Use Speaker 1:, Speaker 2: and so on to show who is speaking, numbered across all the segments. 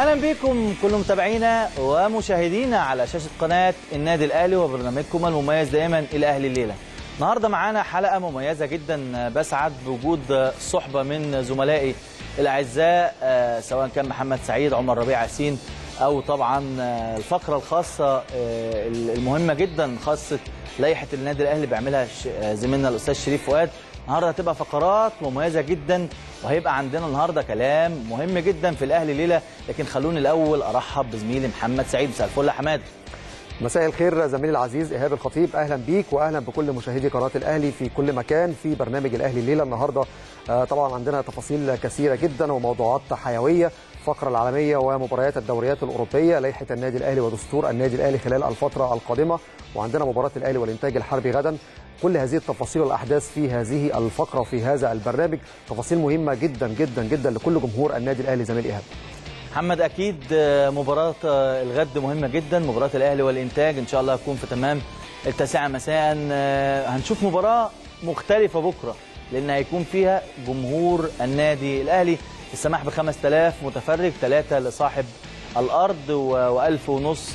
Speaker 1: اهلا بكم كل متابعينا ومشاهدينا على شاشه قناه النادي الاهلي وبرنامجكم المميز دائما الاهلي الليله. النهارده معانا حلقه مميزه جدا بسعد بوجود صحبه من زملائي الاعزاء آه، سواء كان محمد سعيد عمر ربيع ياسين او طبعا آه، الفقره الخاصه آه، المهمه جدا خاصه لائحه النادي الاهلي بيعملها ش- آه، زميلنا الاستاذ شريف فؤاد النهارده هتبقى فقرات مميزه جدا وهيبقى عندنا النهارده كلام مهم جدا في الاهلي ليله لكن خلوني الاول ارحب بزميلي محمد سعيد مساء الفل يا حماد
Speaker 2: مساء الخير زميلي العزيز ايهاب الخطيب اهلا بيك واهلا بكل مشاهدي قناه الاهلي في كل مكان في برنامج الاهلي الليله النهارده آه، طبعا عندنا تفاصيل كثيره جدا وموضوعات حيويه فقرة العالمية ومباريات الدوريات الأوروبية لائحة النادي الأهلي ودستور النادي الأهلي خلال الفترة القادمة وعندنا مباراة الأهلي والإنتاج الحربي غدا كل هذه التفاصيل والأحداث في هذه الفقرة وفي هذا البرنامج تفاصيل مهمة جدا جدا جدا لكل جمهور النادي الأهلي زميل إيهاب
Speaker 1: محمد اكيد آه، مباراه آه، الغد مهمه جدا مباراه الاهلي والانتاج ان شاء الله هتكون في تمام التاسعه مساء آه، هنشوف مباراه مختلفه بكره لان هيكون فيها جمهور النادي الاهلي السماح ب 5000 متفرج ثلاثه لصاحب الارض و1000 ونص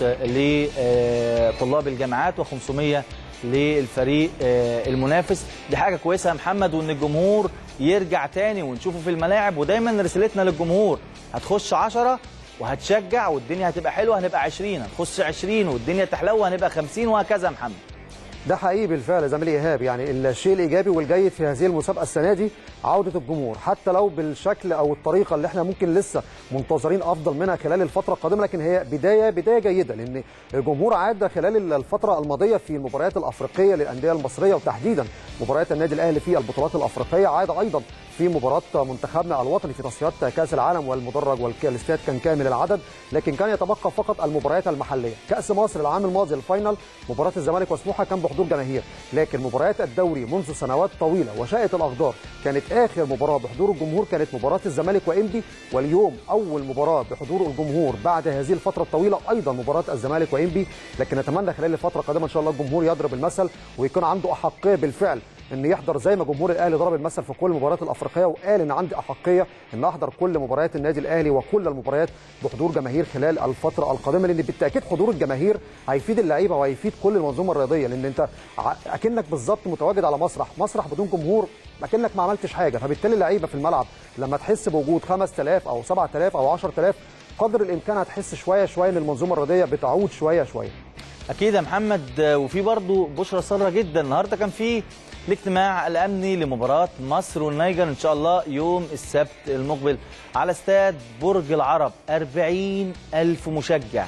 Speaker 1: لطلاب الجامعات و500 للفريق آه، المنافس دي حاجه كويسه يا محمد وان الجمهور يرجع تاني ونشوفه في الملاعب ودايما رسالتنا للجمهور هتخش 10 وهتشجع والدنيا هتبقى حلوه هنبقى 20 هتخش 20 والدنيا تحلو هنبقى 50 وهكذا يا محمد
Speaker 2: ده حقيقي بالفعل زميلي ايهاب يعني الشيء الايجابي والجيد في هذه المسابقه السنه دي عوده الجمهور حتى لو بالشكل او الطريقه اللي احنا ممكن لسه منتظرين افضل منها خلال الفتره القادمه لكن هي بدايه بدايه جيده لان الجمهور عاد خلال الفتره الماضيه في المباريات الافريقيه للانديه المصريه وتحديدا مباريات النادي الاهلي في البطولات الافريقيه عاد ايضا في مباراه منتخبنا الوطني في تصفيات كاس العالم والمدرج والاستاد كان كامل العدد لكن كان يتبقى فقط المباريات المحليه كاس مصر العام الماضي الفاينل مباراه الزمالك وسموحه كان بحضور جماهير لكن مباريات الدوري منذ سنوات طويله وشاءت الاقدار كانت اخر مباراه بحضور الجمهور كانت مباراه الزمالك وانبي واليوم اول مباراه بحضور الجمهور بعد هذه الفتره الطويله ايضا مباراه الزمالك وانبي لكن نتمنى خلال الفتره القادمه ان شاء الله الجمهور يضرب المثل ويكون عنده احقيه بالفعل ان يحضر زي ما جمهور الاهلي ضرب المثل في كل المباريات الافريقيه وقال ان عندي احقيه ان احضر كل مباريات النادي الاهلي وكل المباريات بحضور جماهير خلال الفتره القادمه لان بالتاكيد حضور الجماهير هيفيد اللعيبه وهيفيد كل المنظومه الرياضيه لان انت ع- اكنك بالظبط متواجد على مسرح مسرح بدون جمهور اكنك ما عملتش حاجه فبالتالي اللعيبه في الملعب لما تحس بوجود 5000 او 7000 او 10000 قدر الامكان هتحس شويه شويه ان المنظومه الرياضيه بتعود شويه شويه
Speaker 1: اكيد يا محمد آه، وفي برضه بشرى ساره جدا النهارده كان في الاجتماع الامني لمباراه مصر والنيجر ان شاء الله يوم السبت المقبل على استاد برج العرب 40 الف مشجع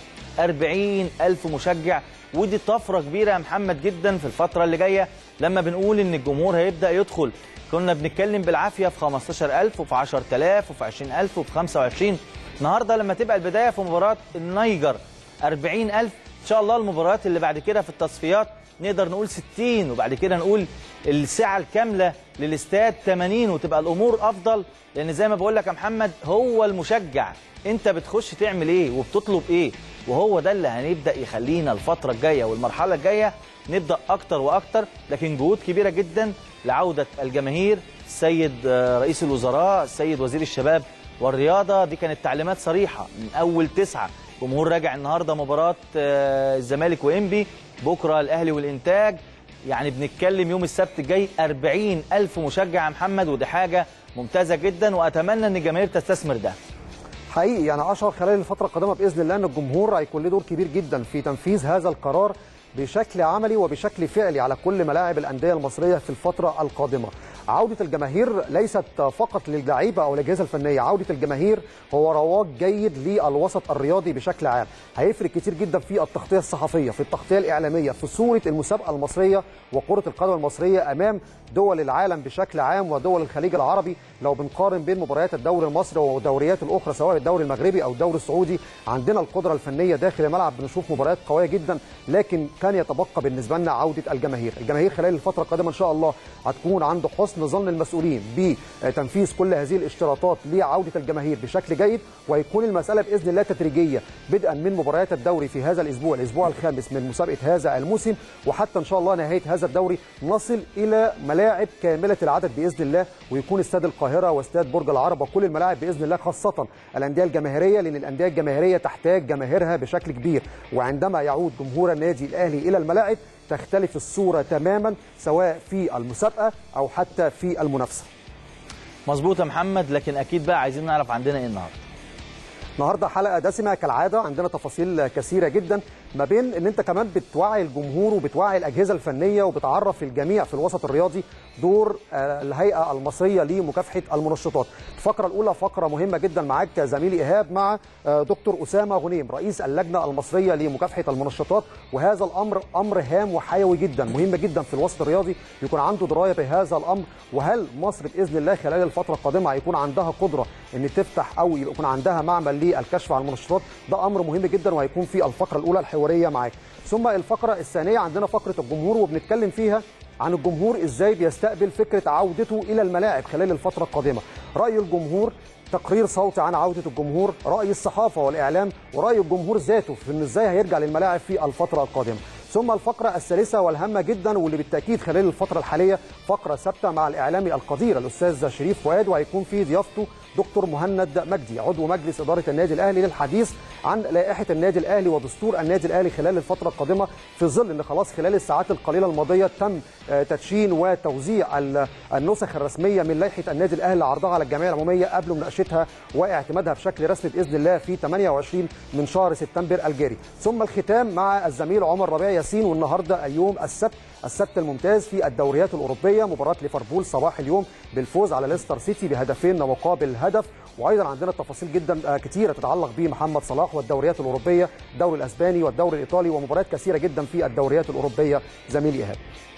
Speaker 1: 40 الف مشجع ودي طفره كبيره يا محمد جدا في الفتره اللي جايه لما بنقول ان الجمهور هيبدا يدخل كنا بنتكلم بالعافيه في 15000 وفي 10000 وفي 20000 وفي 25 النهارده لما تبقى البدايه في مباراه النيجر 40000 ان شاء الله المباريات اللي بعد كده في التصفيات نقدر نقول 60 وبعد كده نقول السعه الكامله للاستاد 80 وتبقى الامور افضل لان زي ما بقول لك يا محمد هو المشجع انت بتخش تعمل ايه وبتطلب ايه وهو ده اللي هنبدا يخلينا الفتره الجايه والمرحله الجايه نبدا اكتر واكتر لكن جهود كبيره جدا لعوده الجماهير السيد آه، رئيس الوزراء السيد وزير الشباب والرياضه دي كانت تعليمات صريحه من اول تسعه جمهور راجع النهارده مباراه آه، الزمالك وانبي بكره الاهلي والانتاج يعني بنتكلم يوم السبت الجاي 40 ألف مشجع يا محمد ودي حاجة ممتازة جدا وأتمنى أن الجماهير تستثمر ده
Speaker 2: حقيقي يعني اشعر خلال الفتره القادمه باذن الله ان الجمهور هيكون له دور كبير جدا في تنفيذ هذا القرار بشكل عملي وبشكل فعلي على كل ملاعب الانديه المصريه في الفتره القادمه. عوده الجماهير ليست فقط للعيبه او الاجهزه الفنيه، عوده الجماهير هو رواج جيد للوسط الرياضي بشكل عام. هيفرق كتير جدا في التغطيه الصحفيه، في التغطيه الاعلاميه، في صوره المسابقه المصريه وكره القدم المصريه امام دول العالم بشكل عام ودول الخليج العربي لو بنقارن بين مباريات الدوري المصري والدوريات الاخرى سواء الدوري المغربي او الدوري السعودي عندنا القدره الفنيه داخل الملعب بنشوف مباريات قويه جدا لكن كان يتبقى بالنسبه لنا عوده الجماهير الجماهير خلال الفتره القادمه ان شاء الله هتكون عند حسن حسن ظن المسؤولين بتنفيذ كل هذه الاشتراطات لعوده الجماهير بشكل جيد ويكون المساله باذن الله تدريجيه بدءا من مباريات الدوري في هذا الاسبوع الاسبوع الخامس من مسابقه هذا الموسم وحتى ان شاء الله نهايه هذا الدوري نصل الى ملاعب كامله العدد باذن الله ويكون استاد القاهره واستاد برج العرب وكل الملاعب باذن الله خاصه الانديه الجماهيريه لان الانديه الجماهيريه تحتاج جماهيرها بشكل كبير وعندما يعود جمهور النادي الاهلي الى الملاعب تختلف الصوره تماما سواء في المسابقه او حتى في المنافسه
Speaker 1: مظبوط يا محمد لكن اكيد بقى عايزين نعرف عندنا ايه النهارده
Speaker 2: النهارده حلقه دسمه كالعاده عندنا تفاصيل كثيره جدا ما بين ان انت كمان بتوعي الجمهور وبتوعي الاجهزه الفنيه وبتعرف الجميع في الوسط الرياضي دور آه، الهيئه المصريه لمكافحه المنشطات. الفقره الاولى فقره مهمه جدا معاك زميلي ايهاب مع آه، دكتور اسامه غنيم رئيس اللجنه المصريه لمكافحه المنشطات وهذا الامر امر هام وحيوي جدا مهم جدا في الوسط الرياضي يكون عنده درايه بهذا الامر وهل مصر باذن الله خلال الفتره القادمه هيكون عندها قدره ان تفتح او يكون عندها معمل للكشف عن المنشطات ده امر مهم جدا وهيكون في الفقره الاولى الحواريه معاك ثم الفقره الثانيه عندنا فقره الجمهور وبنتكلم فيها عن الجمهور ازاي بيستقبل فكره عودته الى الملاعب خلال الفتره القادمه راي الجمهور تقرير صوتي عن عوده الجمهور راي الصحافه والاعلام وراي الجمهور ذاته في ان ازاي هيرجع للملاعب في الفتره القادمه ثم الفقرة الثالثة والهامة جدا واللي بالتأكيد خلال الفترة الحالية فقرة ثابتة مع الإعلامي القدير الأستاذ شريف فؤاد وهيكون في ضيافته دكتور مهند مجدي عضو مجلس إدارة النادي الأهلي للحديث عن لائحة النادي الأهلي ودستور النادي الأهلي خلال الفترة القادمة في ظل أن خلاص خلال الساعات القليلة الماضية تم آه، تدشين وتوزيع ال- النسخ الرسمية من لائحة النادي الأهلي لعرضها على الجمعية العمومية قبل مناقشتها واعتمادها بشكل رسمي بإذن الله في 28 من شهر سبتمبر الجاري ثم الختام مع الزميل عمر ربيع ياسين والنهارده اليوم السبت السبت الممتاز في الدوريات الأوروبية مباراة ليفربول صباح اليوم بالفوز على ليستر سيتي بهدفين مقابل هدف وايضا عندنا تفاصيل جدا آه، كتيره تتعلق بمحمد صلاح والدوريات الاوروبيه الدوري الاسباني والدوري الايطالي ومباريات كثيره جدا في الدوريات الاوروبيه زميلي ايهاب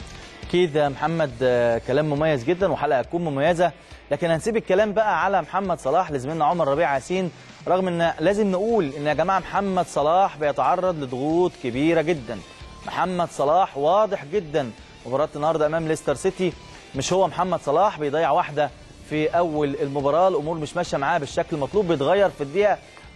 Speaker 1: اكيد يا محمد آه، كلام مميز جدا وحلقه هتكون مميزه لكن هنسيب الكلام بقى على محمد صلاح لزميلنا عمر ربيع ياسين رغم ان لازم نقول ان يا جماعه محمد صلاح بيتعرض لضغوط كبيره جدا محمد صلاح واضح جدا مباراه النهارده امام ليستر سيتي مش هو محمد صلاح بيضيع واحده في اول المباراه الامور مش ماشيه معاه بالشكل المطلوب بيتغير في الدقيقه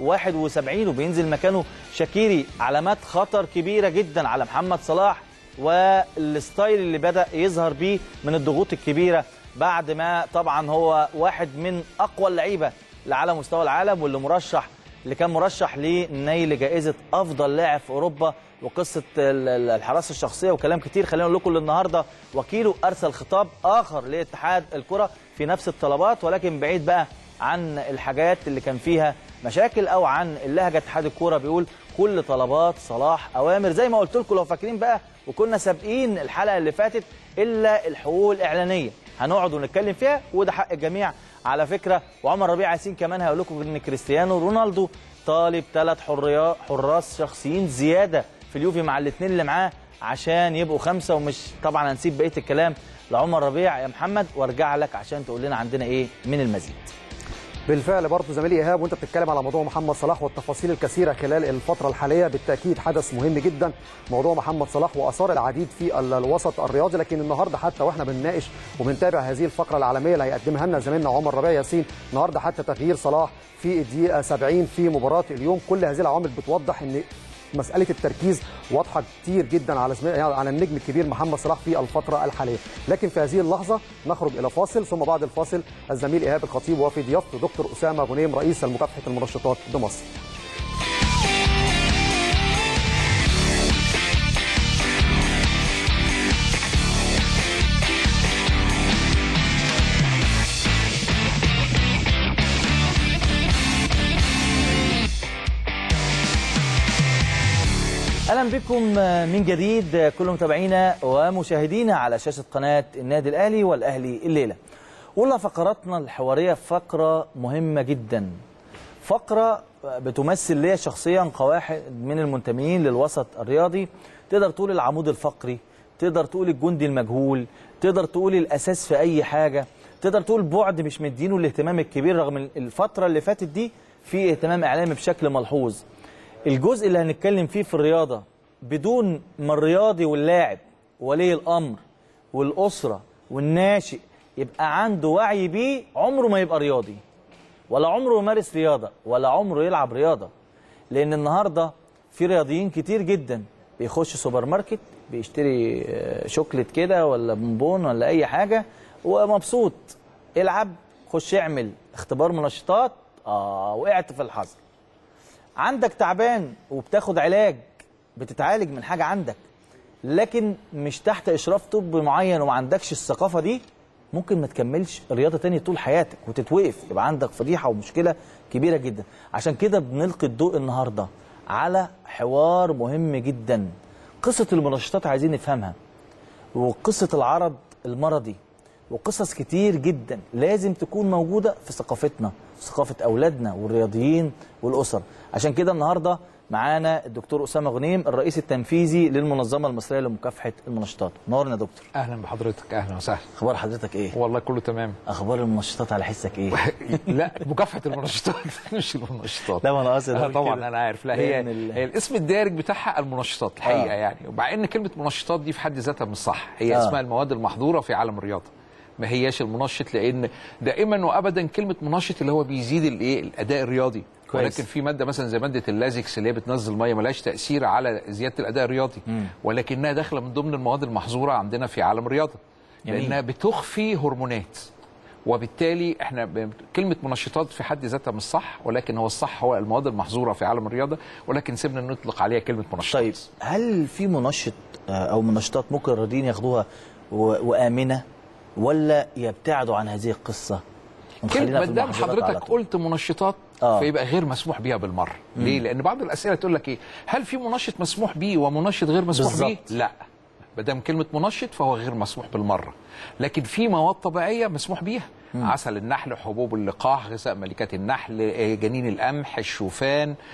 Speaker 1: 71 وبينزل مكانه شاكيري علامات خطر كبيره جدا على محمد صلاح والستايل اللي بدا يظهر بيه من الضغوط الكبيره بعد ما طبعا هو واحد من اقوى اللعيبه اللي على مستوى العالم واللي مرشح اللي كان مرشح لنيل جائزه افضل لاعب في اوروبا وقصه ال- ال- الحراسه الشخصيه وكلام كتير خلينا نقول لكم النهارده وكيله ارسل خطاب اخر لاتحاد الكره في نفس الطلبات ولكن بعيد بقى عن الحاجات اللي كان فيها مشاكل او عن اللهجه اتحاد الكوره بيقول كل طلبات صلاح اوامر زي ما قلت لكم لو فاكرين بقى وكنا سابقين الحلقه اللي فاتت الا الحقوق الاعلانيه هنقعد ونتكلم فيها وده حق الجميع على فكره وعمر ربيع ياسين كمان هيقول لكم ان كريستيانو رونالدو طالب ثلاث حريات حراس شخصيين زياده في اليوفي مع الاثنين اللي معاه عشان يبقوا خمسه ومش طبعا هنسيب بقيه الكلام لعمر ربيع يا محمد وارجع لك عشان تقول لنا عندنا ايه من المزيد
Speaker 2: بالفعل برضه زميلي ايهاب وانت بتتكلم على موضوع محمد صلاح والتفاصيل الكثيره خلال الفتره الحاليه بالتاكيد حدث مهم جدا موضوع محمد صلاح واثار العديد في ال- الوسط الرياضي لكن النهارده حتى واحنا بنناقش وبنتابع هذه الفقره العالميه اللي هيقدمها لنا زميلنا عمر ربيع ياسين النهارده حتى تغيير صلاح في الدقيقه 70 في مباراه اليوم كل هذه العوامل بتوضح ان مساله التركيز واضحه كتير جدا على زميل- يعني على النجم الكبير محمد صلاح في الفتره الحاليه لكن في هذه اللحظه نخرج الى فاصل ثم بعد الفاصل الزميل ايهاب الخطيب وفي ضيافته دكتور اسامه غنيم رئيس مكافحه المنشطات بمصر
Speaker 1: اهلا بكم من جديد كل متابعينا ومشاهدينا على شاشه قناه النادي الاهلي والاهلي الليله. اولى فقراتنا الحواريه فقره مهمه جدا. فقره بتمثل ليا شخصيا كواحد من المنتمين للوسط الرياضي تقدر تقول العمود الفقري، تقدر تقول الجندي المجهول، تقدر تقول الاساس في اي حاجه، تقدر تقول بعد مش مدينه الاهتمام الكبير رغم الفتره اللي فاتت دي في اهتمام اعلامي بشكل ملحوظ. الجزء اللي هنتكلم فيه في الرياضة بدون ما الرياضي واللاعب ولي الأمر والأسرة والناشئ يبقى عنده وعي بيه عمره ما يبقى رياضي ولا عمره يمارس رياضه ولا عمره يلعب رياضه لان النهارده في رياضيين كتير جدا بيخش سوبر ماركت بيشتري آه، شوكليت كده ولا بونبون ولا اي حاجه ومبسوط العب خش اعمل اختبار منشطات اه وقعت في الحظر عندك تعبان وبتاخد علاج بتتعالج من حاجه عندك لكن مش تحت اشراف طب معين وما عندكش الثقافه دي ممكن ما تكملش رياضه تانية طول حياتك وتتوقف يبقى عندك فضيحه ومشكله كبيره جدا عشان كده بنلقي الضوء النهارده على حوار مهم جدا قصه المنشطات عايزين نفهمها وقصه العرض المرضي وقصص كتير جدا لازم تكون موجوده في ثقافتنا ثقافه اولادنا والرياضيين والاسر عشان كده النهارده معانا الدكتور اسامه غنيم الرئيس التنفيذي للمنظمه المصريه لمكافحه المنشطات نورنا يا دكتور
Speaker 3: اهلا بحضرتك اهلا وسهلا
Speaker 1: اخبار حضرتك ايه
Speaker 3: والله كله تمام
Speaker 1: اخبار المنشطات على حسك ايه
Speaker 3: لا مكافحه المنشطات مش المنشطات
Speaker 1: لا ما انا قصدي
Speaker 3: آه
Speaker 1: أقول
Speaker 3: طبعا
Speaker 1: كده.
Speaker 3: انا عارف لا هي
Speaker 1: لأن ال-
Speaker 3: هي الاسم الدارج بتاعها المنشطات الحقيقه
Speaker 1: آه.
Speaker 3: آه. يعني ومع ان كلمه منشطات دي في حد ذاتها مش صح هي
Speaker 1: آه.
Speaker 3: آه. اسمها المواد المحظوره في عالم الرياضه ما هياش المنشط لان دائما وابدا كلمه منشط اللي هو بيزيد الايه الاداء الرياضي
Speaker 1: كويس.
Speaker 3: ولكن في ماده مثلا زي ماده اللازكس اللي هي بتنزل ميه ملهاش تاثير على زياده الاداء الرياضي ولكنها داخله من ضمن المواد المحظوره عندنا في عالم الرياضه
Speaker 1: جميل.
Speaker 3: لانها بتخفي هرمونات وبالتالي احنا ب- كلمه منشطات في حد ذاتها مش صح ولكن هو الصح هو المواد المحظوره في عالم الرياضه ولكن سيبنا نطلق عليها كلمه منشطات
Speaker 1: طيب هل في منشط آه، او منشطات ممكن الرياضيين ياخدوها و- وامنه ولا يبتعدوا عن هذه القصه ونخلينا
Speaker 3: كلمه
Speaker 1: في
Speaker 3: ما دام
Speaker 1: المحظورات على
Speaker 3: حضرتك
Speaker 1: طول؟
Speaker 3: قلت منشطات
Speaker 1: آه.
Speaker 3: فيبقى غير مسموح بيها بالمره ليه لان بعض الاسئله تقول لك ايه هل في منشط مسموح بيه ومنشط غير مسموح بيه
Speaker 1: بالظبط.
Speaker 3: لا ما دام كلمه منشط فهو غير مسموح بالمره لكن في مواد طبيعيه مسموح بيها عسل النحل حبوب اللقاح غذاء ملكات النحل آه، جنين القمح الشوفان ال-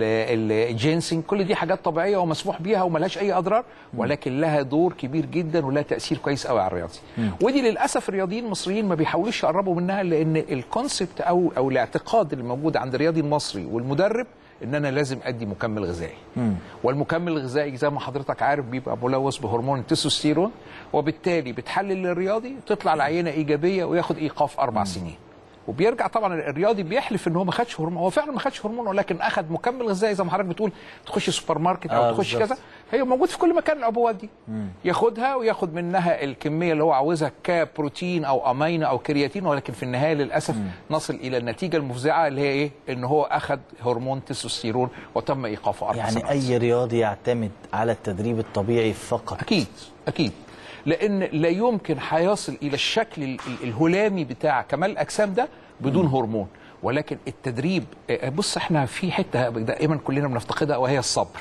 Speaker 3: ال- الجينسينج كل دي حاجات طبيعيه ومسموح بيها وملهاش اي اضرار ولكن لها دور كبير جدا ولها تاثير كويس قوي على الرياضي ودي للاسف الرياضيين المصريين ما بيحاولوش يقربوا منها لان الكونسبت او او الاعتقاد اللي موجود عند الرياضي المصري والمدرب ان انا لازم ادي مكمل غذائي والمكمل الغذائي زي ما حضرتك عارف بيبقى ملوث بهرمون التستوستيرون وبالتالي بتحلل الرياضي تطلع العينه ايجابيه وياخد ايقاف اربع سنين وبيرجع طبعا الرياضي بيحلف ان هو ما خدش هرمون هو فعلا ما خدش هرمون ولكن اخد مكمل غذائي زي ما حضرتك بتقول تخش سوبر ماركت او
Speaker 1: آه،
Speaker 3: تخش
Speaker 1: بالظبط.
Speaker 3: كذا هي موجود في كل مكان العبوات دي ياخدها وياخد منها الكميه اللي هو عاوزها كبروتين او امينو او كرياتين ولكن في النهايه للاسف نصل الى النتيجه المفزعه اللي هي ايه ان هو اخد هرمون تستوستيرون وتم ايقافه اربع
Speaker 1: يعني
Speaker 3: سنوات.
Speaker 1: اي رياضي يعتمد على التدريب الطبيعي فقط
Speaker 3: اكيد اكيد لان لا يمكن هيصل الى الشكل ال- ال- الهلامي بتاع كمال الاجسام ده بدون هرمون ولكن التدريب آه، بص احنا في حته دائما كلنا بنفتقدها وهي الصبر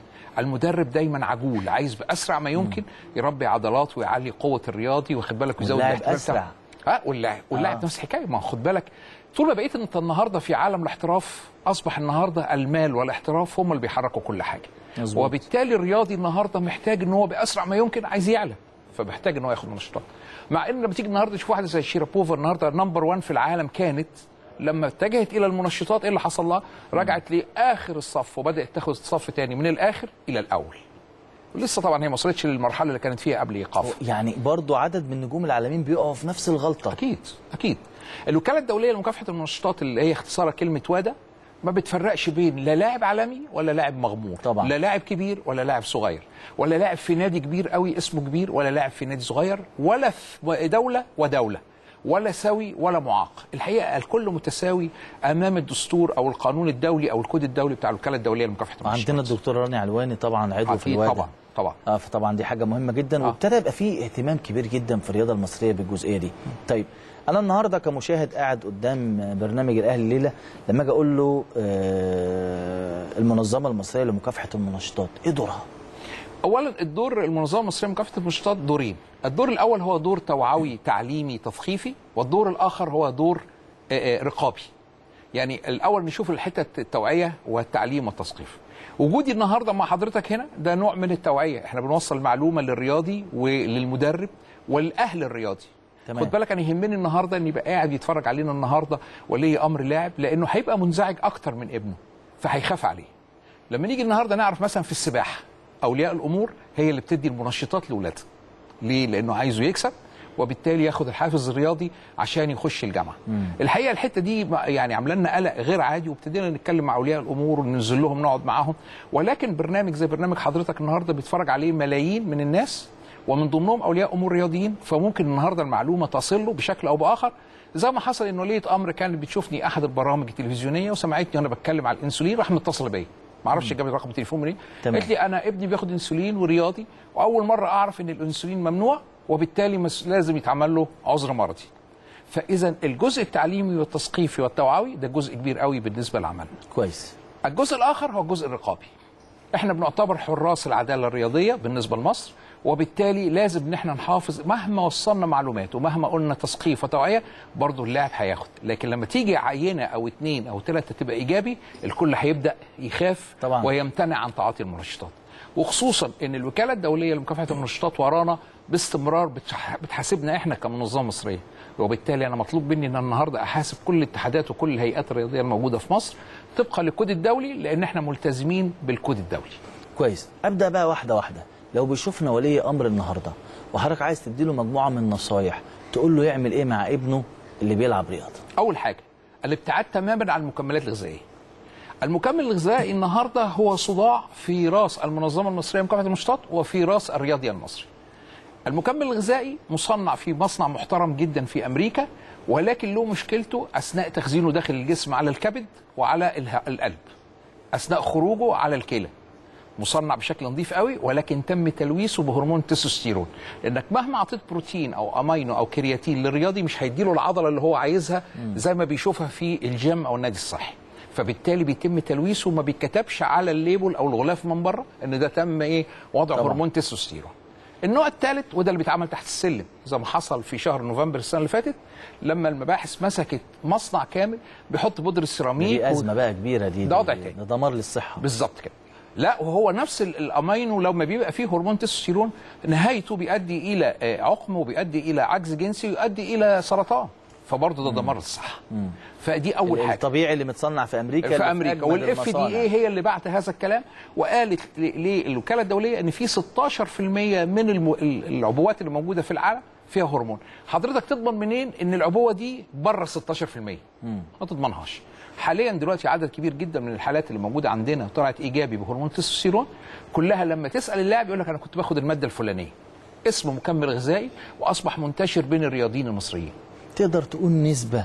Speaker 3: المدرب دايما عجول عايز باسرع ما يمكن يربي عضلات ويعلي قوه الرياضي واخد بالك ويزود
Speaker 1: واللاعب
Speaker 3: الاحتمال
Speaker 1: أسرع.
Speaker 3: بتاعه. اه واللاعب واللاعب
Speaker 1: آه.
Speaker 3: نفس الحكايه ما هو خد بالك طول ما بقيت انت النهارده في عالم الاحتراف اصبح النهارده المال والاحتراف هم اللي بيحركوا كل حاجه
Speaker 1: مظبوط.
Speaker 3: وبالتالي الرياضي النهارده محتاج ان هو باسرع ما يمكن عايز يعلى فمحتاج ان هو ياخد منشطات مع ان لما تيجي النهارده تشوف واحده زي شيرابوفا النهارده نمبر 1 في العالم كانت لما اتجهت الى المنشطات ايه اللي حصل لها؟ رجعت لاخر الصف وبدات تاخد الصف تاني من الاخر الى الاول. ولسه طبعا هي ما وصلتش للمرحله اللي كانت فيها قبل ايقافها.
Speaker 1: يعني برضو عدد من نجوم العالمين بيقعوا في نفس الغلطه
Speaker 3: اكيد اكيد الوكاله الدوليه لمكافحه المنشطات اللي هي اختصارها كلمه وادا ما بتفرقش بين لا لاعب عالمي ولا لاعب مغمور
Speaker 1: طبعا.
Speaker 3: لا لاعب كبير ولا لاعب صغير ولا لاعب في نادي كبير قوي اسمه كبير ولا لاعب في نادي صغير ولا في دوله ودوله ولا سوي ولا معاق الحقيقه الكل متساوي امام الدستور او القانون الدولي او الكود الدولي بتاع الوكاله الدوليه لمكافحه المنشطات
Speaker 1: عندنا الدكتور راني علواني طبعا عضو في
Speaker 3: اكيد
Speaker 1: الوادي
Speaker 3: طبعا طبعا
Speaker 1: اه فطبعا دي حاجه مهمه جدا
Speaker 3: آه.
Speaker 1: وابتدى يبقى فيه اهتمام كبير جدا في الرياضه المصريه بالجزئيه دي طيب انا النهارده كمشاهد قاعد قدام برنامج الاهلي الليله لما اجي اقول له آه المنظمه المصريه لمكافحه المنشطات ايه دورها
Speaker 3: اولا الدور المنظمه المصريه لمكافحه المنشطات دورين الدور الاول هو دور توعوي تعليمي تثقيفي والدور الاخر هو دور آه، آه، رقابي يعني الاول نشوف الحته التوعيه والتعليم والتثقيف وجودي النهارده مع حضرتك هنا ده نوع من التوعيه احنا بنوصل معلومه للرياضي وللمدرب والاهل الرياضي
Speaker 1: تمام.
Speaker 3: خد بالك انا يهمني النهارده ان يبقى قاعد يتفرج علينا النهارده ولي امر لاعب لانه هيبقى منزعج اكتر من ابنه فهيخاف عليه لما نيجي النهارده نعرف مثلا في السباحه اولياء الامور هي اللي بتدي المنشطات لاولادها ليه لانه عايزه يكسب وبالتالي ياخد الحافز الرياضي عشان يخش الجامعه الحقيقه الحته دي ما- يعني عامله لنا قلق غير عادي وابتدينا نتكلم مع اولياء الامور وننزل لهم نقعد معاهم ولكن برنامج زي برنامج حضرتك النهارده بيتفرج عليه ملايين من الناس ومن ضمنهم اولياء امور رياضيين فممكن النهارده المعلومه تصل له بشكل او باخر زي ما حصل ان وليه امر كانت بتشوفني احد البرامج التلفزيونيه وسمعتني وانا بتكلم على الانسولين راح متصله بيا ما اعرفش جابت رقم تليفون منين
Speaker 1: تمام.
Speaker 3: قالت لي انا ابني بياخد انسولين ورياضي واول مره اعرف ان الانسولين ممنوع وبالتالي مس- لازم يتعمل له عذر مرضي فاذا الجزء التعليمي والتثقيفي والتوعوي ده جزء كبير قوي بالنسبه لعملنا
Speaker 1: كويس
Speaker 3: الجزء الاخر هو الجزء الرقابي احنا بنعتبر حراس العداله الرياضيه بالنسبه لمصر وبالتالي لازم ان احنا نحافظ مهما وصلنا معلومات ومهما قلنا تثقيف وتوعيه برضه اللاعب هياخد لكن لما تيجي عينه او اتنين او تلاته تبقى ايجابي الكل هيبدا يخاف
Speaker 1: طبعاً.
Speaker 3: ويمتنع عن تعاطي المنشطات وخصوصا ان الوكاله الدوليه لمكافحه المنشطات ورانا باستمرار بتح- بتحاسبنا احنا كمنظمه مصريه وبالتالي انا مطلوب مني ان النهارده احاسب كل الاتحادات وكل الهيئات الرياضيه الموجوده في مصر طبقا للكود الدولي لان احنا ملتزمين بالكود الدولي
Speaker 1: كويس ابدا بقى واحده واحده لو بيشوفنا ولي امر النهارده وحضرتك عايز تديله مجموعه من النصايح تقول له يعمل ايه مع ابنه اللي بيلعب رياضه
Speaker 3: اول حاجه الابتعاد تماما عن المكملات الغذائيه المكمل الغذائي النهارده هو صداع في راس المنظمه المصريه لمكافحه المنشطات وفي راس الرياضي المصري المكمل الغذائي مصنع في مصنع محترم جدا في امريكا ولكن له مشكلته اثناء تخزينه داخل الجسم على الكبد وعلى اله- القلب اثناء خروجه على الكلى مصنع بشكل نظيف قوي ولكن تم تلويثه بهرمون التستوستيرون لانك مهما اعطيت بروتين او امينو او كرياتين للرياضي مش هيديله العضله اللي هو عايزها زي ما بيشوفها في الجيم او النادي الصحي فبالتالي بيتم تلويثه وما بيتكتبش على الليبل او الغلاف من بره ان ده تم ايه وضع
Speaker 1: طبعاً.
Speaker 3: هرمون تستوستيرون النوع الثالث وده اللي بيتعمل تحت السلم زي ما حصل في شهر نوفمبر السنه اللي فاتت لما المباحث مسكت مصنع كامل بيحط بودره السيراميك
Speaker 1: دي
Speaker 3: و-
Speaker 1: ازمه بقى كبيره دي
Speaker 3: ده
Speaker 1: دي-
Speaker 3: وضع
Speaker 1: دي-
Speaker 3: تاني.
Speaker 1: ده دمار للصحه
Speaker 3: بالظبط كده لا وهو نفس ال- الامينو لما بيبقى فيه هرمون تستوستيرون نهايته بيؤدي الى آه، عقم وبيؤدي الى عجز جنسي ويؤدي الى سرطان فبرضه ده دمار للصحه فدي اول
Speaker 1: ال-
Speaker 3: حاجه
Speaker 1: الطبيعي اللي متصنع في امريكا اللي
Speaker 3: في امريكا
Speaker 1: أجمد
Speaker 3: والاف دي
Speaker 1: المصانع.
Speaker 3: اي هي اللي بعت هذا الكلام وقالت ل- للوكاله الدوليه ان في 16% من الم- ال- العبوات اللي موجوده في العالم فيها هرمون حضرتك تضمن منين ان العبوه دي بره 16% ما تضمنهاش حاليا دلوقتي عدد كبير جدا من الحالات اللي موجوده عندنا طلعت ايجابي بهرمون التستوستيرون كلها لما تسال اللاعب يقول لك انا كنت باخد الماده الفلانيه اسمه مكمل غذائي واصبح منتشر بين الرياضيين المصريين
Speaker 1: تقدر تقول نسبه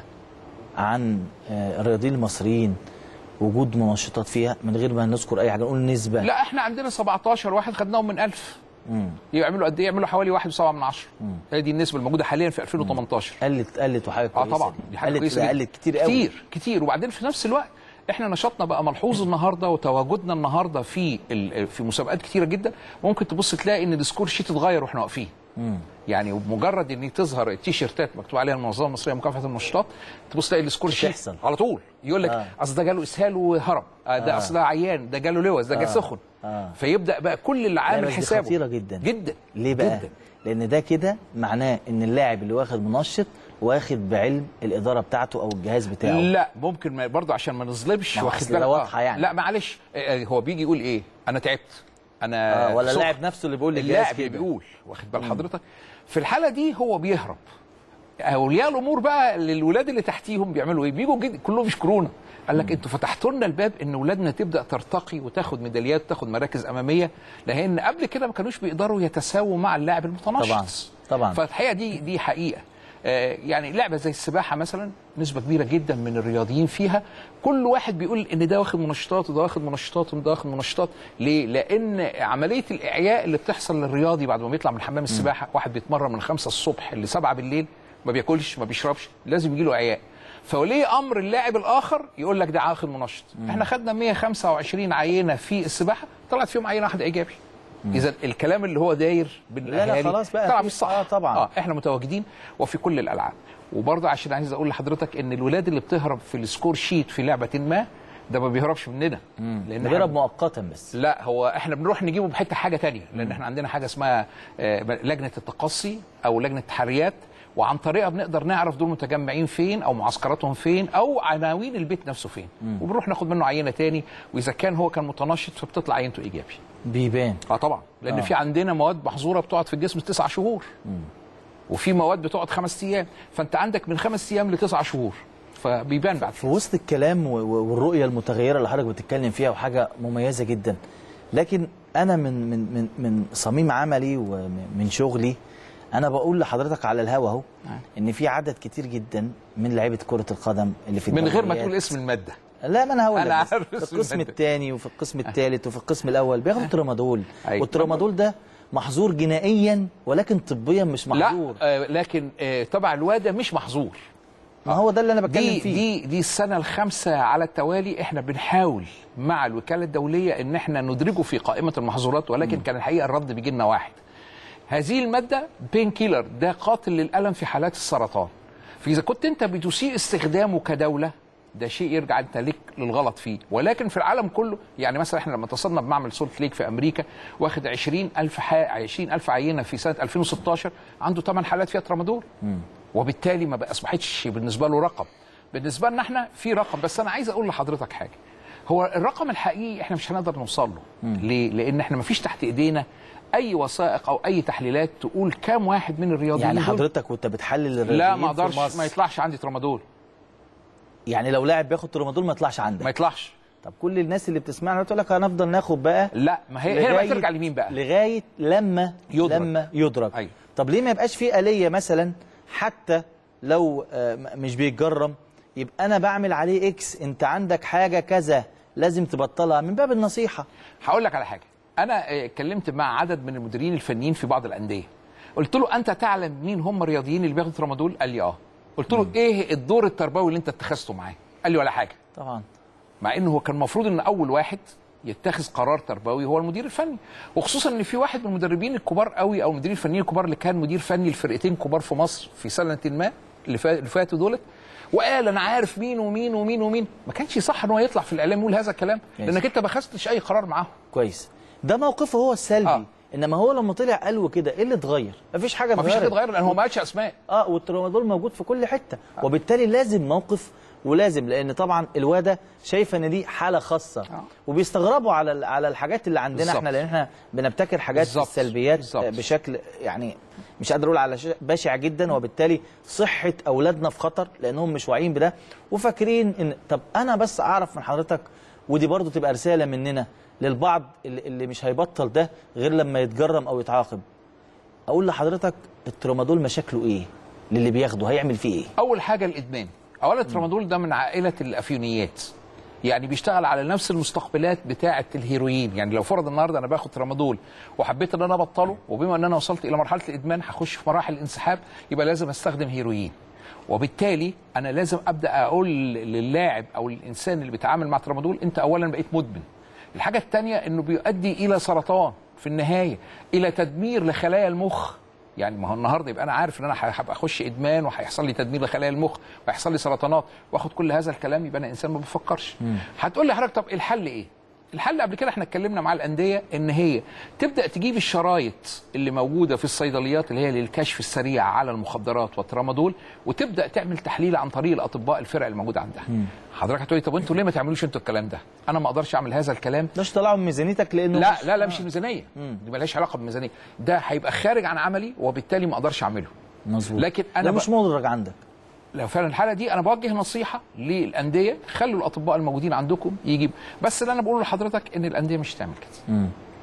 Speaker 1: عن آه، الرياضيين المصريين وجود منشطات فيها من غير ما نذكر اي حاجه نقول نسبه
Speaker 3: لا احنا عندنا 17 واحد خدناهم من 1000 يعملوا قد ايه يعملوا حوالي 1.7 من 10 هي دي النسبه الموجوده حاليا في 2018
Speaker 1: قلت قلت وحاجه
Speaker 3: اه
Speaker 1: كويسه
Speaker 3: طبعا
Speaker 1: دي.
Speaker 3: دي حاجه
Speaker 1: قلت
Speaker 3: كويسه جدا.
Speaker 1: قلت كتير قوي
Speaker 3: كتير كتير وبعدين في نفس الوقت احنا نشاطنا بقى ملحوظ النهارده وتواجدنا النهارده في ال- في مسابقات كتيره جدا ممكن تبص تلاقي ان السكور شيت اتغير واحنا واقفين يعني مجرد ان تظهر التيشيرتات مكتوب عليها المنظمه المصريه لمكافحه المنشطات تبص تلاقي السكور شيت
Speaker 1: بتحصل.
Speaker 3: على طول يقول لك
Speaker 1: آه.
Speaker 3: اصل ده جاله اسهال وهرب آه ده اصل ده عيان ده جاله لوز ده جه سخن
Speaker 1: آه.
Speaker 3: فيبدا بقى كل اللي
Speaker 1: لا،
Speaker 3: عامل
Speaker 1: بس دي
Speaker 3: حسابه
Speaker 1: خطيره جدا
Speaker 3: جدا
Speaker 1: ليه بقى؟
Speaker 3: جدا.
Speaker 1: لان ده كده معناه ان اللاعب اللي واخد منشط واخد بعلم الاداره بتاعته او الجهاز بتاعه
Speaker 3: لا ممكن ما برضه عشان ما نظلمش
Speaker 1: ما هو
Speaker 3: واخد
Speaker 1: أصل
Speaker 3: بالك
Speaker 1: ده
Speaker 3: آه.
Speaker 1: واضحة يعني.
Speaker 3: لا معلش آه، آه، هو بيجي يقول ايه انا تعبت انا
Speaker 1: آه ولا
Speaker 3: سخن.
Speaker 1: اللاعب نفسه اللي بيقول للجهاز
Speaker 3: اللاعب
Speaker 1: كده.
Speaker 3: اللي بيقول واخد بال حضرتك في الحاله دي هو بيهرب اولياء الامور بقى للولاد اللي تحتيهم بيعملوا ايه بيجوا جد كلهم يشكرونا قال لك انتوا فتحتوا لنا الباب ان اولادنا تبدا ترتقي وتاخد ميداليات وتاخد مراكز اماميه لان قبل كده ما كانوش بيقدروا يتساووا مع اللاعب المتنشط
Speaker 1: طبعاً، طبعاً.
Speaker 3: فالحقيقه دي دي حقيقه آه، يعني لعبه زي السباحه مثلا نسبه كبيره جدا من الرياضيين فيها كل واحد بيقول ان ده واخد منشطات وده واخد منشطات وده واخد منشطات ليه لان عمليه الاعياء اللي بتحصل للرياضي بعد ما بيطلع من حمام السباحه واحد بيتمرن من 5 الصبح ل 7 بالليل ما بياكلش ما بيشربش لازم يجي له اعياء فولي امر اللاعب الاخر يقول لك ده واخد منشط احنا خدنا 125 عينه في السباحه طلعت فيهم عينه واحده ايجابي اذا الكلام اللي هو داير بين
Speaker 1: لا، لا،
Speaker 3: الأهالي
Speaker 1: خلاص بقى،
Speaker 3: طبعا
Speaker 1: في-
Speaker 3: مش صح
Speaker 1: آه، طبعاً.
Speaker 3: اه احنا متواجدين وفي كل الالعاب وبرضه عشان عايز اقول لحضرتك ان الولاد اللي بتهرب في السكور شيت في لعبه ما ده ما بيهربش مننا لان
Speaker 1: ده بيهرب
Speaker 3: إحنا-
Speaker 1: مؤقتا بس
Speaker 3: لا هو احنا بنروح نجيبه بحته حاجه تانية لان احنا عندنا حاجه اسمها آه، لجنه التقصي او لجنه التحريات وعن طريقها بنقدر نعرف دول متجمعين فين او معسكراتهم فين او عناوين البيت نفسه فين وبنروح ناخد منه عينه تاني واذا كان هو كان متنشط فبتطلع عينته ايجابي
Speaker 1: بيبان
Speaker 3: اه طبعا لان
Speaker 1: آه.
Speaker 3: في عندنا مواد محظوره بتقعد في الجسم تسع شهور وفي مواد بتقعد خمس ايام فانت عندك من خمس ايام لتسع شهور فبيبان بعد
Speaker 1: في وسط الكلام و- و- والرؤيه المتغيره اللي حضرتك بتتكلم فيها وحاجه مميزه جدا لكن انا من من من من صميم عملي ومن شغلي انا بقول لحضرتك على الهوا اهو ان في عدد كتير جدا من لعيبه كره القدم اللي في
Speaker 3: من غير ما
Speaker 1: الدوريات.
Speaker 3: تقول اسم الماده
Speaker 1: لا ما انا هقول
Speaker 3: أنا
Speaker 1: لك بس.
Speaker 3: عارف
Speaker 1: في
Speaker 3: اسم
Speaker 1: القسم
Speaker 3: المادة.
Speaker 1: الثاني وفي القسم الثالث وفي القسم الاول بياخدوا ترامادول
Speaker 3: أيوة.
Speaker 1: والترامادول ده محظور جنائيا ولكن طبيا مش محظور
Speaker 3: لا آه لكن آه طبعا الواده مش محظور
Speaker 1: ما هو ده اللي انا بتكلم
Speaker 3: دي
Speaker 1: فيه
Speaker 3: دي دي السنه الخامسه على التوالي احنا بنحاول مع الوكاله الدوليه ان احنا ندرجه في قائمه المحظورات ولكن كان الحقيقه الرد بيجي لنا واحد هذه الماده بين كيلر ده قاتل للالم في حالات السرطان فاذا كنت انت بتسيء استخدامه كدوله ده شيء يرجع انت ليك للغلط فيه ولكن في العالم كله يعني مثلا احنا لما اتصلنا بمعمل سولت ليك في امريكا واخد 20000 ح... 20000 عينه في سنه 2016 عنده 8 حالات فيها ترامادول وبالتالي ما بقى اصبحتش بالنسبه له رقم بالنسبه لنا احنا في رقم بس انا عايز اقول لحضرتك حاجه هو الرقم الحقيقي احنا مش هنقدر نوصل له ليه لان احنا ما فيش تحت ايدينا اي وثائق او اي تحليلات تقول كام واحد من الرياضيين
Speaker 1: يعني
Speaker 3: دول-
Speaker 1: حضرتك وانت بتحلل الرياضيين
Speaker 3: لا ما
Speaker 1: في
Speaker 3: اقدرش
Speaker 1: مصر،
Speaker 3: ما يطلعش عندي ترامادول
Speaker 1: يعني لو لاعب بياخد ترامادول ما يطلعش
Speaker 3: ما
Speaker 1: عندك
Speaker 3: يطلعش
Speaker 1: طب كل الناس اللي بتسمعنا تقول لك هنفضل ناخد بقى
Speaker 3: لا ما هي هنا بقى ترجع لمين بقى
Speaker 1: لغايه لما
Speaker 3: يدرك.
Speaker 1: لما يدرك
Speaker 3: أيوة.
Speaker 1: طب ليه ما يبقاش في آلية مثلا حتى لو آه، م- مش بيتجرم يبقى انا بعمل عليه اكس انت عندك حاجه كذا لازم تبطلها من باب النصيحه
Speaker 3: هقول لك على حاجه انا آه، اتكلمت مع عدد من المديرين الفنيين في بعض الانديه قلت له انت تعلم مين هم الرياضيين اللي بياخدوا ترامادول قال لي اه قلت له ايه الدور التربوي اللي انت اتخذته معاه قال لي ولا حاجه
Speaker 1: طبعا
Speaker 3: مع انه هو كان المفروض ان اول واحد يتخذ قرار تربوي هو المدير الفني وخصوصا ان في واحد من المدربين الكبار قوي او المديرين الفنيين الكبار اللي كان مدير فني لفرقتين كبار في مصر في سنه ما اللي فا- اللي فاتوا دولت وقال انا عارف مين ومين ومين ومين ما كانش صح ان هو يطلع في الاعلام يقول هذا الكلام
Speaker 1: ماشي.
Speaker 3: لانك انت ما خدتش اي قرار معاهم
Speaker 1: كويس ده موقفه هو السلبي
Speaker 3: آه.
Speaker 1: انما هو لما طلع قال كده ايه اللي اتغير مفيش حاجه
Speaker 3: ما فيش
Speaker 1: اتغيرت
Speaker 3: حاجه اتغير لان هو ما قالش اسماء
Speaker 1: اه والترامادول موجود في كل حته وبالتالي لازم موقف ولازم لان طبعا الواده شايفه ان دي حاله خاصه
Speaker 3: آه.
Speaker 1: وبيستغربوا على ال- على الحاجات اللي عندنا
Speaker 3: بالظبط.
Speaker 1: احنا لان احنا بنبتكر حاجات
Speaker 3: بالظبط.
Speaker 1: السلبيات
Speaker 3: بالظبط.
Speaker 1: بشكل يعني مش قادر اقول على ش- بشع جدا وبالتالي صحه اولادنا في خطر لانهم مش واعيين بده وفاكرين ان طب انا بس اعرف من حضرتك ودي برضو تبقى رساله مننا للبعض اللي اللي مش هيبطل ده غير لما يتجرم او يتعاقب اقول لحضرتك الترامادول مشاكله ايه للي بياخده هيعمل فيه ايه
Speaker 3: اول حاجه الادمان اولا الترامادول ده من عائله الافيونيات يعني بيشتغل على نفس المستقبلات بتاعه الهيروين يعني لو فرض النهارده انا باخد ترامادول وحبيت ان انا ابطله وبما ان انا وصلت الى مرحله الادمان هخش في مراحل الانسحاب يبقى لازم استخدم هيروين وبالتالي انا لازم ابدا اقول للاعب او الانسان اللي بيتعامل مع ترامادول انت اولا بقيت مدمن الحاجه الثانيه انه بيؤدي الى سرطان في النهايه الى تدمير لخلايا المخ يعني ما هو النهارده يبقى انا عارف ان انا هبقى اخش ادمان وهيحصل لي تدمير لخلايا المخ وهيحصل لي سرطانات واخد كل هذا الكلام يبقى انا انسان ما بفكرش هتقول لي حضرتك طب الحل ايه الحل قبل كده احنا اتكلمنا مع الانديه ان هي تبدا تجيب الشرايط اللي موجوده في الصيدليات اللي هي للكشف السريع على المخدرات والترامادول وتبدا تعمل تحليل عن طريق الاطباء الفرق الموجوده عندها حضرتك هتقولي طب انتوا ليه ما تعملوش انتوا الكلام ده انا ما اقدرش اعمل هذا الكلام
Speaker 1: مش طلعوا من ميزانيتك لانه
Speaker 3: لا
Speaker 1: مش-
Speaker 3: لا لا مش الميزانيه دي ملهاش علاقه بالميزانيه ده هيبقى خارج عن عملي وبالتالي ما اقدرش اعمله
Speaker 1: مظبوط
Speaker 3: لكن أنا
Speaker 1: ده
Speaker 3: ب-
Speaker 1: مش مدرج عندك
Speaker 3: لو فعلا الحاله دي انا بوجه نصيحه للانديه خلوا الاطباء الموجودين عندكم يجيب بس اللي انا بقوله لحضرتك ان الانديه مش هتعمل كده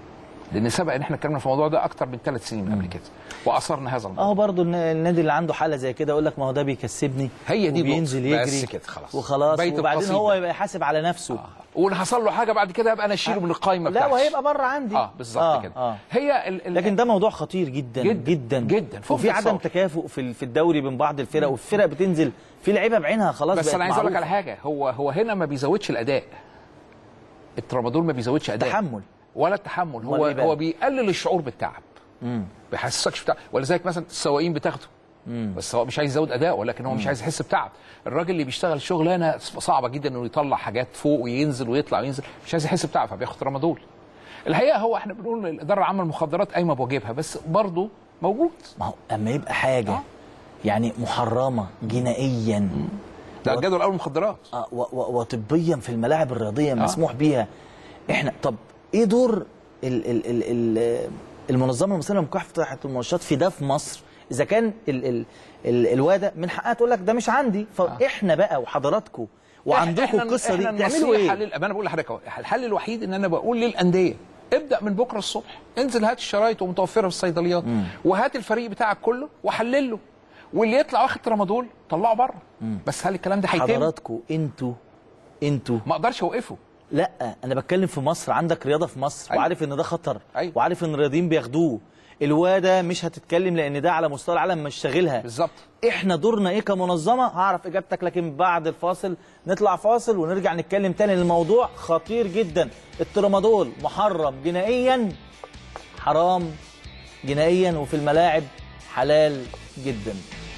Speaker 3: لان سبق ان احنا اتكلمنا في الموضوع ده اكتر من ثلاث سنين قبل كده واثرنا هذا الموضوع
Speaker 1: اهو برضو الن- النادي اللي عنده حاله زي كده يقول لك ما هو ده بيكسبني
Speaker 3: هي دي
Speaker 1: وبينزل
Speaker 3: النقطة.
Speaker 1: يجري
Speaker 3: بس كده خلاص.
Speaker 1: وخلاص
Speaker 3: بيت
Speaker 1: وبعدين
Speaker 3: القصيدة.
Speaker 1: هو يبقى يحاسب على نفسه
Speaker 3: وان حصل له حاجه بعد كده ابقى انا اشيله من القائمه
Speaker 1: لا
Speaker 3: بتاعتي
Speaker 1: وهيبقى بره عندي
Speaker 3: اه بالظبط كده
Speaker 1: آه.
Speaker 3: هي ال ال
Speaker 1: لكن ده موضوع خطير جدا
Speaker 3: جداً،
Speaker 1: جدا
Speaker 3: جداً، فوق
Speaker 1: وفي
Speaker 3: ما
Speaker 1: عدم
Speaker 3: تتصور.
Speaker 1: تكافؤ في ال- في الدوري بين بعض الفرق والفرق بتنزل في لعيبه بعينها خلاص
Speaker 3: بس
Speaker 1: بقت
Speaker 3: انا عايز اقول لك على
Speaker 1: معروفة.
Speaker 3: حاجه هو هو هنا ما بيزودش الاداء الترامادول ما بيزودش اداء
Speaker 1: تحمل
Speaker 3: ولا التحمل
Speaker 1: أمال
Speaker 3: هو
Speaker 1: إيه بقى؟
Speaker 3: هو بيقلل الشعور بالتعب
Speaker 1: مم.
Speaker 3: بيحسسكش بتعب ولذلك مثلا السواقين بتاخده بس هو مش عايز يزود اداء ولكن هو مش عايز يحس بتعب الراجل اللي بيشتغل شغلانه صعبه جدا انه يطلع حاجات فوق وينزل ويطلع وينزل مش عايز يحس بتعب فبياخد ترامادول الحقيقه هو احنا بنقول الاداره العامه للمخدرات قايمه بواجبها بس برضه موجود
Speaker 1: ما هو اما يبقى حاجه
Speaker 3: آه.
Speaker 1: يعني محرمه جنائيا
Speaker 3: ده الجدول الاول المخدرات
Speaker 1: آه، و- و- وطبيا في الملاعب الرياضيه مسموح بيها احنا طب ايه دور ال ال ال ال المنظمه المصريه لمكافحه المنشطات في ده في مصر اذا كان ال ال ال الواده من حقها تقول لك ده مش عندي فاحنا بقى وحضراتكم وعندكم
Speaker 3: إحنا-
Speaker 1: القصه دي
Speaker 3: إحنا
Speaker 1: تعملوا
Speaker 3: النصيحة
Speaker 1: ايه
Speaker 3: لل- ما انا بقول لحضرتك أهو، الحل الوحيد ان انا بقول للانديه ابدا من بكره الصبح انزل هات الشرايط ومتوفره في الصيدليات وهات الفريق بتاعك كله وحلله واللي يطلع واخد ترامادول طلعه بره بس هل الكلام ده هيتم
Speaker 1: حضراتكم انتوا انتوا
Speaker 3: ما اقدرش اوقفه
Speaker 1: لا انا بتكلم في مصر عندك رياضه في مصر
Speaker 3: أيوة.
Speaker 1: وعارف ان ده خطر
Speaker 3: أيوة.
Speaker 1: وعارف ان الرياضيين بياخدوه الواده مش هتتكلم لان ده على مستوى العالم مش شاغلها
Speaker 3: بالظبط
Speaker 1: احنا دورنا ايه كمنظمه هعرف اجابتك لكن بعد الفاصل نطلع فاصل ونرجع نتكلم تاني الموضوع خطير جدا الترامادول محرم جنائيا حرام جنائيا وفي الملاعب حلال جدا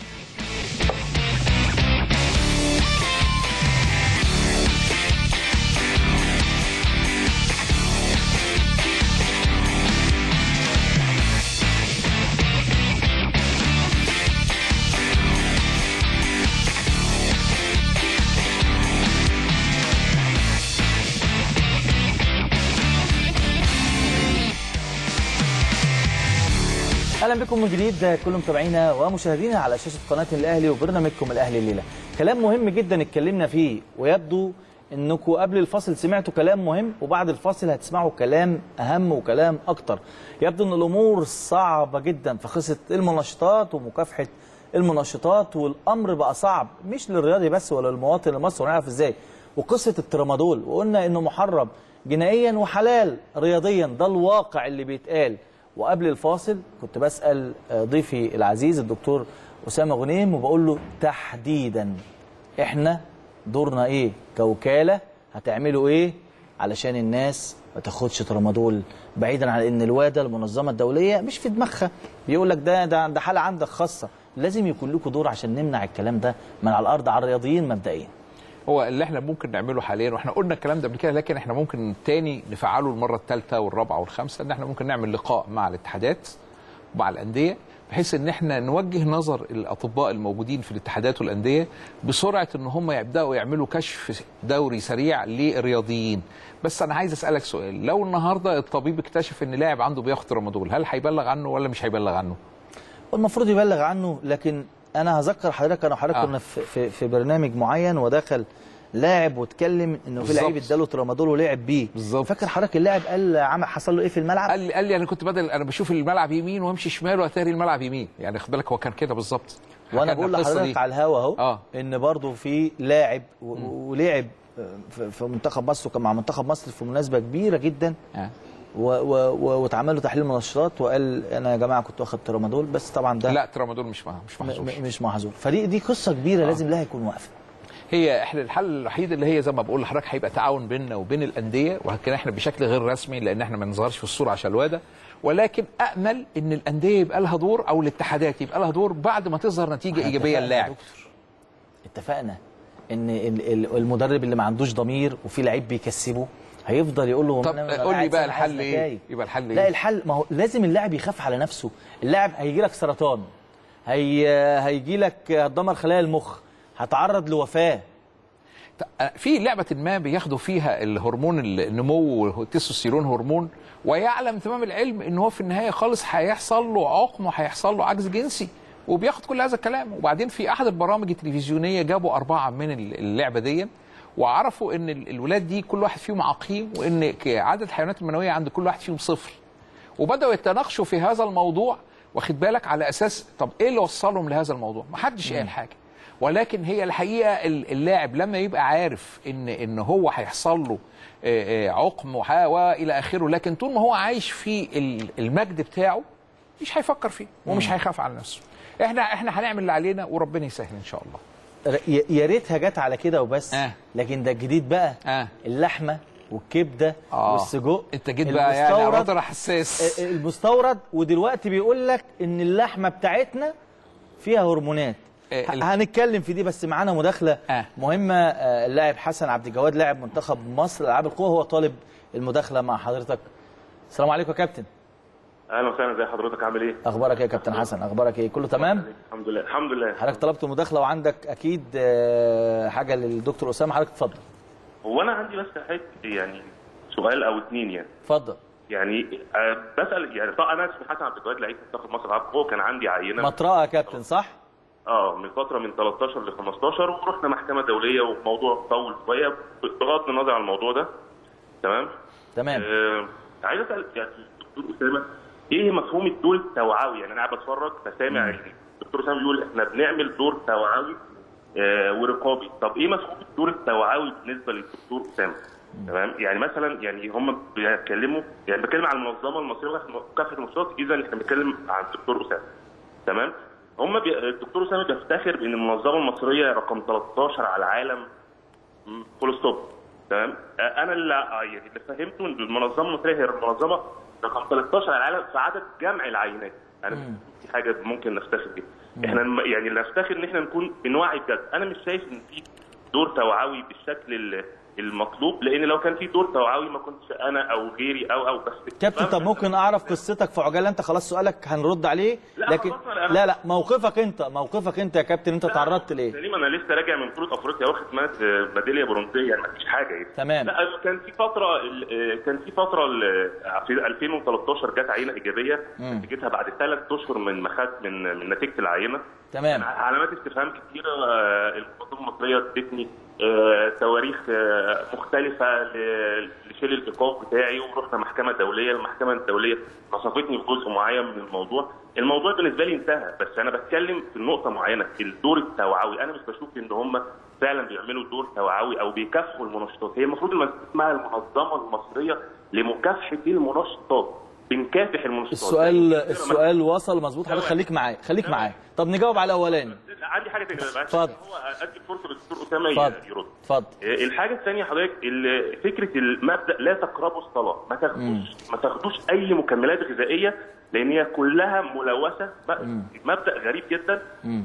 Speaker 1: اهلا بكم من جديد كل متابعينا ومشاهدينا على شاشه قناه الاهلي وبرنامجكم الاهلي الليله كلام مهم جدا اتكلمنا فيه ويبدو انكم قبل الفاصل سمعتوا كلام مهم وبعد الفاصل هتسمعوا كلام اهم وكلام اكتر يبدو ان الامور صعبه جدا في قصه المنشطات ومكافحه المنشطات والامر بقى صعب مش للرياضي بس ولا للمواطن المصري ونعرف ازاي وقصه الترامادول وقلنا انه محرم جنائيا وحلال رياضيا ده الواقع اللي بيتقال وقبل الفاصل كنت بسال آه، ضيفي العزيز الدكتور اسامه غنيم وبقول له تحديدا احنا دورنا ايه كوكاله هتعملوا ايه علشان الناس ما تاخدش ترامادول بعيدا عن ان الواده المنظمه الدوليه مش في دماغها بيقول لك ده ده ده حاله عندك خاصه لازم يكون لكم دور عشان نمنع الكلام ده من على الارض على الرياضيين مبدئيا
Speaker 3: هو اللي احنا ممكن نعمله حاليا واحنا قلنا الكلام ده قبل كده لكن احنا ممكن تاني نفعله المره الثالثه والرابعه والخامسه ان احنا ممكن نعمل لقاء مع الاتحادات ومع الانديه بحيث ان احنا نوجه نظر الاطباء الموجودين في الاتحادات والانديه بسرعه ان هم يبداوا يعملوا كشف دوري سريع للرياضيين بس انا عايز اسالك سؤال لو النهارده الطبيب اكتشف ان لاعب عنده بياخد رمادول هل هيبلغ عنه ولا مش هيبلغ عنه
Speaker 1: والمفروض يبلغ عنه لكن انا هذكر حضرتك انا وحضرتك
Speaker 3: آه.
Speaker 1: كنا في, في, في برنامج معين ودخل لاعب واتكلم انه في
Speaker 3: بالظبط.
Speaker 1: لعيب اداله ترامادول ولعب بيه
Speaker 3: بالظبط.
Speaker 1: فاكر حضرتك اللاعب قال عمل حصل له ايه في الملعب
Speaker 3: قال لي قال لي انا كنت بدل انا بشوف الملعب يمين وامشي شمال واتاري الملعب يمين يعني خد بالك هو كان كده بالظبط
Speaker 1: وانا
Speaker 3: حكى
Speaker 1: بقول
Speaker 3: لنا القصة
Speaker 1: لحضرتك
Speaker 3: دي.
Speaker 1: على الهوا اهو
Speaker 3: آه.
Speaker 1: ان برضه في لاعب و- و- ولعب في في منتخب مصر وكان مع منتخب مصر في مناسبه كبيره جدا
Speaker 3: آه.
Speaker 1: و- و- و- واتعمل له تحليل منشطات وقال انا يا جماعه كنت واخد ترامادول بس طبعا ده
Speaker 3: لا ترامادول مش مع- مش
Speaker 1: م-
Speaker 3: محظوظ
Speaker 1: م- مش محظوظ فدي دي قصه كبيره لازم لها يكون واقفه
Speaker 3: هي احنا الحل الوحيد اللي هي زي ما بقول لحضرتك هيبقى تعاون بيننا وبين الانديه ولكن احنا بشكل غير رسمي لان احنا ما نظهرش في الصوره عشان الواده ولكن امل ان الانديه يبقى لها دور او الاتحادات يبقى لها دور بعد ما تظهر نتيجه ايجابيه
Speaker 1: اتفقنا يا
Speaker 3: للاعب
Speaker 1: دكتور. اتفقنا ان ال- ال- المدرب اللي ما عندوش ضمير وفي لعيب بيكسبه هيفضل يقول له
Speaker 3: طب
Speaker 1: أنا- أنا
Speaker 3: قول لي
Speaker 1: قاعد
Speaker 3: بقى
Speaker 1: سنة عايز
Speaker 3: الحل ايه
Speaker 1: نتايج.
Speaker 3: يبقى الحل
Speaker 1: لا
Speaker 3: ايه
Speaker 1: الحل ما هو لازم اللاعب يخاف على نفسه اللاعب هيجي لك سرطان هي هيجي لك هتدمر خلايا المخ هتعرض لوفاه
Speaker 3: ط- في لعبه ما بياخدوا فيها الهرمون النمو والتستوستيرون هرمون ويعلم تمام العلم ان هو في النهايه خالص هيحصل له عقم وهيحصل له عجز جنسي وبياخد كل هذا الكلام وبعدين في احد البرامج التلفزيونيه جابوا اربعه من اللعبه دي وعرفوا ان ال- الولاد دي كل واحد فيهم عقيم وان ك- عدد الحيوانات المنويه عند كل واحد فيهم صفر وبداوا يتناقشوا في هذا الموضوع واخد بالك على اساس طب ايه اللي وصلهم لهذا الموضوع ما حدش قال حاجه ولكن هي الحقيقه ال- اللاعب لما يبقى عارف ان ان هو هيحصل له آه، آه، عقم وح- والى اخره لكن طول ما هو عايش في ال- المجد بتاعه مش هيفكر فيه ومش هيخاف على نفسه احنا احنا هنعمل اللي علينا وربنا يسهل ان شاء الله
Speaker 1: ر- يا يا ريتها جت على كده وبس
Speaker 3: آه.
Speaker 1: لكن ده الجديد بقى
Speaker 3: آه.
Speaker 1: اللحمه والكبده
Speaker 3: آه.
Speaker 1: والسجق
Speaker 3: انت جيت بقى يعني على
Speaker 1: المستورد-
Speaker 3: وتر حساس
Speaker 1: المستورد ودلوقتي بيقول لك ان اللحمه بتاعتنا فيها هرمونات
Speaker 3: آه، ال-
Speaker 1: ه- هنتكلم في دي بس معانا مداخله
Speaker 3: آه.
Speaker 1: مهمه آه، اللاعب حسن عبد الجواد لاعب منتخب مصر العاب القوه هو طالب المداخله مع حضرتك السلام عليكم يا كابتن
Speaker 4: اهلا وسهلا زي حضرتك عامل ايه؟
Speaker 1: اخبارك ايه يا كابتن حسن اخبارك ايه كله تمام
Speaker 4: الحمد لله الحمد لله
Speaker 1: حضرتك طلبت مداخله وعندك اكيد آه، حاجه للدكتور اسامه حضرتك اتفضل
Speaker 4: هو انا عندي بس حته يعني سؤال او اتنين يعني
Speaker 1: اتفضل
Speaker 4: يعني آه، بسال يعني طبعا انا اسمي حسن عبد الجواد لعيب منتخب مصر العرب هو كان عندي عينه
Speaker 1: مطرقه يا كابتن صح؟
Speaker 4: اه من فتره من 13 ل 15 ورحنا محكمه دوليه وموضوع طول شويه بغض النظر عن الموضوع ده تمام
Speaker 1: تمام
Speaker 4: آه عايز اسال يعني الدكتور اسامه ايه مفهوم الدور التوعوي يعني انا قاعد بتفرج فسامع الدكتور اسامه بيقول احنا بنعمل دور توعوي آه ورقابي طب ايه مفهوم الدور التوعوي بالنسبه للدكتور اسامه تمام يعني مثلا يعني هم بيتكلموا يعني بتكلم عن المنظمه المصريه لمكافحه المنشطات اذا احنا بنتكلم عن الدكتور اسامه تمام هم بي... الدكتور اسامه بيفتخر بان المنظمه المصريه رقم 13 على العالم فول ستوب تمام آه، انا اللي آه، يعني اللي فهمته ان المنظمه المصريه هي المنظمه رقم 13 على العالم في عدد جمع العينات يعني دي حاجه ممكن نفتخر بيها احنا الم- يعني اللي نفتخر ان احنا نكون بنوعي بجد انا مش شايف ان في دور توعوي بالشكل ال- المطلوب لان لو كان في دور توعوي ما كنتش انا او غيري او او بس
Speaker 1: كابتن طب ممكن اعرف قصتك في عجاله انت خلاص سؤالك هنرد عليه
Speaker 4: لا،
Speaker 1: لكن
Speaker 4: خلاص أنا-
Speaker 1: لا لا موقفك انت موقفك انت يا كابتن انت تعرضت لايه
Speaker 4: سليم انا لسه راجع من بطوله افريقيا واخد مات- ميداليه برونزيه يعني مفيش حاجه يعني
Speaker 1: تمام.
Speaker 4: لا كان في فتره ال- كان في فتره ال- في 2013 جت عينه ايجابيه نتيجتها بعد ثلاث اشهر من مخات من من نتيجه العينه
Speaker 1: تمام
Speaker 4: علامات استفهام كتيره آه، المنظمه المصريه ادتني آه، تواريخ آه، مختلفه ل- لشيل الايقاف بتاعي ورحنا محكمه دوليه المحكمه الدوليه نصفتني في جزء معين من الموضوع الموضوع بالنسبه لي انتهى بس انا بتكلم في نقطه معينه الدور التوعوي انا مش بشوف ان هم فعلا بيعملوا دور توعوي او بيكافحوا المنشطات هي المفروض المس- اسمها المنظمه المصريه لمكافحه المنشطات بنكافح المنشطات
Speaker 1: السؤال السؤال وصل مظبوط حضرتك خليك معايا خليك معايا طب نجاوب على الاولاني
Speaker 4: عندي حاجه تانية بقى
Speaker 1: اتفضل.
Speaker 4: هو ادي فرصه للدكتور اسامه
Speaker 1: اتفضل
Speaker 4: يرد
Speaker 1: اتفضل
Speaker 4: الحاجه الثانيه حضرتك ال- فكره المبدا لا تقربوا الصلاه ما تاخدوش ما تاخدوش اي مكملات غذائيه لان هي كلها ملوثه م- مبدا غريب جدا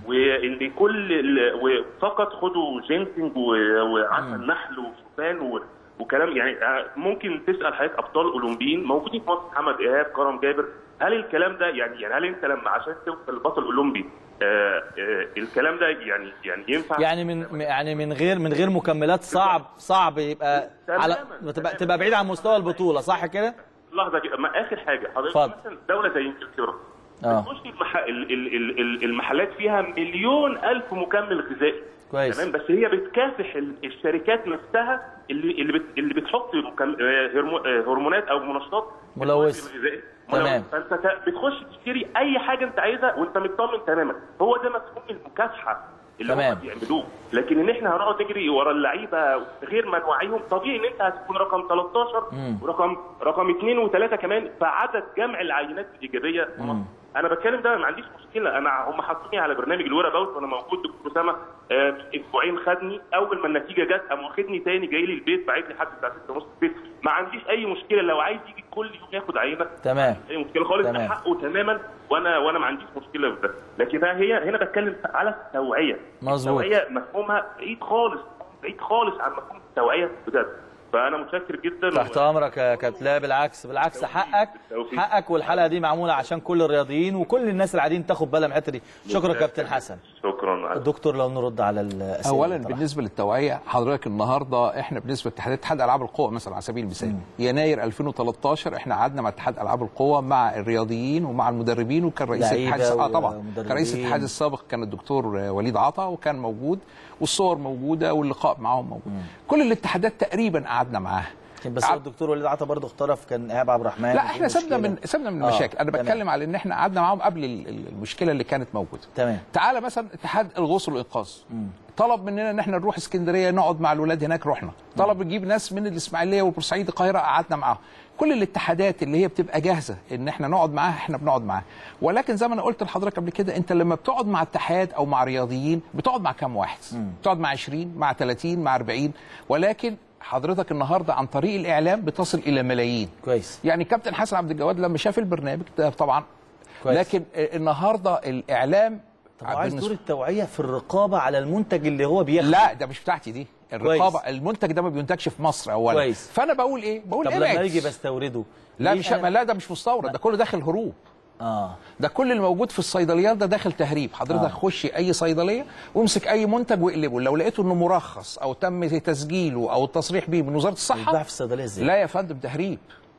Speaker 4: وان كل ال- وفقط خدوا جينسنج و- وعسل نحل وشوفان و- وكلام يعني آه، ممكن تسال حضرتك ابطال اولمبيين موجودين في مصر محمد ايهاب كرم جابر هل الكلام ده يعني يعني هل انت لما عشان توصل لبطل اولمبي آه آه الكلام ده يعني يعني ينفع
Speaker 1: يعني من يعني من غير من غير مكملات صعب صعب يبقى على
Speaker 4: تماماً،
Speaker 1: تبقى,
Speaker 4: تماماً.
Speaker 1: تبقى بعيد عن مستوى البطوله صح كده؟
Speaker 4: لحظه كده ما اخر حاجه حضرتك
Speaker 1: اتفضل.
Speaker 4: مثلا دوله زي انجلترا
Speaker 1: اه
Speaker 4: بتخش المح... ال... ال... ال... ال- المحلات فيها مليون الف مكمل غذائي
Speaker 1: كويس.
Speaker 4: تمام بس هي بتكافح ال- الشركات نفسها اللي اللي بت... اللي بتحط مكم... آه، هرمو... آه، هرمونات او منشطات في
Speaker 1: ملوثة.
Speaker 4: المواد الغذائية.
Speaker 1: تمام.
Speaker 4: ملوثة. فانت ت- بتخش تشتري اي حاجه انت عايزها وانت مطمن تماما هو ده مفهوم المكافحه اللي
Speaker 1: تمام.
Speaker 4: هم بيعملوه لكن ان احنا هنقعد نجري ورا اللعيبه غير ما نوعيهم طبيعي ان انت هتكون رقم 13 ورقم رقم 2 و3 كمان في عدد جمع العينات الايجابيه في مصر. انا بتكلم ده ما عنديش مشكله انا هم حاطيني على برنامج الورا باوت وانا موجود دكتور اسامه آه، اسبوعين خدني اول ما النتيجه جت قام واخدني تاني جاي لي البيت باعت لي حد الساعه 6 ونص البيت ما عنديش اي مشكله لو عايز يجي كل يوم ياخد عينه
Speaker 1: تمام
Speaker 4: اي مشكله خالص
Speaker 1: تمام.
Speaker 4: ده حقه تماما وانا وانا ما عنديش مشكله في ده لكن هي هنا بتكلم على التوعيه
Speaker 1: مظبوط.
Speaker 4: التوعيه مفهومها بعيد خالص بعيد خالص عن مفهوم التوعيه بجد فانا متشكر جدا
Speaker 1: تحت امرك يا كابتن لا بالعكس بالعكس حقك
Speaker 4: توفيق.
Speaker 1: حقك والحلقه دي معموله عشان كل الرياضيين وكل الناس اللي قاعدين تاخد بالها من الحته دي شكرا كابتن حسن
Speaker 4: شكرا
Speaker 1: الدكتور لو نرد على الاسئله
Speaker 3: اولا
Speaker 1: اللي طرحها.
Speaker 3: بالنسبه للتوعيه حضرتك النهارده احنا بالنسبه لاتحاد اتحاد العاب القوى مثلا على سبيل المثال يناير 2013 احنا قعدنا مع اتحاد العاب القوى مع الرياضيين ومع المدربين وكان رئيس
Speaker 1: لعيبة
Speaker 3: الاتحاد اه طبعا
Speaker 1: ومدربين.
Speaker 3: كان رئيس الاتحاد السابق كان الدكتور وليد عطا وكان موجود والصور موجوده واللقاء معاهم موجود كل الاتحادات تقريبا قعدنا معاها
Speaker 1: بس هو الدكتور وليد عطا برضه اختلف كان ايهاب عبد الرحمن
Speaker 3: لا
Speaker 1: في
Speaker 3: احنا سيبنا
Speaker 1: مشكلة.
Speaker 3: من سيبنا من
Speaker 1: آه،
Speaker 3: المشاكل انا
Speaker 1: تمام.
Speaker 3: بتكلم على ان احنا قعدنا معاهم قبل ال- ال- المشكله اللي كانت موجوده
Speaker 1: تمام
Speaker 3: تعالى مثلا اتحاد الغوص والانقاذ طلب مننا ان احنا نروح اسكندريه نقعد مع الولاد هناك رحنا طلب نجيب ناس من الاسماعيليه والبورسعيد القاهره قعدنا معاهم كل الاتحادات اللي هي بتبقى جاهزه ان احنا نقعد معاها احنا بنقعد معاها ولكن زي ما انا قلت لحضرتك قبل كده انت لما بتقعد مع اتحاد او مع رياضيين بتقعد مع كام واحد بتقعد مع 20 مع 30 مع 40 ولكن حضرتك النهارده عن طريق الاعلام بتصل الى ملايين
Speaker 1: كويس
Speaker 3: يعني كابتن حسن عبد الجواد لما شاف البرنامج ده طبعا
Speaker 1: كويس.
Speaker 3: لكن النهارده الاعلام
Speaker 1: طب هو عايز
Speaker 3: بالنسبة-
Speaker 1: دور التوعيه في الرقابه على المنتج اللي هو بياخده
Speaker 3: لا ده مش بتاعتي دي الرقابه
Speaker 1: كويس.
Speaker 3: المنتج ده ما بينتجش في مصر اولا
Speaker 1: كويس.
Speaker 3: فانا بقول ايه بقول
Speaker 1: طب
Speaker 3: إيه
Speaker 1: لما يجي بستورده
Speaker 3: لا
Speaker 1: ليه
Speaker 3: مش
Speaker 1: أنا-
Speaker 3: لا ده مش مستورد ده كله داخل هروب
Speaker 1: اه
Speaker 3: ده كل اللي موجود في الصيدليات ده داخل تهريب حضرتك
Speaker 1: آه.
Speaker 3: آه. خش اي صيدليه وامسك اي منتج واقلبه لو لقيته انه مرخص او تم تسجيله او التصريح بيه من وزاره
Speaker 1: بيتباع
Speaker 3: الصحه
Speaker 1: في الصيدليه ازاي
Speaker 3: لا يا فندم تهريب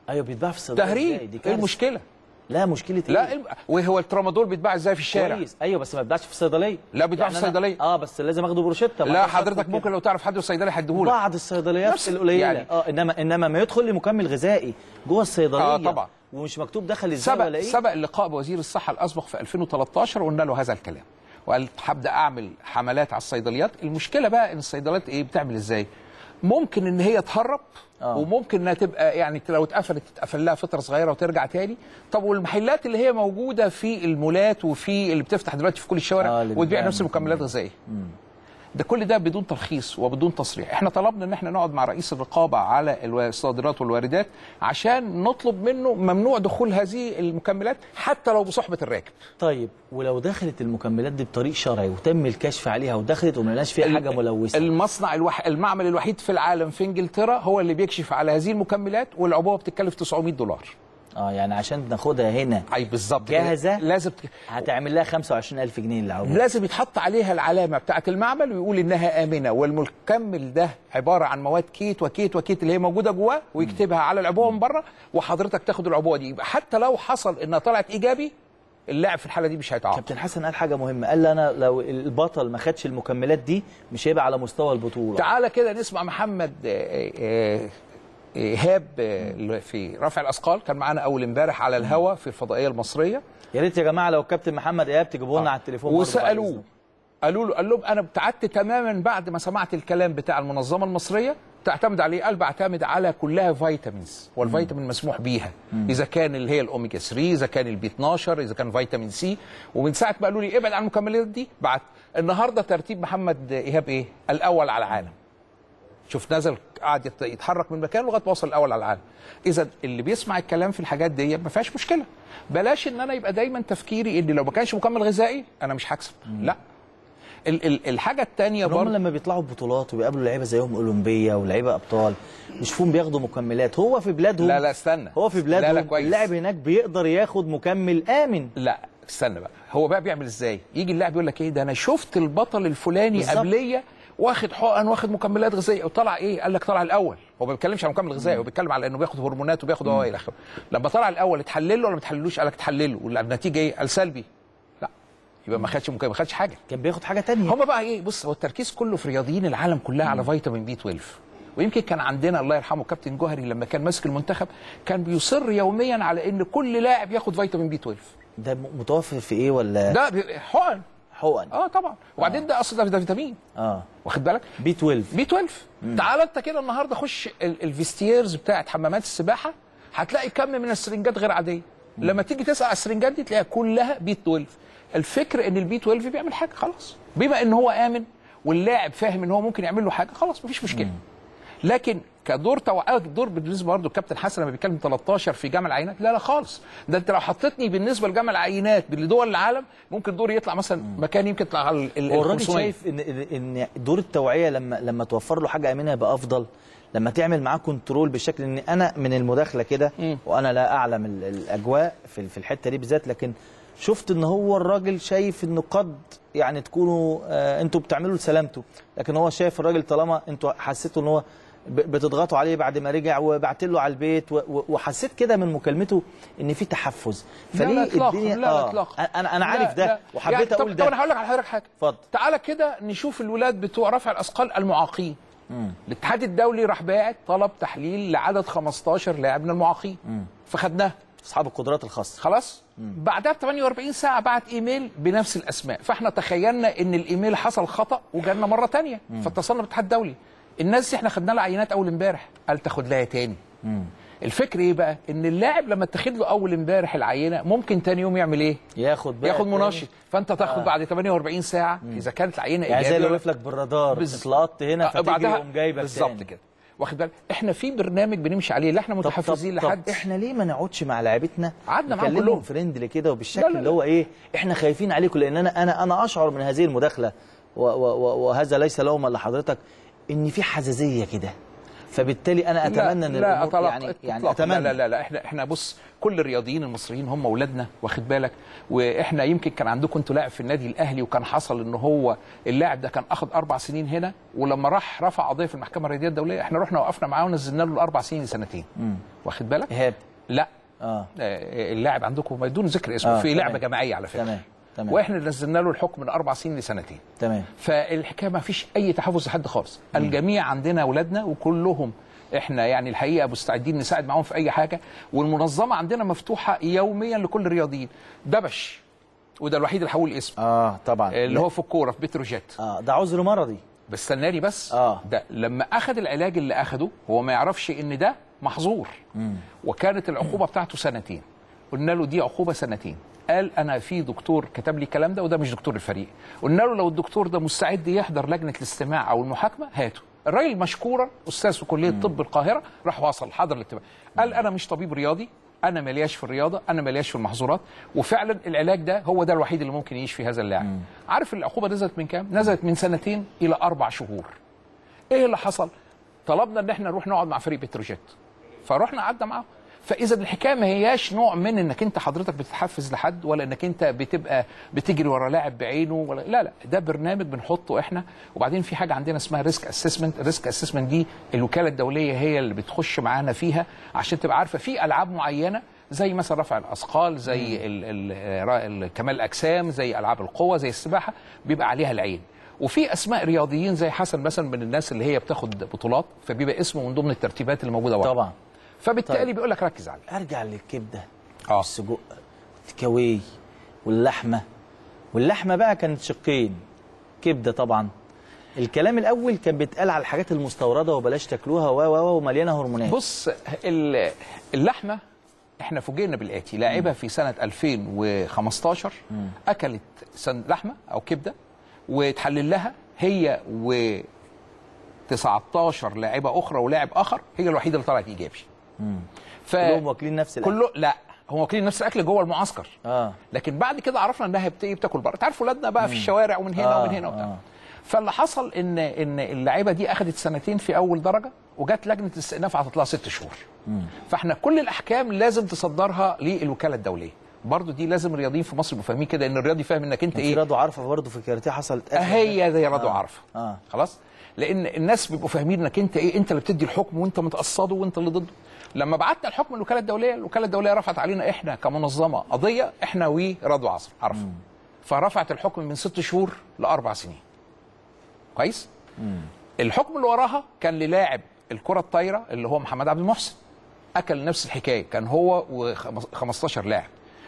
Speaker 1: ايوه بيتباع في الصيدليه إزاي؟
Speaker 3: تهريج
Speaker 1: دي
Speaker 3: ايه
Speaker 1: كارثة.
Speaker 3: المشكله
Speaker 1: لا مشكله ايه
Speaker 3: لا الم- وهو الترامادول بيتباع ازاي في الشارع
Speaker 1: كويس ايوه بس ما بيتباعش في الصيدليه
Speaker 3: لا، بيتباع في
Speaker 1: يعني أنا-
Speaker 3: الصيدلية.
Speaker 1: اه بس لازم اخده بروشته
Speaker 3: لا حضرتك ممكن لو تعرف حد في الصيدليه هيديهولك
Speaker 1: بعض الصيدليات
Speaker 3: نفس-
Speaker 1: القليله
Speaker 3: يعني-
Speaker 1: اه انما انما ما يدخل لي مكمل غذائي جوه الصيدليه
Speaker 3: آه، طبعا.
Speaker 1: ومش مكتوب دخل ازاي
Speaker 3: سبق
Speaker 1: ولا ايه
Speaker 3: سبق اللقاء بوزير الصحه الاسبق في 2013 وقلنا له هذا الكلام وقال هبدا اعمل حملات على الصيدليات المشكله بقى ان الصيدليات ايه بتعمل ازاي ممكن ان هي تهرب
Speaker 1: آه.
Speaker 3: وممكن انها تبقى يعني لو اتقفلت تتقفل لها فتره صغيره وترجع تاني طب والمحلات اللي هي موجوده في المولات وفي اللي بتفتح دلوقتي في كل الشوارع
Speaker 1: آه، اللي
Speaker 3: وتبيع
Speaker 1: بتبيع
Speaker 3: نفس المكملات الغذائيه ده كل ده بدون ترخيص وبدون تصريح احنا طلبنا ان احنا نقعد مع رئيس الرقابه على الوا- الصادرات والواردات عشان نطلب منه ممنوع دخول هذه المكملات حتى لو بصحبه الراكب
Speaker 1: طيب ولو دخلت المكملات دي بطريق شرعي وتم الكشف عليها ودخلت وما لقيناش فيها حاجه ملوثه
Speaker 3: المصنع الوح... المعمل الوحيد في العالم في انجلترا هو اللي بيكشف على هذه المكملات والعبوه بتتكلف 900 دولار
Speaker 1: اه يعني عشان ناخدها هنا
Speaker 3: اي بالظبط كده.
Speaker 1: جاهزة؟
Speaker 3: لازم
Speaker 1: هتعمل لها 25000 جنيه العبوه
Speaker 3: لازم يتحط عليها العلامه بتاعه المعمل ويقول انها امنه والمكمل ده عباره عن مواد كيت وكيت وكيت اللي هي موجوده جواه ويكتبها على العبوه من بره وحضرتك تاخد العبوه دي يبقى حتى لو حصل انها طلعت ايجابي اللاعب في الحاله دي مش هيتعاقب
Speaker 1: كابتن حسن قال حاجه مهمه قال لي انا لو البطل ما خدش المكملات دي مش هيبقى على مستوى البطوله
Speaker 3: تعالى كده نسمع محمد آه، آه، آه، ايهاب آه، اللي في رفع الاثقال كان معانا اول امبارح على الهوا في الفضائيه المصريه
Speaker 1: يا ريت يا جماعه لو الكابتن محمد ايهاب تجيبوا لنا على التليفون برضه بعد
Speaker 3: وسالوه
Speaker 1: إذنك.
Speaker 3: قالوا له قال لهم انا ابتعدت تماما بعد ما سمعت الكلام بتاع المنظمه المصريه تعتمد عليه قال بعتمد على كلها فيتامينز والفيتامين مسموح بيها اذا كان اللي هي الاوميجا 3 اذا كان البي 12 اذا كان فيتامين سي ومن ساعه ما قالوا لي ابعد عن المكملات دي بعد النهارده ترتيب محمد ايهاب ايه الاول على العالم شوف نزل قعد يت- يتحرك من مكانه لغايه ما وصل الاول على العالم اذا اللي بيسمع الكلام في الحاجات دي ما فيهاش مشكله بلاش ان انا يبقى دايما تفكيري ان لو ما كانش مكمل غذائي انا مش هكسب لا ال ال الحاجه الثانيه
Speaker 1: هم
Speaker 3: برضه
Speaker 1: لما بيطلعوا بطولات وبيقابلوا لعيبه زيهم اولمبيه ولاعيبه ابطال بيشوفوهم بياخدوا مكملات هو في بلادهم
Speaker 3: لا لا استنى
Speaker 1: هو في
Speaker 3: لا
Speaker 1: بلادهم
Speaker 3: لا كويس
Speaker 1: اللاعب هناك بيقدر ياخد مكمل امن
Speaker 3: لا استنى بقى هو بقى بيعمل ازاي يجي اللاعب يقول لك ايه ده انا شفت البطل الفلاني
Speaker 1: بالظبط.
Speaker 3: قبليه واخد حقن واخد مكملات غذائيه وطلع ايه قال لك طلع الاول هو ما بيتكلمش عن مكمل غذائي هو بيتكلم على انه بياخد هرمونات وبياخد هو الى اخره لما طلع الاول اتحلل له ولا ما اتحللوش قال لك اتحلل له والنتيجه ايه قال سلبي لا يبقى ما خدش مكمل ما خدش حاجه
Speaker 1: كان بياخد حاجه تانية
Speaker 3: هم بقى ايه بص هو التركيز كله في رياضيين العالم كلها على فيتامين بي 12 ويمكن كان عندنا الله يرحمه كابتن جوهري لما كان ماسك المنتخب كان بيصر يوميا على ان كل لاعب ياخد فيتامين بي 12
Speaker 1: ده م- متوفر في ايه ولا
Speaker 3: ده بي- حقن
Speaker 1: حقن
Speaker 3: اه طبعا وبعدين ده اصل ده- ده فيتامين
Speaker 1: اه
Speaker 3: واخد بالك
Speaker 1: بي 12
Speaker 3: بي 12 تعال انت كده النهارده خش ال- الفيستيرز بتاعت حمامات السباحه هتلاقي كم من السرنجات غير عاديه لما تيجي تسال على السرنجات دي تلاقيها كلها بي 12 الفكر ان البي 12 بيعمل حاجه خلاص بما ان هو امن واللاعب فاهم ان هو ممكن يعمل له حاجه خلاص مفيش مشكله لكن كدور توعيه دور بالنسبه برضه الكابتن حسن لما بيتكلم 13 في جمع العينات لا لا خالص ده انت لو حطيتني بالنسبه لجمع العينات لدول العالم ممكن دوري يطلع مثلا مكان يمكن يطلع على ال- ال-
Speaker 1: هو الراجل
Speaker 3: 500.
Speaker 1: شايف ان ان دور التوعيه لما لما توفر له حاجه امنه يبقى افضل لما تعمل معاه كنترول بالشكل ان انا من المداخله كده
Speaker 3: مم.
Speaker 1: وانا لا اعلم ال- الاجواء في في الحته دي بالذات لكن شفت ان هو الراجل شايف انه قد يعني تكونوا آه انتوا بتعملوا لسلامته لكن هو شايف الراجل طالما انتوا حسيتوا ان هو ب- بتضغطوا عليه بعد ما رجع وبعت له على البيت و- و- وحسيت كده من مكالمته ان في تحفز
Speaker 3: لا لا
Speaker 1: فليه
Speaker 3: اطلاقا
Speaker 1: الدنيا
Speaker 3: لا لا اطلاقا
Speaker 1: انا انا
Speaker 3: لا،
Speaker 1: عارف ده
Speaker 3: لا.
Speaker 1: وحبيت
Speaker 3: يعني طب-
Speaker 1: اقول
Speaker 3: طب
Speaker 1: ده
Speaker 3: انا هقول لك على حضرتك حاجه
Speaker 1: اتفضل.
Speaker 3: تعالى كده نشوف الولاد بتوع رفع الاثقال المعاقين الاتحاد الدولي راح باعت طلب تحليل لعدد 15 لاعب من المعاقين فخدناه
Speaker 1: اصحاب القدرات الخاصه
Speaker 3: خلاص بعدها ب 48 ساعه بعت ايميل بنفس الاسماء فاحنا تخيلنا ان الايميل حصل خطا وجالنا مره تانية فاتصلنا بالاتحاد الدولي الناس دي احنا خدنا لها عينات اول امبارح قال تاخد لها تاني الفكر ايه بقى ان اللاعب لما اتاخد له اول امبارح العينه ممكن تاني يوم يعمل ايه
Speaker 1: ياخد بقى
Speaker 3: ياخد
Speaker 1: تاني.
Speaker 3: منشط فانت تاخد
Speaker 1: آه.
Speaker 3: بعد 48 ساعه اذا كانت العينه
Speaker 1: يعني زي
Speaker 3: ايجابيه
Speaker 1: اللي وقف لك بالرادار
Speaker 3: بز-
Speaker 1: اتلقطت هنا
Speaker 3: آه،
Speaker 1: فتيجي يقوم جايبك
Speaker 3: بالظبط
Speaker 1: تاني.
Speaker 3: كده واخد بالك احنا في برنامج بنمشي عليه لا احنا
Speaker 1: طب
Speaker 3: متحفزين
Speaker 1: طب,
Speaker 3: لحد
Speaker 1: طب احنا ليه ما نقعدش مع لعيبتنا
Speaker 3: قعدنا معاهم
Speaker 1: نكلمهم
Speaker 3: كلهم.
Speaker 1: فريندلي كده وبالشكل
Speaker 3: لا، لا،
Speaker 1: اللي هو ايه احنا خايفين عليكم لان انا انا انا اشعر من هذه المداخله و و و وهذا ليس لوما لحضرتك ان في حزازيه كده فبالتالي انا اتمنى ان
Speaker 3: لا
Speaker 1: الامور
Speaker 3: أطلق
Speaker 1: يعني يعني
Speaker 3: إطلاقاً.
Speaker 1: اتمنى
Speaker 3: لا لا لا احنا احنا بص كل الرياضيين المصريين هم اولادنا واخد بالك واحنا يمكن كان عندكم انتوا لاعب في النادي الاهلي وكان حصل ان هو اللاعب ده كان اخذ اربع سنين هنا ولما راح رفع قضيه في المحكمه الرياضيه الدوليه احنا رحنا وقفنا معاه ونزلنا له الاربع سنين لسنتين واخد بالك؟
Speaker 1: ايهاب
Speaker 3: لا
Speaker 1: اه
Speaker 3: آه، اللاعب عندكم بدون ذكر اسمه
Speaker 1: آه،
Speaker 3: في
Speaker 1: تمام.
Speaker 3: لعبه جماعيه على فكره
Speaker 1: تمام تمام
Speaker 3: واحنا نزلنا له الحكم من اربع سنين لسنتين
Speaker 1: تمام
Speaker 3: فالحكايه ما فيش اي تحفظ لحد خالص الجميع عندنا اولادنا وكلهم احنا يعني الحقيقه مستعدين نساعد معاهم في اي حاجه والمنظمه عندنا مفتوحه يوميا لكل الرياضيين دبش وده الوحيد اللي هقول اسمه
Speaker 1: اه طبعا
Speaker 3: اللي هو في الكوره في بتروجيت
Speaker 1: اه ده عذر مرضي
Speaker 3: بس استناني بس
Speaker 1: آه.
Speaker 3: ده لما اخذ العلاج اللي اخده هو ما يعرفش ان ده محظور وكانت العقوبه بتاعته سنتين قلنا له دي عقوبه سنتين قال انا في دكتور كتب لي الكلام ده وده مش دكتور الفريق قلنا له لو الدكتور ده مستعد يحضر لجنه الاستماع او المحاكمه هاته الراجل مشكورا استاذ في كليه طب القاهره راح واصل حضر الاجتماع قال انا مش طبيب رياضي انا ملياش في الرياضه انا ملياش في المحظورات وفعلا العلاج ده هو ده الوحيد اللي ممكن يعيش في هذا اللاعب عارف العقوبه نزلت من كام نزلت من سنتين الى اربع شهور ايه اللي حصل طلبنا ان احنا نروح نقعد مع فريق بتروجيت فرحنا قعدنا معاهم فاذا الحكايه ما هياش نوع من انك انت حضرتك بتتحفز لحد ولا انك انت بتبقى بتجري ورا لاعب بعينه ولا لا لا ده برنامج بنحطه احنا وبعدين في حاجه عندنا اسمها ريسك اسسمنت الريسك اسسمنت دي الوكاله الدوليه هي اللي بتخش معانا فيها عشان تبقى عارفه في العاب معينه زي مثلا رفع الاثقال زي ال ال ال كمال الاجسام زي العاب القوه زي السباحه بيبقى عليها العين وفي اسماء رياضيين زي حسن مثلا من الناس اللي هي بتاخد بطولات فبيبقى اسمه من ضمن الترتيبات اللي موجوده ورا
Speaker 1: طبعا
Speaker 3: فبالتالي
Speaker 1: طيب.
Speaker 3: بيقول لك ركز عليه
Speaker 1: ارجع للكبده
Speaker 3: اه
Speaker 1: والسجق التكاوي واللحمه واللحمه بقى كانت شقين كبده طبعا الكلام الاول كان بيتقال على الحاجات المستورده وبلاش تاكلوها و و و ومليانه هرمونات
Speaker 3: بص ال- اللحمه احنا فوجئنا بالاتي لاعبه في سنه 2015 اكلت سن لحمه او كبده وتحلل لها هي و 19 لاعبه اخرى ولاعب اخر هي الوحيده اللي طلعت ايجابي ف
Speaker 1: كلهم واكلين نفس الاكل
Speaker 3: كله لا هم واكلين نفس الاكل جوه المعسكر
Speaker 1: اه
Speaker 3: لكن بعد كده عرفنا انها بت- بتاكل بره تعرف ولادنا بقى في الشوارع ومن هنا
Speaker 1: آه،
Speaker 3: ومن هنا وبتاع
Speaker 1: آه.
Speaker 3: فاللي حصل ان ان اللعيبه دي اخذت سنتين في اول درجه وجت لجنه الاستئناف عطت لها ست شهور فاحنا كل الاحكام لازم تصدرها للوكاله الدوليه برضو دي لازم الرياضيين في مصر يبقوا فاهمين كده ان الرياضي فاهم انك انت
Speaker 1: في
Speaker 3: ايه
Speaker 1: رضو عارفه برضه في الكاراتيه حصلت أزمة.
Speaker 3: هي زي رضو
Speaker 1: آه.
Speaker 3: عارفه
Speaker 1: آه.
Speaker 3: خلاص لان الناس بيبقوا فاهمين انك انت ايه انت اللي بتدي الحكم وانت متقصده وانت اللي ضده لما بعتنا الحكم للوكاله الدوليه الوكاله الدوليه رفعت علينا احنا كمنظمه قضيه احنا ورضو عصر عارفه فرفعت الحكم من ست شهور لاربع سنين كويس الحكم اللي وراها كان للاعب الكره الطايره اللي هو محمد عبد المحسن اكل نفس الحكايه كان هو و15 لاعب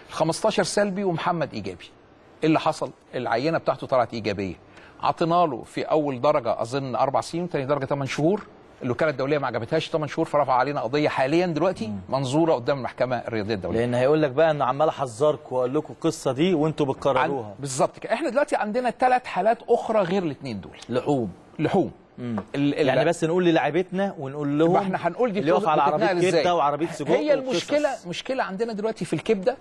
Speaker 3: 15 سلبي ومحمد ايجابي ايه اللي حصل العينه بتاعته طلعت ايجابيه عطينا له في اول درجه اظن اربع سنين وثاني درجه 8 شهور الوكاله الدوليه ما عجبتهاش 8 شهور فرفع علينا قضيه حاليا دلوقتي منظوره قدام المحكمه الرياضيه الدوليه
Speaker 1: لان هيقول لك بقى ان عمال احذركم واقول لكم القصه دي وانتوا بتكرروها
Speaker 3: عن- بالظبط كده احنا دلوقتي عندنا ثلاث حالات اخرى غير الاثنين دول
Speaker 1: لحوم
Speaker 3: لحوم ال- ال-
Speaker 1: يعني بس نقول للاعيبتنا ونقول لهم
Speaker 3: ما احنا هنقول دي
Speaker 1: اللي يقف على
Speaker 3: بتتنقل
Speaker 1: عربيه
Speaker 3: إزاي.
Speaker 1: كبده وعربيه سجق
Speaker 3: هي
Speaker 1: وقصص.
Speaker 3: المشكله مشكله عندنا دلوقتي في الكبده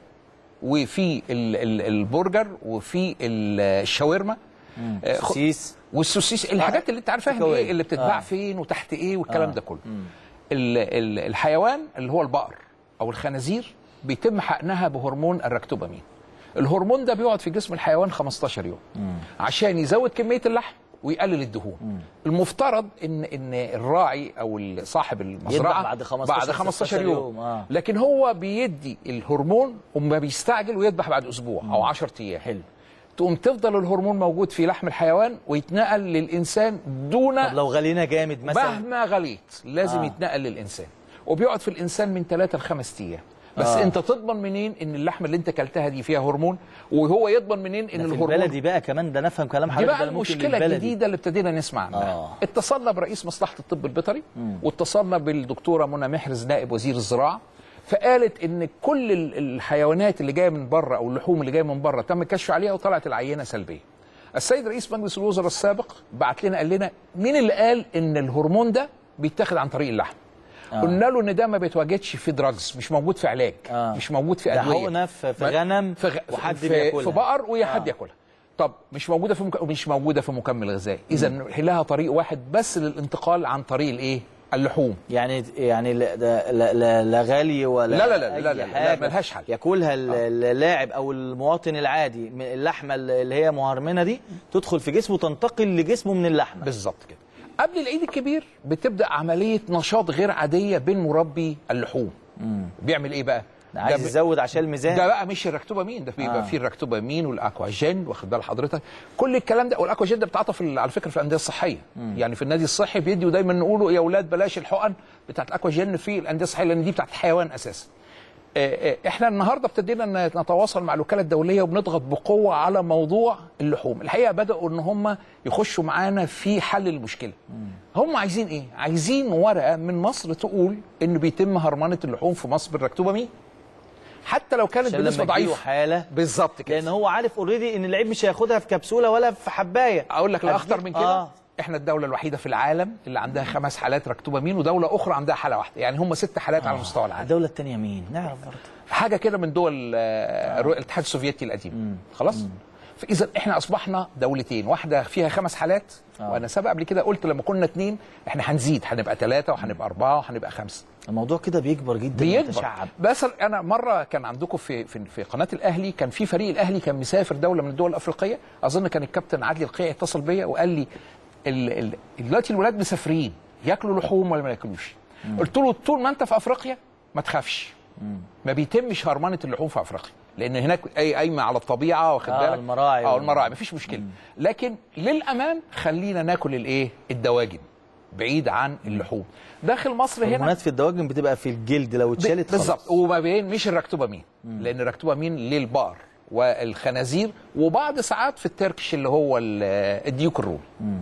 Speaker 3: وفي ال ال البرجر وفي ال- الشاورما آه، خ-
Speaker 1: سوسيس
Speaker 3: والسوسيس الحاجات اللي انت عارفها
Speaker 1: تكوين.
Speaker 3: ايه اللي بتتباع
Speaker 1: آه.
Speaker 3: فين وتحت ايه والكلام
Speaker 1: آه.
Speaker 3: ده كله ال ال الحيوان اللي هو البقر او الخنازير بيتم حقنها بهرمون الركتوبامين الهرمون ده بيقعد في جسم الحيوان 15 يوم عشان يزود كميه اللحم ويقلل الدهون المفترض ان ان الراعي او صاحب المزرعه
Speaker 1: بعد 15
Speaker 3: بعد 15
Speaker 1: 16
Speaker 3: يوم,
Speaker 1: يوم، آه.
Speaker 3: لكن هو بيدي الهرمون وما بيستعجل ويذبح بعد اسبوع او 10 ايام
Speaker 1: حلو
Speaker 3: تقوم تفضل الهرمون موجود في لحم الحيوان ويتنقل للانسان دون
Speaker 1: طب لو غلينا جامد مثلا
Speaker 3: مهما غليت لازم
Speaker 1: آه.
Speaker 3: آه. يتنقل للانسان وبيقعد في الانسان من ثلاثة لخمس ايام بس
Speaker 1: آه.
Speaker 3: آه. انت تضمن منين ان اللحمه اللي انت كلتها دي فيها هرمون وهو يضمن منين ان
Speaker 1: ده في
Speaker 3: الهرمون
Speaker 1: البلدي بقى كمان ده نفهم كلام
Speaker 3: دي
Speaker 1: حضرتك
Speaker 3: بقى
Speaker 1: ده ممكن
Speaker 3: المشكله
Speaker 1: للبلدي.
Speaker 3: الجديده اللي ابتدينا نسمع عنها
Speaker 1: آه.
Speaker 3: آه. اتصلنا برئيس مصلحه الطب البيطري واتصلنا بالدكتوره منى محرز نائب وزير الزراعه فقالت ان كل ال- الحيوانات اللي جايه من بره او اللحوم اللي جايه من بره تم الكشف عليها وطلعت العينه سلبيه السيد رئيس مجلس الوزراء السابق بعت لنا قال لنا مين اللي قال ان الهرمون ده بيتاخد عن طريق اللحم آه. قلنا له ان ده ما بيتواجدش في دراجز مش موجود في علاج
Speaker 1: آه.
Speaker 3: آه. مش موجود في
Speaker 1: ده
Speaker 3: ادويه
Speaker 1: حقنة في- في
Speaker 3: ما-
Speaker 1: غنم
Speaker 3: في غ...
Speaker 1: وحد
Speaker 3: في,
Speaker 1: بياكلها.
Speaker 3: في بقر ويا حد
Speaker 1: آه.
Speaker 3: ياكلها طب مش موجوده في مك... مش موجوده في مكمل غذائي اذا لها طريق واحد بس للانتقال عن طريق الايه اللحوم
Speaker 1: يعني يعني لا, لا, لا, لا, لا غالي ولا
Speaker 3: لا لا لا
Speaker 1: أي
Speaker 3: لا لا لا
Speaker 1: حاجة
Speaker 3: ملهاش حل.
Speaker 1: ياكلها ال- اللاعب او المواطن العادي من اللحمه اللي هي مهرمنه دي تدخل في جسمه تنتقل لجسمه من اللحمه
Speaker 3: بالظبط كده قبل العيد الكبير بتبدا عمليه نشاط غير عاديه بين مربي اللحوم بيعمل ايه بقى
Speaker 1: عايز
Speaker 3: ده ب-
Speaker 1: يزود عشان الميزان
Speaker 3: ده بقى مش الركتوبامين ده بيبقى
Speaker 1: آه.
Speaker 3: آه. فيه الركتوبامين والاكواجين واخد بال حضرتك كل الكلام ده والاكواجين ده بتعاطى في ال- على فكره في الانديه الصحيه مم. يعني في النادي الصحي بيدي ودايما نقولوا يا اولاد بلاش الحقن بتاعت الاكواجين في الانديه الصحيه لان دي بتاعت الحيوان اساسا آه، آه، احنا النهارده ابتدينا ن- نتواصل مع الوكاله الدوليه وبنضغط بقوه على موضوع اللحوم الحقيقه بداوا ان هم يخشوا معانا في حل المشكله هم عايزين ايه عايزين ورقه من مصر تقول ان بيتم هرمنه اللحوم في مصر بالركتوبامين حتى لو كانت
Speaker 1: عشان
Speaker 3: بنسبه
Speaker 1: لما تجيله
Speaker 3: ضعيفه
Speaker 1: حاله
Speaker 3: بالظبط كده
Speaker 1: لان هو عارف اوريدي ان اللعيب مش هياخدها في كبسوله ولا في حبايه
Speaker 3: اقول لك لا اخطر من كده
Speaker 1: آه.
Speaker 3: آه. احنا الدوله الوحيده في العالم اللي عندها خمس حالات ركتوبامين ودوله اخرى عندها حاله واحده يعني هم ست حالات آه. على مستوى العالم
Speaker 1: الدوله الثانيه مين نعرف برضه
Speaker 3: حاجه كده من دول آه. الاتحاد السوفيتي القديم خلاص فاذا احنا اصبحنا دولتين واحده فيها خمس حالات آه. وانا سبق قبل كده قلت لما كنا اثنين احنا هنزيد هنبقى ثلاثه وهنبقى اربعه وهنبقى خمسه
Speaker 1: الموضوع كده بيكبر جدا
Speaker 3: بيكبر
Speaker 1: ويتشعب.
Speaker 3: بس انا مره كان عندكم في في, في قناه الاهلي كان في فريق الاهلي كان مسافر دوله من الدول الافريقيه اظن كان الكابتن عادل القيعي اتصل بيا وقال لي ال- ال- دلوقتي الولاد مسافرين ياكلوا لحوم ولا ما ياكلوش قلت له طول ما انت في افريقيا ما تخافش ما بيتمش هرمنه اللحوم في افريقيا لان هناك اي قايمه على الطبيعه واخد
Speaker 1: آه،
Speaker 3: بالك
Speaker 1: المراعي
Speaker 3: اه
Speaker 1: وال-
Speaker 3: المراعي مفيش مشكله لكن للامان خلينا ناكل الايه الدواجن بعيد عن اللحوم داخل مصر هنا
Speaker 1: الهرمونات في الدواجن بتبقى في الجلد لو اتشالت خلاص.
Speaker 3: بالظبط وما بين مش الركتوبامين لان الركتوبامين للبقر والخنازير وبعض ساعات في التركش اللي هو ال- الديوك الرومي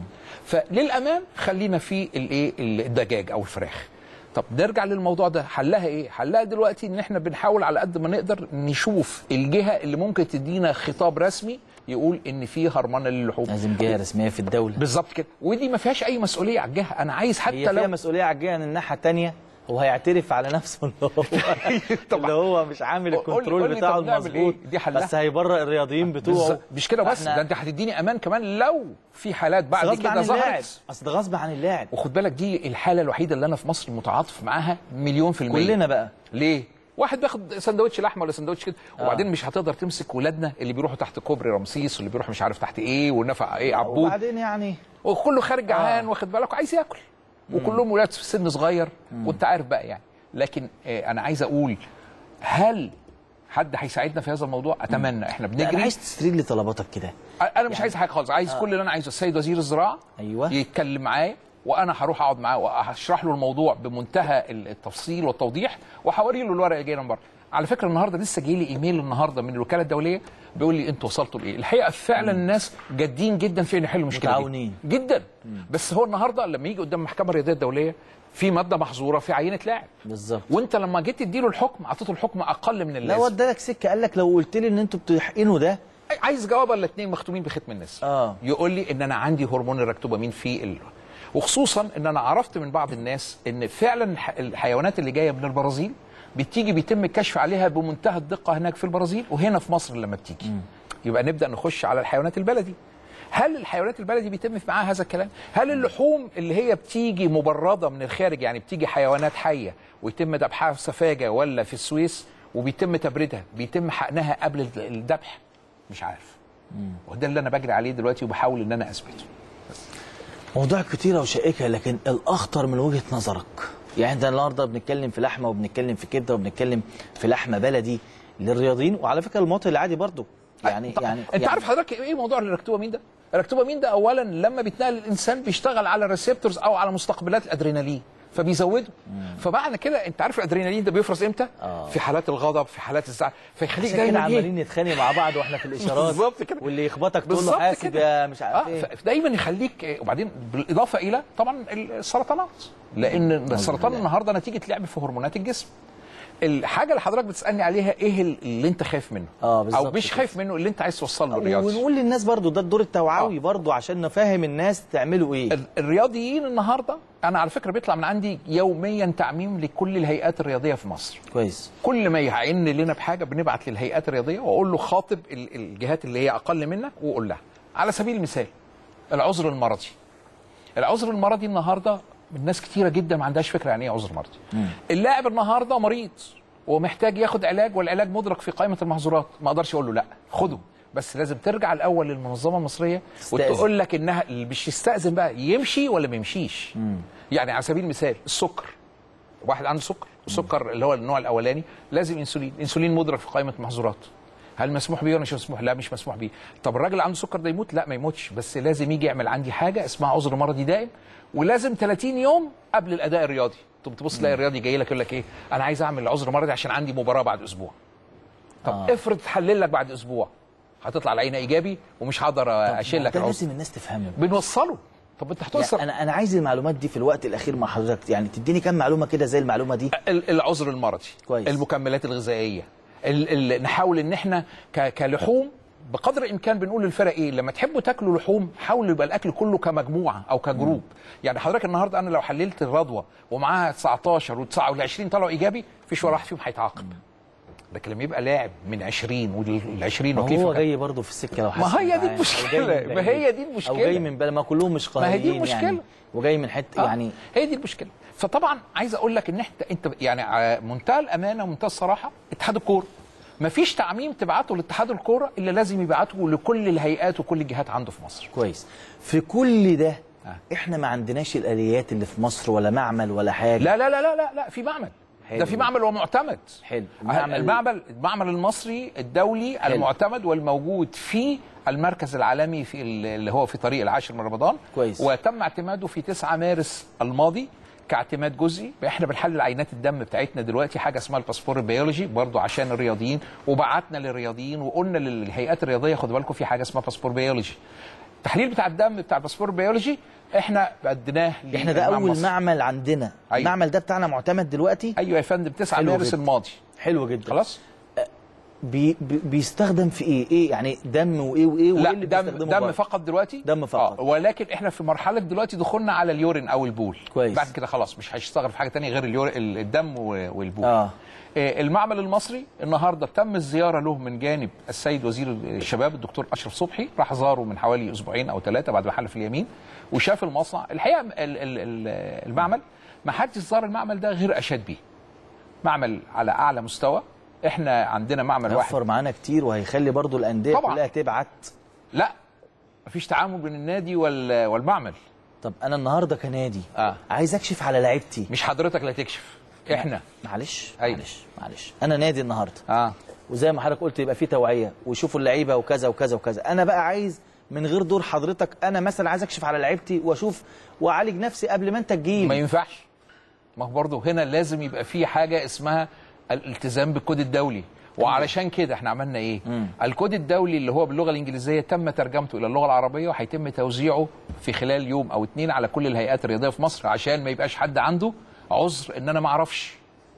Speaker 3: فللامان خلينا في الايه الدجاج او الفراخ طب نرجع للموضوع ده حلها ايه حلها دلوقتي ان احنا بنحاول على قد ما نقدر نشوف الجهه اللي ممكن تدينا خطاب رسمي يقول ان في هرمنه للحوم
Speaker 1: لازم جهه رسميه في الدوله
Speaker 3: بالظبط كده ودي ما فيهاش اي مسؤوليه على الجهه انا عايز
Speaker 1: هي
Speaker 3: حتى
Speaker 1: فيها
Speaker 3: لو
Speaker 1: مسؤوليه على الجهه من الناحيه الثانيه هو هيعترف على نفسه اللي هو
Speaker 3: طبعا.
Speaker 1: اللي هو مش عامل
Speaker 3: قول لي-
Speaker 1: الكنترول
Speaker 3: قول لي
Speaker 1: بتاعه
Speaker 3: طب نعمل
Speaker 1: المظبوط
Speaker 3: إيه؟ دي حلها.
Speaker 1: بس هيبرئ الرياضيين بتوعه
Speaker 3: بالظبط. مش كده بس
Speaker 1: فإحنا-
Speaker 3: ده انت هتديني امان كمان لو في حالات
Speaker 1: بس
Speaker 3: بعد
Speaker 1: غصب
Speaker 3: كده
Speaker 1: عن اللاعب
Speaker 3: ظهرت
Speaker 1: اصل ده غصب عن اللاعب
Speaker 3: وخد بالك دي الحاله الوحيده اللي انا في مصر متعاطف معاها مليون في المية
Speaker 1: كلنا بقى
Speaker 3: ليه؟ واحد بياخد سندوتش لحمه ولا سندوتش كده وبعدين مش هتقدر تمسك ولادنا اللي بيروحوا تحت كوبري رمسيس واللي بيروح مش عارف تحت ايه والنفق ايه عبود
Speaker 1: وبعدين يعني
Speaker 3: وكله خارج جعان واخد بالك وعايز ياكل وكلهم ولاد في سن صغير وانت عارف بقى يعني لكن آه، انا عايز اقول هل حد هيساعدنا في هذا الموضوع اتمنى احنا
Speaker 1: لا، انا
Speaker 3: بنجري
Speaker 1: عايز تسرير لي طلباتك كده
Speaker 3: انا مش عايز حاجه خالص عايز كل اللي انا عايزه السيد وزير الزراعه
Speaker 1: أيوة.
Speaker 3: يتكلم معايا وانا هروح اقعد معاه وهشرح له الموضوع بمنتهى التفصيل والتوضيح وهوري له الورقه اللي جايه من بره على فكره النهارده لسه جاي لي ايميل النهارده من الوكاله الدوليه بيقول لي انتوا وصلتوا لايه الحقيقه فعلا الناس جادين جدا في ان يحلوا المشكله دي.
Speaker 1: متعاونين.
Speaker 3: جدا بس هو النهارده لما يجي قدام المحكمه الرياضيه الدوليه في ماده محظوره في عينه لاعب
Speaker 1: بالظبط
Speaker 3: وانت لما جيت تديله الحكم اعطيته الحكم اقل من
Speaker 1: لا
Speaker 3: اللازم
Speaker 1: ودالك سكه قال لك لو قلت لي ان انتوا بتحقنوا ده
Speaker 3: عايز جواب ولا اتنين مختومين بختم الناس
Speaker 1: آه.
Speaker 3: يقول لي ان انا عندي هرمون الركتوبامين في ال... وخصوصا ان انا عرفت من بعض الناس ان فعلا الح- الحيوانات اللي جايه من البرازيل بتيجي بيتم الكشف عليها بمنتهى الدقه هناك في البرازيل وهنا في مصر لما بتيجي يبقى نبدا نخش على الحيوانات البلدي هل الحيوانات البلدي بيتم في معاها هذا الكلام؟ هل اللحوم اللي هي بتيجي مبرده من الخارج يعني بتيجي حيوانات حيه ويتم ذبحها في سفاجه ولا في السويس وبيتم تبريدها بيتم حقنها قبل الذبح؟ مش عارف. وده اللي انا بجري عليه دلوقتي وبحاول ان انا اثبته.
Speaker 1: موضوع كتيرة وشائكة لكن الأخطر من وجهة نظرك يعني انت النهارده بنتكلم في لحمة وبنتكلم في كبدة وبنتكلم في لحمة بلدي للرياضيين وعلى فكرة المواطن العادي برضه يعني
Speaker 3: طب
Speaker 1: يعني
Speaker 3: انت
Speaker 1: يعني
Speaker 3: عارف حضرتك ايه موضوع الركتوبامين ده؟ الركتوبامين ده اولا لما بيتنقل الانسان بيشتغل على الريسبتورز او على مستقبلات الادرينالين فبيزوده فبعد كده انت عارف الادرينالين ده بيفرز امتى؟
Speaker 1: آه.
Speaker 3: في حالات الغضب في حالات الزعل فيخليك
Speaker 1: عشان كده
Speaker 3: دايما ايه؟
Speaker 1: عمالين نتخانق مع بعض واحنا في الاشارات
Speaker 3: بالظبط كده.
Speaker 1: واللي يخبطك تقول له
Speaker 3: بالظبط
Speaker 1: حاسب
Speaker 3: كده.
Speaker 1: يا مش عارف
Speaker 3: اه
Speaker 1: ايه
Speaker 3: فدايما يخليك إيه، وبعدين بالاضافه الى طبعا السرطانات لان السرطان النهارده نتيجه لعب في هرمونات الجسم الحاجه اللي حضرتك بتسالني عليها ايه اللي انت خايف منه
Speaker 1: آه، بالظبط
Speaker 3: او مش
Speaker 1: كده.
Speaker 3: خايف منه اللي انت عايز توصل له الرياضي
Speaker 1: ونقول للناس برضو ده الدور التوعوي
Speaker 3: آه.
Speaker 1: برضو عشان نفهم الناس تعملوا ايه
Speaker 3: ال- الرياضيين النهارده انا على فكره بيطلع من عندي يوميا تعميم لكل الهيئات الرياضيه في مصر
Speaker 1: كويس
Speaker 3: كل ما يعن لنا بحاجه بنبعت للهيئات الرياضيه واقول له خاطب ال- الجهات اللي هي اقل منك وقول لها على سبيل المثال العذر المرضي العذر المرضي النهارده الناس كتيره جدا ما عندهاش فكره يعني ايه عذر مرضي اللاعب النهارده مريض ومحتاج ياخد علاج والعلاج مدرك في قائمه المحظورات ما اقدرش اقول له لا خده بس لازم ترجع الاول للمنظمه المصريه
Speaker 1: تستأذن.
Speaker 3: وتقول لك انها اللي مش يستاذن بقى يمشي ولا ما يمشيش يعني على سبيل المثال السكر واحد عنده سكر السكر اللي هو النوع الاولاني لازم انسولين انسولين مدرك في قائمه المحظورات هل مسموح بيه ولا مش مسموح لا مش مسموح بيه طب الراجل اللي عنده سكر ده يموت لا ما يموتش بس لازم يجي يعمل عندي حاجه اسمها عذر مرضي دائم ولازم 30 يوم قبل الاداء الرياضي تقوم تبص تلاقي الرياضي جاي لك يقول لك ايه انا عايز اعمل عذر مرضي عشان عندي مباراه بعد اسبوع طب
Speaker 1: آه.
Speaker 3: آه. افرض تحلل لك بعد اسبوع هتطلع العينه ايجابي ومش هقدر اشيل لك
Speaker 1: ده
Speaker 3: العذر
Speaker 1: لازم الناس تفهمه
Speaker 3: بنوصله طب انت هتوصل
Speaker 1: يعني انا انا عايز المعلومات دي في الوقت الاخير مع حضرتك يعني تديني كام معلومه كده زي المعلومه دي
Speaker 3: ال- العذر المرضي
Speaker 1: كويس.
Speaker 3: المكملات الغذائيه ال ال نحاول ان احنا ك- كلحوم بقدر الامكان بنقول للفرق ايه لما تحبوا تاكلوا لحوم حاولوا يبقى الاكل كله كمجموعه او كجروب يعني حضرتك النهارده انا لو حللت الرضوه ومعاها 19 و9 وال20 طلعوا ايجابي فيش ولا واحد فيهم هيتعاقب لكن لما يبقى لاعب من 20 وال 20
Speaker 1: ما
Speaker 3: وكيف
Speaker 1: هو جاي برضه في السكه لو حاسس
Speaker 3: ما هي دي
Speaker 1: معاه، أو
Speaker 3: المشكلة،
Speaker 1: جاي من
Speaker 3: ما
Speaker 1: بعيد،
Speaker 3: هي دي
Speaker 1: او
Speaker 3: المشكلة.
Speaker 1: جاي من بلد ما كلهم مش
Speaker 3: ما هي دي
Speaker 1: قاهرين
Speaker 3: المشكلة.
Speaker 1: يعني وجاي من حته
Speaker 3: آه،
Speaker 1: يعني
Speaker 3: هي دي المشكله فطبعا عايز اقول لك ان انت انت يعني على منتهى الامانه ومنتهى الصراحه اتحاد الكوره مفيش تعميم تبعته لاتحاد الكوره الا لازم يبعته لكل الهيئات وكل الجهات عنده في مصر
Speaker 1: كويس في كل ده
Speaker 3: آه.
Speaker 1: احنا ما عندناش الاليات اللي في مصر ولا معمل ولا حاجه
Speaker 3: لا لا لا لا لا, لا في معمل
Speaker 1: حلو.
Speaker 3: ده في معمل ومعتمد
Speaker 1: حلو.
Speaker 3: المعمل المعمل المعمل المصري الدولي
Speaker 1: حلو.
Speaker 3: المعتمد والموجود في المركز العالمي في ال- اللي هو في طريق العاشر من رمضان
Speaker 1: كويس.
Speaker 3: وتم اعتماده في 9 مارس الماضي كاعتماد جزئي احنا بنحلل عينات الدم بتاعتنا دلوقتي حاجه اسمها الباسبور البيولوجي برضو عشان الرياضيين وبعتنا للرياضيين وقلنا للهيئات الرياضيه خدوا بالكم في حاجه اسمها باسبور بيولوجي التحليل بتاع الدم بتاع الباسبور البيولوجي احنا اديناه
Speaker 1: احنا ده
Speaker 3: للمعمل
Speaker 1: اول
Speaker 3: المصري.
Speaker 1: معمل عندنا
Speaker 3: أيوة.
Speaker 1: المعمل ده بتاعنا معتمد دلوقتي
Speaker 3: ايوه يا فندم 9
Speaker 1: حلو
Speaker 3: مارس
Speaker 1: جدا.
Speaker 3: الماضي
Speaker 1: حلو جدا
Speaker 3: خلاص
Speaker 1: بي بي بيستخدم في ايه ايه يعني دم وايه وايه وايه
Speaker 3: لا
Speaker 1: اللي
Speaker 3: دم
Speaker 1: بيستخدمه
Speaker 3: دم
Speaker 1: بره؟
Speaker 3: فقط دلوقتي
Speaker 1: دم فقط.
Speaker 3: آه ولكن احنا في مرحله دلوقتي دخولنا على اليورين او البول
Speaker 1: كويس.
Speaker 3: بعد كده خلاص مش هيشتغل في حاجه تانية غير اليور... ال- الدم و- والبول
Speaker 1: اه
Speaker 3: آه، المعمل المصري النهارده تم الزياره له من جانب السيد وزير الشباب الدكتور اشرف صبحي راح زاره من حوالي اسبوعين او ثلاثه بعد ما حلف اليمين وشاف المصنع الحقيقه ال- ال- ال- المعمل ما حدش زار المعمل ده غير اشاد بيه معمل على اعلى مستوى احنا عندنا معمل واحد
Speaker 1: هيوفر معانا كتير وهيخلي برضو الانديه
Speaker 3: طبعاً.
Speaker 1: كلها تبعت
Speaker 3: لا مفيش تعامل بين النادي وال- والمعمل
Speaker 1: طب انا النهارده كنادي
Speaker 3: آه.
Speaker 1: عايز اكشف على لعيبتي
Speaker 3: مش حضرتك اللي هتكشف احنا
Speaker 1: معلش
Speaker 3: أيوة.
Speaker 1: معلش معلش انا نادي النهارده
Speaker 3: اه
Speaker 1: وزي ما حضرتك قلت يبقى في توعيه ويشوفوا اللعيبه وكذا وكذا وكذا انا بقى عايز من غير دور حضرتك انا مثلا عايز اكشف على لعيبتي واشوف واعالج نفسي قبل ما انت
Speaker 3: ما
Speaker 1: تجيلي
Speaker 3: ينفعش ما هو برضه هنا لازم يبقى في حاجه اسمها الالتزام بالكود الدولي وعلشان كده احنا عملنا ايه الكود الدولي اللي هو باللغه الانجليزيه تم ترجمته الى اللغه العربيه وهيتم توزيعه في خلال يوم او اتنين على كل الهيئات الرياضيه في مصر عشان ما يبقاش حد عنده عذر ان انا ما اعرفش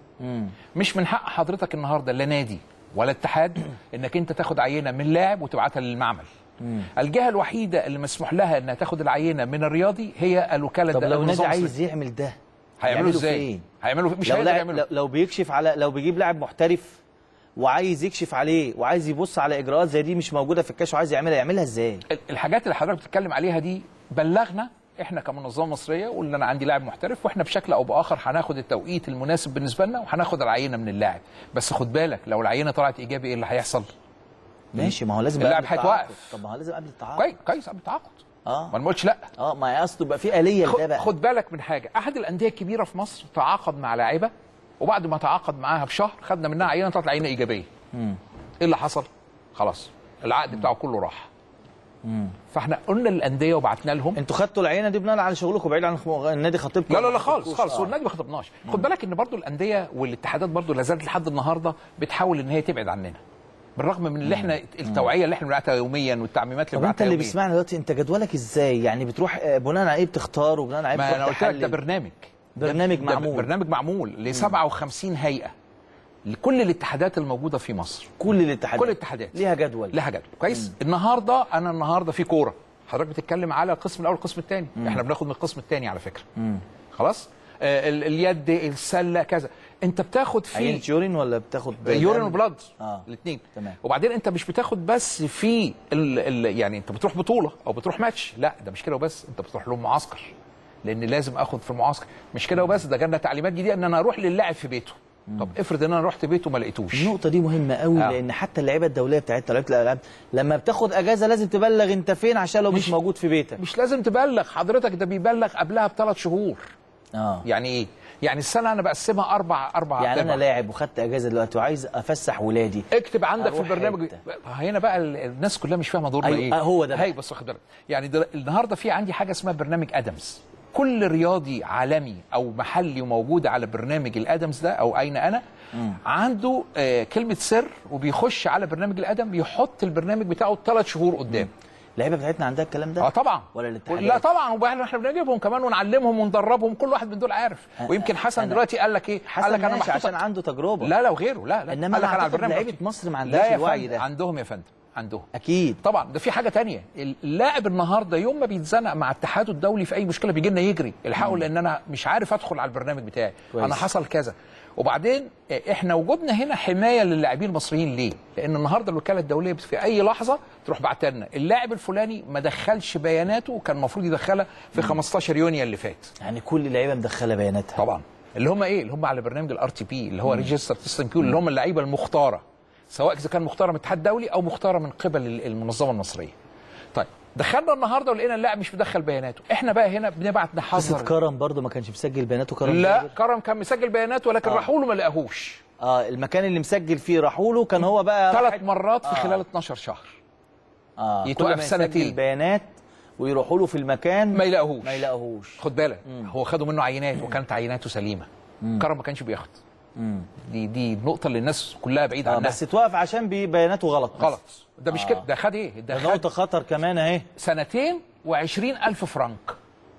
Speaker 3: مش من حق حضرتك النهارده لا نادي ولا اتحاد انك انت تاخد عينه من لاعب وتبعتها للمعمل الجهه الوحيده اللي مسموح لها انها تاخد العينه من الرياضي هي الوكاله
Speaker 1: طب لو
Speaker 3: النظام
Speaker 1: نادي
Speaker 3: المصري.
Speaker 1: عايز يعمل ده
Speaker 3: هيعملوا
Speaker 1: يعمله
Speaker 3: ازاي؟
Speaker 1: فين؟
Speaker 3: هيعملوا مش
Speaker 1: لو,
Speaker 3: هيقدر
Speaker 1: لاعب
Speaker 3: يعملوا
Speaker 1: لو, لو بيكشف على لو بيجيب لاعب محترف وعايز يكشف عليه وعايز يبص على اجراءات زي دي مش موجوده في الكاش وعايز يعملها يعملها ازاي؟
Speaker 3: ال- الحاجات اللي حضرتك بتتكلم عليها دي بلغنا احنا كمنظمه مصريه وقلنا انا عندي لاعب محترف واحنا بشكل او باخر هناخد التوقيت المناسب بالنسبه لنا وهناخد العينه من اللاعب بس خد بالك لو العينه طلعت ايجابي ايه اللي هيحصل؟
Speaker 1: ماشي ما هو لازم
Speaker 3: اللاعب
Speaker 1: قبل التعاقد.
Speaker 3: هيتوقف.
Speaker 1: طب ما هو لازم قبل التعاقد
Speaker 3: كويس كويس قبل التعاقد
Speaker 1: اه
Speaker 3: ما انا ما قلتش لا
Speaker 1: اه ما هي اصله يبقى في اليه لده
Speaker 3: خد,
Speaker 1: بقى
Speaker 3: خد بالك من حاجه احد الانديه الكبيره في مصر تعاقد مع لاعيبه وبعد ما تعاقد معاها بشهر خدنا منها عينه طلعت العينه ايجابيه ايه اللي حصل خلاص العقد بتاعه كله راح فاحنا قلنا للانديه وبعتنا لهم
Speaker 1: انتوا خدتوا العينه دي بناء على شغلكم بعيد عن خم- النادي خطيبكم
Speaker 3: لا لا لا
Speaker 1: ما
Speaker 3: خالص
Speaker 1: خطبتوش.
Speaker 3: خالص
Speaker 1: آه.
Speaker 3: والنادي ما خطبناش خد بالك ان برضو الانديه والاتحادات برضو لا زالت لحد النهارده بتحاول ان هي تبعد عننا بالرغم من اللي احنا التوعيه اللي احنا بنبعتها يوميا والتعميمات اللي
Speaker 1: طب انت
Speaker 3: بنبعتها
Speaker 1: اللي
Speaker 3: يوميا
Speaker 1: بيسمعنا دلوقتي انت جدولك ازاي؟ يعني بتروح آه، بناء على ايه بتختار وبناء على ايه
Speaker 3: ما
Speaker 1: بتروح
Speaker 3: انا قلت لك ده
Speaker 1: تحلل؟
Speaker 3: برنامج
Speaker 1: برنامج
Speaker 3: ده
Speaker 1: معمول.
Speaker 3: برنامج معمول ل 57 هيئه لكل الاتحادات الموجوده في مصر
Speaker 1: كل الاتحادات
Speaker 3: كل الاتحادات
Speaker 1: ليها جدول
Speaker 3: لها جدول كويس النهارده انا النهارده في كوره حضرتك بتتكلم على القسم الاول والقسم الثاني احنا بناخد من القسم الثاني على فكره خلاص آه ال- اليد السله كذا انت بتاخد في
Speaker 1: عينة يورين ولا بتاخد
Speaker 3: يورين
Speaker 1: دم؟
Speaker 3: وبلاد
Speaker 1: آه.
Speaker 3: الاثنين
Speaker 1: تمام.
Speaker 3: وبعدين انت مش بتاخد بس في ال ال يعني انت بتروح بطوله او بتروح ماتش لا ده مش كده وبس انت بتروح لهم معسكر لان لازم اخد في المعسكر مش كده وبس ده جالنا تعليمات جديده ان انا اروح للاعب في بيته طب افرض ان انا رحت بيته ما لقيتوش
Speaker 1: النقطة دي مهمة قوي
Speaker 3: آه.
Speaker 1: لأن حتى اللعيبة الدولية بتاعتنا لعيبة الألعاب لما بتاخد أجازة لازم تبلغ أنت فين عشان لو مش,
Speaker 3: مش-
Speaker 1: موجود في بيتك.
Speaker 3: مش لازم تبلغ حضرتك ده بيبلغ قبلها بثلاث شهور
Speaker 1: اه
Speaker 3: يعني ايه يعني السنه انا بقسمها اربع اربع
Speaker 1: يعني أنا
Speaker 3: أرباع.
Speaker 1: لاعب وخدت أجازة دلوقتي وعايز أفسح ولادي.
Speaker 3: اكتب عندك في
Speaker 1: أروح
Speaker 3: البرنامج
Speaker 1: حتة.
Speaker 3: هنا بقى ال- الناس كلها مش فاهمه دورنا
Speaker 1: أيوة،
Speaker 3: ايه
Speaker 1: آه، هو ده بقى.
Speaker 3: هي بس واخد بالك يعني ده النهارده في عندي حاجه اسمها برنامج ادمز كل رياضي عالمي او محلي وموجود على برنامج الادمز ده او اين انا عنده آه كلمه سر وبيخش على برنامج الادم يحط البرنامج بتاعه ثلاث شهور قدام
Speaker 1: اللعيبة بتاعتنا عندها الكلام ده؟
Speaker 3: اه طبعا
Speaker 1: ولا الاتحادات؟
Speaker 3: لا طبعا وبعدين احنا بنجيبهم كمان ونعلمهم وندربهم كل واحد من دول عارف ويمكن حسن
Speaker 1: أنا-
Speaker 3: دلوقتي قال لك ايه
Speaker 1: حسن
Speaker 3: قال لك انا
Speaker 1: ماشي
Speaker 3: محطوط-
Speaker 1: عشان عنده تجربة.
Speaker 3: لا لا وغيره لا لا
Speaker 1: إنما
Speaker 3: قال لك
Speaker 1: أنا
Speaker 3: انا على
Speaker 1: أعتقد
Speaker 3: البرنامج
Speaker 1: لعيبة
Speaker 3: محطوط.
Speaker 1: مصر ما
Speaker 3: لا
Speaker 1: عندهاش
Speaker 3: يا
Speaker 1: الوعي
Speaker 3: فندم،
Speaker 1: ده.
Speaker 3: عندهم يا فندم عندهم
Speaker 1: أكيد.
Speaker 3: طبعا ده في حاجه تانية اللاعب النهارده يوم ما بيتزنق مع اتحاده الدولي في اي مشكله بيجي لنا يجري الحقوا لان انا مش عارف ادخل على البرنامج بتاعي
Speaker 1: كويس.
Speaker 3: انا حصل كذا وبعدين احنا وجودنا هنا حمايه للاعبين المصريين ليه؟ لان النهارده الوكاله الدوليه في اي لحظه تروح بعتها لنا اللاعب الفلاني ما دخلش بياناته وكان المفروض يدخلها في 15 يونيو اللي فات
Speaker 1: يعني كل اللعيبة مدخلة بياناتها.
Speaker 3: طبعا اللي هم ايه اللي هم على برنامج الار تي بي اللي هو ريجستر تيستنج كيو اللي هم اللعيبه المختاره سواء اذا كان مختاره من الاتحاد الدولي او مختاره من قبل ال- المنظمه المصريه طيب دخلنا النهارده ولقينا اللاعب مش مدخل بياناته احنا بقى هنا بنبعت
Speaker 1: قصة
Speaker 3: نحذر
Speaker 1: كرم برضه ما كانش مسجل بياناته كرم
Speaker 3: لا
Speaker 1: جابر؟
Speaker 3: كرم كان مسجل بياناته ولكن
Speaker 1: آه.
Speaker 3: راحوا له ما لقاهوش
Speaker 1: اه المكان اللي مسجل فيه راحوا له كان هو بقى
Speaker 3: ثلاث
Speaker 1: راح-
Speaker 3: مرات في
Speaker 1: آه.
Speaker 3: خلال 12 شهر
Speaker 1: اه
Speaker 3: يتوقف
Speaker 1: كل ما يسجل
Speaker 3: سنتين.
Speaker 1: بيانات ويروحوا له في المكان
Speaker 3: ما يلاقوهوش
Speaker 1: ما يلاقوهوش
Speaker 3: خد بالك هو خدوا منه عينات وكانت عيناته سليمه كرم ما كانش بياخد دي دي النقطه اللي الناس كلها بعيده
Speaker 1: اه
Speaker 3: عنها
Speaker 1: بس اتوقف عشان بي- بياناته غلط بس.
Speaker 3: غلط ده مش
Speaker 1: آه.
Speaker 3: كده ده خد ايه ده
Speaker 1: ده
Speaker 3: خد
Speaker 1: نقطة خطر كمان اهي
Speaker 3: سنتين و20 ألف فرنك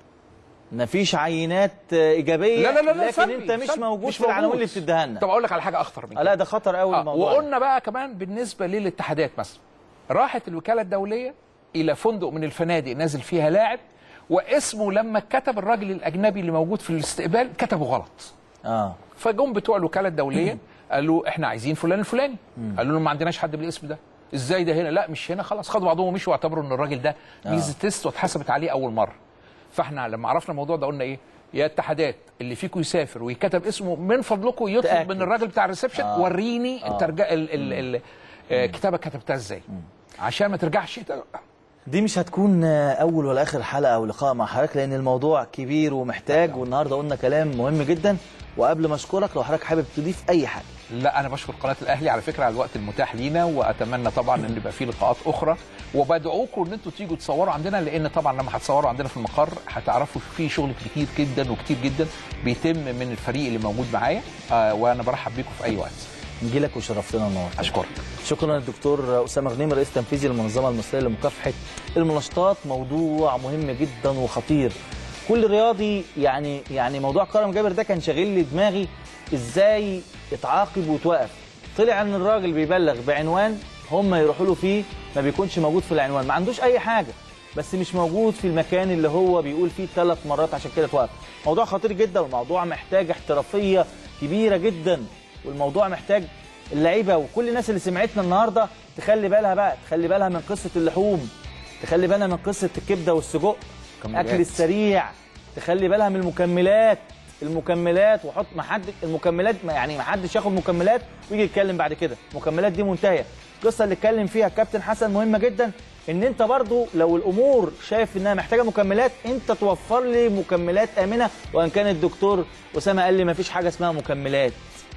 Speaker 1: مفيش عينات آه، ايجابية
Speaker 3: لا لا لا لا
Speaker 1: لكن
Speaker 3: سلبي،
Speaker 1: انت مش
Speaker 3: سلبي،
Speaker 1: موجود في العناوين اللي بتديها لنا
Speaker 3: طب اقول لك على حاجه اخطر من
Speaker 1: آه، لا ده خطر قوي
Speaker 3: آه
Speaker 1: الموضوع
Speaker 3: وقلنا بقى كمان بالنسبه للاتحادات مثلا راحت الوكاله الدوليه الى فندق من الفنادق نازل فيها لاعب واسمه لما كتب الراجل الاجنبي اللي موجود في الاستقبال كتبه غلط
Speaker 1: اه
Speaker 3: فجم بتوع الوكاله الدوليه قالوا احنا عايزين فلان الفلاني قالوا لهم ما عندناش حد بالاسم ده ازاي ده هنا لا مش هنا خلاص خدوا بعضهم ومشوا واعتبروا ان الراجل ده ميزه تيست واتحسبت عليه اول مره فاحنا لما عرفنا الموضوع ده قلنا ايه يا اتحادات اللي فيكم يسافر ويكتب اسمه من فضلكم يطلب
Speaker 1: تأكد.
Speaker 3: من الراجل بتاع الريسبشن
Speaker 1: آه.
Speaker 3: وريني الترجمه ال ال ال آه، كتابك كتبتها ازاي عشان ما ترجعش ت-
Speaker 1: دي مش هتكون آه، اول ولا اخر حلقة او لقاء مع حضرتك لان الموضوع كبير ومحتاج والنهارده قلنا كلام مهم جدا وقبل ما اشكرك لو حضرتك حابب تضيف اي حاجة
Speaker 3: لا انا بشكر قناه الاهلي على فكره على الوقت المتاح لينا واتمنى طبعا ان يبقى في لقاءات اخرى وبدعوكم ان انتوا تيجوا تصوروا عندنا لان طبعا لما هتصوروا عندنا في المقر هتعرفوا في شغل كتير جدا وكتير جدا بيتم من الفريق اللي موجود معايا آه وانا برحب بيكم في اي وقت
Speaker 1: نجي لك وشرفتنا النهارده
Speaker 3: اشكرك
Speaker 1: شكرا للدكتور اسامه غنيم رئيس تنفيذي للمنظمه المصريه لمكافحه المنشطات موضوع مهم جدا وخطير كل رياضي يعني يعني موضوع كرم جابر ده كان شاغل لي دماغي ازاي يتعاقب ويتوقف طلع ان الراجل بيبلغ بعنوان هم يروحوا له فيه ما بيكونش موجود في العنوان ما عندوش اي حاجه بس مش موجود في المكان اللي هو بيقول فيه ثلاث مرات عشان كده توقف موضوع خطير جدا والموضوع محتاج احترافيه كبيره جدا والموضوع محتاج اللعيبه وكل الناس اللي سمعتنا النهارده تخلي بالها بقى تخلي بالها من قصه اللحوم تخلي بالها من قصه الكبده والسجق
Speaker 3: مكملات.
Speaker 1: الاكل السريع تخلي بالها من المكملات المكملات وحط ما حد المكملات ما يعني ما حدش ياخد مكملات ويجي يتكلم بعد كده المكملات دي منتهيه القصه اللي اتكلم فيها الكابتن حسن مهمه جدا ان انت برضو لو الامور شايف انها محتاجه مكملات انت توفر لي مكملات امنه وان كان الدكتور اسامه قال لي ما فيش حاجه اسمها مكملات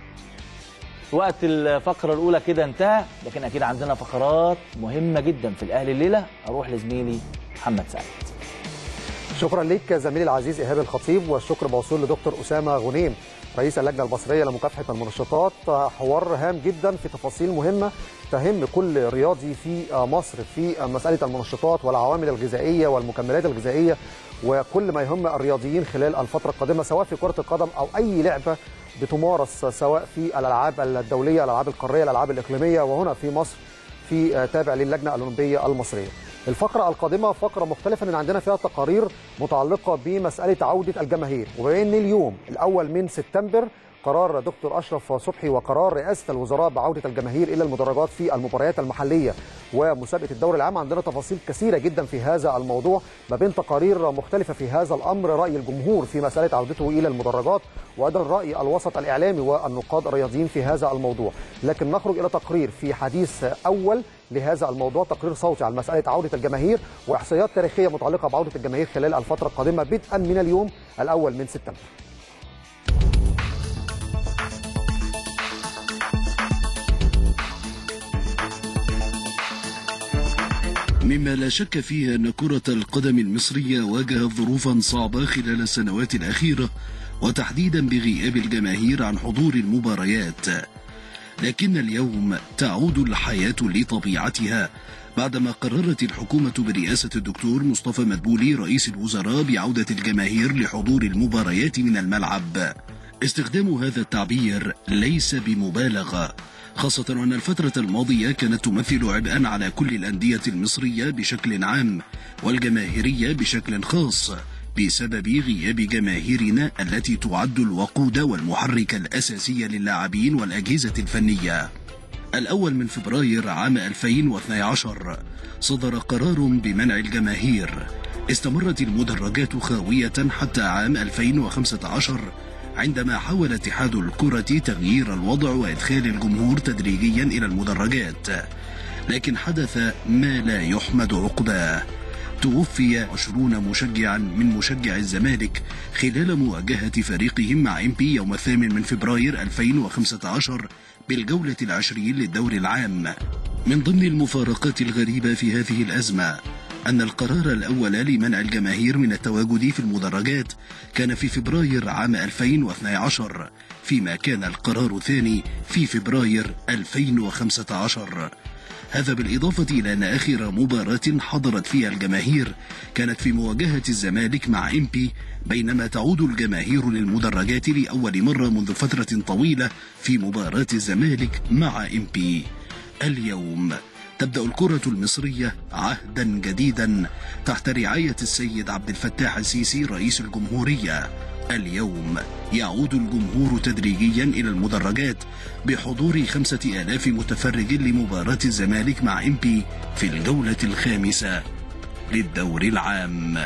Speaker 1: وقت الفقرة الأولى كده انتهى لكن أكيد عندنا فقرات مهمة جدا في الأهلي الليلة أروح لزميلي محمد سعيد
Speaker 2: شكرا ليك زميلي العزيز ايهاب الخطيب والشكر موصول لدكتور اسامه غنيم رئيس اللجنه المصريه لمكافحه المنشطات حوار هام جدا في تفاصيل مهمه تهم كل رياضي في مصر في مساله المنشطات والعوامل الغذائيه والمكملات الغذائيه وكل ما يهم الرياضيين خلال الفتره القادمه سواء في كره القدم او اي لعبه بتمارس سواء في الالعاب الدوليه الالعاب القاريه الالعاب الاقليميه وهنا في مصر في تابع للجنه الاولمبيه المصريه. الفقره القادمه فقره مختلفه لان عندنا فيها تقارير متعلقه بمساله عوده الجماهير وبما ان اليوم الاول من سبتمبر قرار دكتور اشرف صبحي وقرار رئاسه الوزراء بعوده الجماهير الى المدرجات في المباريات المحليه ومسابقه الدوري العام عندنا تفاصيل كثيره جدا في هذا الموضوع ما بين تقارير مختلفه في هذا الامر راي الجمهور في مساله عودته الى المدرجات وايضا راي الوسط الاعلامي والنقاد الرياضيين في هذا الموضوع لكن نخرج الى تقرير في حديث اول لهذا الموضوع تقرير صوتي عن مساله عوده الجماهير واحصائيات تاريخيه متعلقه بعوده الجماهير خلال الفتره القادمه بدءا من اليوم الاول من سبتمبر
Speaker 5: مما لا شك فيه أن كرة القدم المصرية واجهت ظروفا صعبة خلال السنوات الأخيرة وتحديدا بغياب الجماهير عن حضور المباريات لكن اليوم تعود الحياة لطبيعتها بعدما قررت الحكومة برئاسة الدكتور مصطفى مدبولي رئيس الوزراء بعودة الجماهير لحضور المباريات من الملعب استخدام هذا التعبير ليس بمبالغة خاصة أن الفترة الماضية كانت تمثل عبئا على كل الأندية المصرية بشكل عام والجماهيرية بشكل خاص بسبب غياب جماهيرنا التي تعد الوقود والمحرك الأساسي للاعبين والأجهزة الفنية الأول من فبراير عام 2012 صدر قرار بمنع الجماهير استمرت المدرجات خاوية حتى عام 2015 عندما حاول اتحاد الكرة تغيير الوضع وإدخال الجمهور تدريجيا إلى المدرجات لكن حدث ما لا يحمد عقباه توفي عشرون مشجعا من مشجع الزمالك خلال مواجهة فريقهم مع إمبي يوم الثامن من فبراير 2015 بالجولة العشرين للدور العام من ضمن المفارقات الغريبة في هذه الأزمة أن القرار الأول لمنع الجماهير من التواجد في المدرجات كان في فبراير عام 2012 فيما كان القرار الثاني في فبراير 2015 هذا بالإضافة إلى أن آخر مباراة حضرت فيها الجماهير كانت في مواجهة الزمالك مع إمبي بينما تعود الجماهير للمدرجات لأول مرة منذ فترة طويلة في مباراة الزمالك مع إمبي اليوم تبدأ الكرة المصرية عهدا جديدا تحت رعاية السيد عبد الفتاح السيسي رئيس الجمهورية اليوم يعود الجمهور تدريجيا إلى المدرجات بحضور خمسة آلاف متفرج لمباراة الزمالك مع إمبي في الجولة الخامسة للدور العام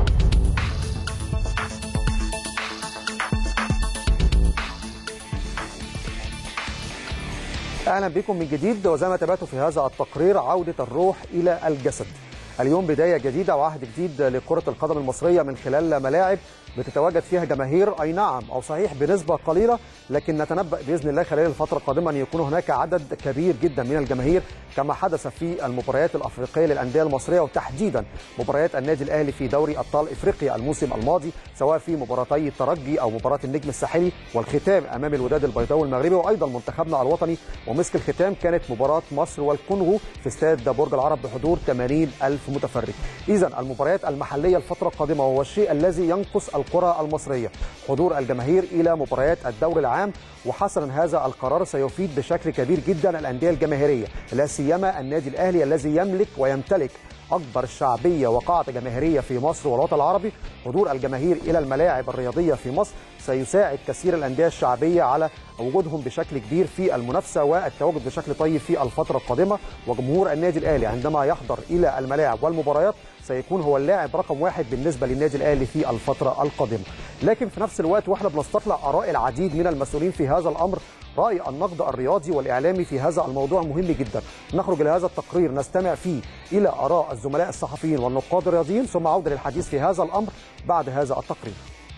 Speaker 2: اهلا بكم من جديد وزي ما تابعتوا في هذا التقرير عوده الروح الى الجسد. اليوم بدايه جديده وعهد جديد لكره القدم المصريه من خلال ملاعب بتتواجد فيها جماهير اي نعم او صحيح بنسبه قليله لكن نتنبأ باذن الله خلال الفتره القادمه ان يكون هناك عدد كبير جدا من الجماهير كما حدث في المباريات الافريقيه للانديه المصريه وتحديدا مباريات النادي الاهلي في دوري ابطال افريقيا الموسم الماضي سواء في مباراتي الترجي او مباراه النجم الساحلي والختام امام الوداد البيضاوي المغربي وايضا منتخبنا الوطني ومسك الختام كانت مباراه مصر والكونغو في استاد برج العرب بحضور 80 الف متفرج اذا المباريات المحليه الفتره القادمه وهو الشيء الذي ينقص الكره المصريه حضور الجماهير الى مباريات الدوري العام وحسنا هذا القرار سيفيد بشكل كبير جدا الانديه الجماهيريه لا سيما النادي الاهلي الذي يملك ويمتلك اكبر الشعبيه وقاعده جماهيريه في مصر والوطن العربي حضور الجماهير الى الملاعب الرياضيه في مصر سيساعد كثير الانديه الشعبيه على وجودهم بشكل كبير في المنافسه والتواجد بشكل طيب في الفتره القادمه وجمهور النادي الاهلي عندما يحضر الى الملاعب والمباريات سيكون هو اللاعب رقم واحد بالنسبه للنادي الاهلي في الفتره القادمه لكن في نفس الوقت واحنا بنستطلع اراء العديد من المسؤولين في هذا الامر راي النقد الرياضي والاعلامي في هذا الموضوع مهم جدا نخرج الى هذا التقرير نستمع فيه الى اراء الزملاء الصحفيين والنقاد الرياضيين ثم عوده للحديث في هذا الامر بعد هذا التقرير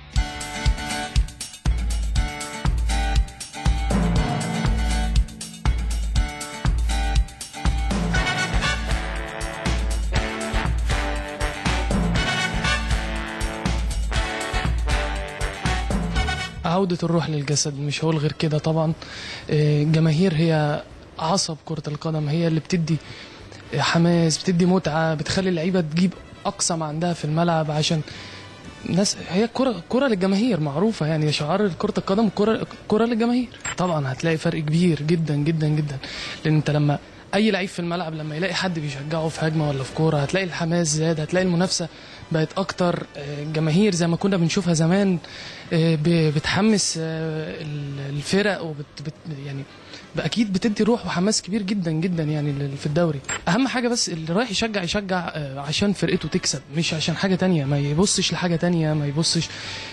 Speaker 6: عودة الروح للجسد مش هقول غير كده طبعا آه، الجماهير هي عصب كرة القدم هي اللي بتدي حماس بتدي متعة بتخلي اللعيبة تجيب أقصى ما عندها في الملعب عشان ناس هي كرة كرة للجماهير معروفة يعني شعار كرة القدم كرة كرة للجماهير طبعا هتلاقي فرق كبير جدا جدا جدا لأن أنت لما اي لعيب في الملعب لما يلاقي حد بيشجعه في هجمه ولا في كوره هتلاقي الحماس زاد هتلاقي المنافسه بقت اكتر آه، الجماهير زي ما كنا بنشوفها زمان آه، ب- بتحمس آه، ال- الفرق وبت بت يعني اكيد بتدي روح وحماس كبير جدا جدا يعني لل- في الدوري اهم حاجه بس اللي رايح يشجع يشجع آه، عشان فرقته تكسب مش عشان حاجه تانية ما يبصش لحاجه تانية ما يبصش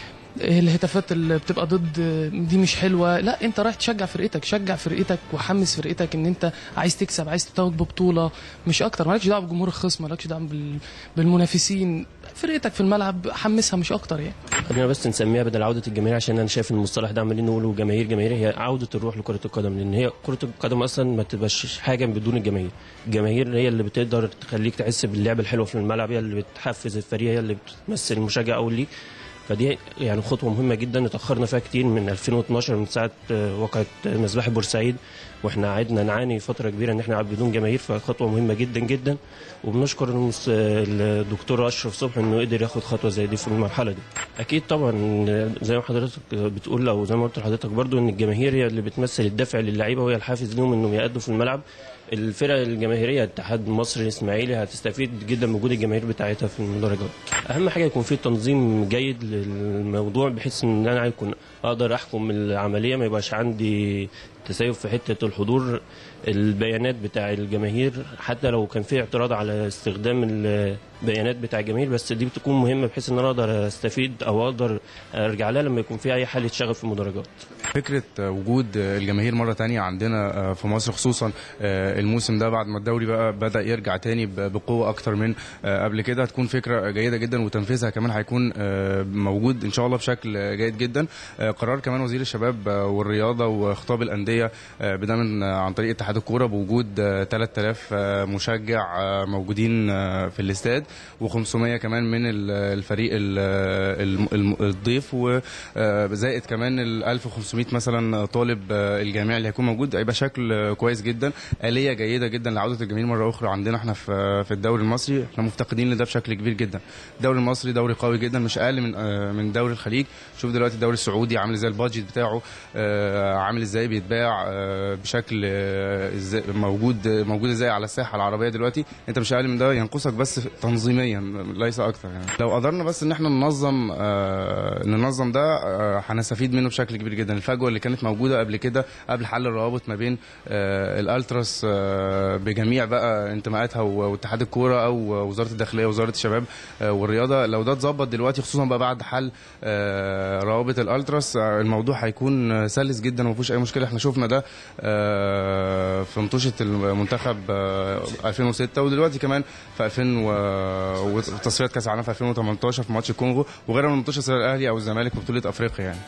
Speaker 6: الهتافات اللي بتبقى ضد دي مش حلوه لا انت رايح تشجع فرقتك شجع فرقتك وحمس فرقتك ان انت عايز تكسب عايز تتوج ببطوله مش اكتر مالكش دعوه بجمهور الخصم مالكش دعوه بال- بالمنافسين فرقتك في الملعب حمسها مش اكتر يعني
Speaker 7: خلينا بس نسميها بدل عوده الجماهير عشان انا شايف ان المصطلح ده عمالين نقوله جماهير جماهير هي عوده الروح لكره القدم لان هي كره القدم اصلا ما تبقاش حاجه بدون الجماهير الجماهير هي اللي بتقدر تخليك تحس باللعب الحلوه في الملعب هي اللي بتحفز الفريق هي اللي بتمثل المشجع اول ليك فدي يعني خطوه مهمه جدا اتاخرنا فيها كتير من 2012 من ساعه آه، وقعه مذبحه بورسعيد واحنا قعدنا نعاني فتره كبيره ان احنا نلعب بدون جماهير فخطوه مهمه جدا جدا وبنشكر المس- الدكتور اشرف صبحي انه قدر ياخد خطوه زي دي في المرحله دي اكيد طبعا زي ما حضرتك بتقول او زي ما قلت لحضرتك برضو ان الجماهير هي اللي بتمثل الدافع للعيبه وهي الحافز لهم انهم يأدوا في الملعب الفرق الجماهيريه اتحاد مصر الاسماعيلي هتستفيد جدا من وجود الجماهير بتاعتها في المدرجات اهم حاجه يكون في تنظيم جيد للموضوع بحيث ان انا يكون اقدر احكم العمليه ما يبقاش عندي تسيب في حته الحضور البيانات بتاع الجماهير حتى لو كان في اعتراض على استخدام البيانات بتاع الجماهير بس دي بتكون مهمه بحيث ان انا اقدر استفيد او اقدر ارجع لها لما يكون في اي حاله شغف في المدرجات
Speaker 8: فكرة وجود الجماهير مرة تانية عندنا في مصر خصوصا الموسم ده بعد ما الدوري بقى بدأ يرجع تاني بقوة أكتر من قبل كده هتكون فكرة جيدة جدا وتنفيذها كمان هيكون موجود إن شاء الله بشكل جيد جدا قرار كمان وزير الشباب والرياضة وخطاب الأندية بدم عن طريق اتحاد الكورة بوجود 3000 مشجع موجودين في الاستاد و500 كمان من الفريق الضيف وزائد كمان ال 1500 مثلا طالب الجامعي اللي هيكون موجود هيبقى شكل كويس جدا آلية جيدة جدا لعودة الجماهير مرة أخرى عندنا احنا في في الدوري المصري احنا مفتقدين لده بشكل كبير جدا الدوري المصري دوري قوي جدا مش أقل من من دوري الخليج شوف دلوقتي الدوري السعودي عامل ازاي البادجت بتاعه عامل ازاي بيتباع بشكل ازاي موجود موجود ازاي على الساحة العربية دلوقتي انت مش أقل من ده ينقصك بس تنظيميا ليس أكتر يعني لو قدرنا بس ان احنا ننظم ننظم ده هنستفيد منه بشكل كبير جدا الفجوه اللي كانت موجوده قبل كده قبل حل الروابط ما بين الالتراس بجميع بقى انتماءاتها واتحاد الكوره او وزاره الداخليه ووزاره الشباب والرياضه لو ده اتظبط دلوقتي خصوصا بقى بعد حل روابط الالتراس الموضوع هيكون سلس جدا وما فيهوش اي مشكله احنا شفنا ده في مطوشه المنتخب 2006 ودلوقتي كمان في 2000 وتصفيات كاس العالم في 2018 في ماتش الكونغو وغيرها من مطوشه سير الاهلي او الزمالك في بطوله افريقيا يعني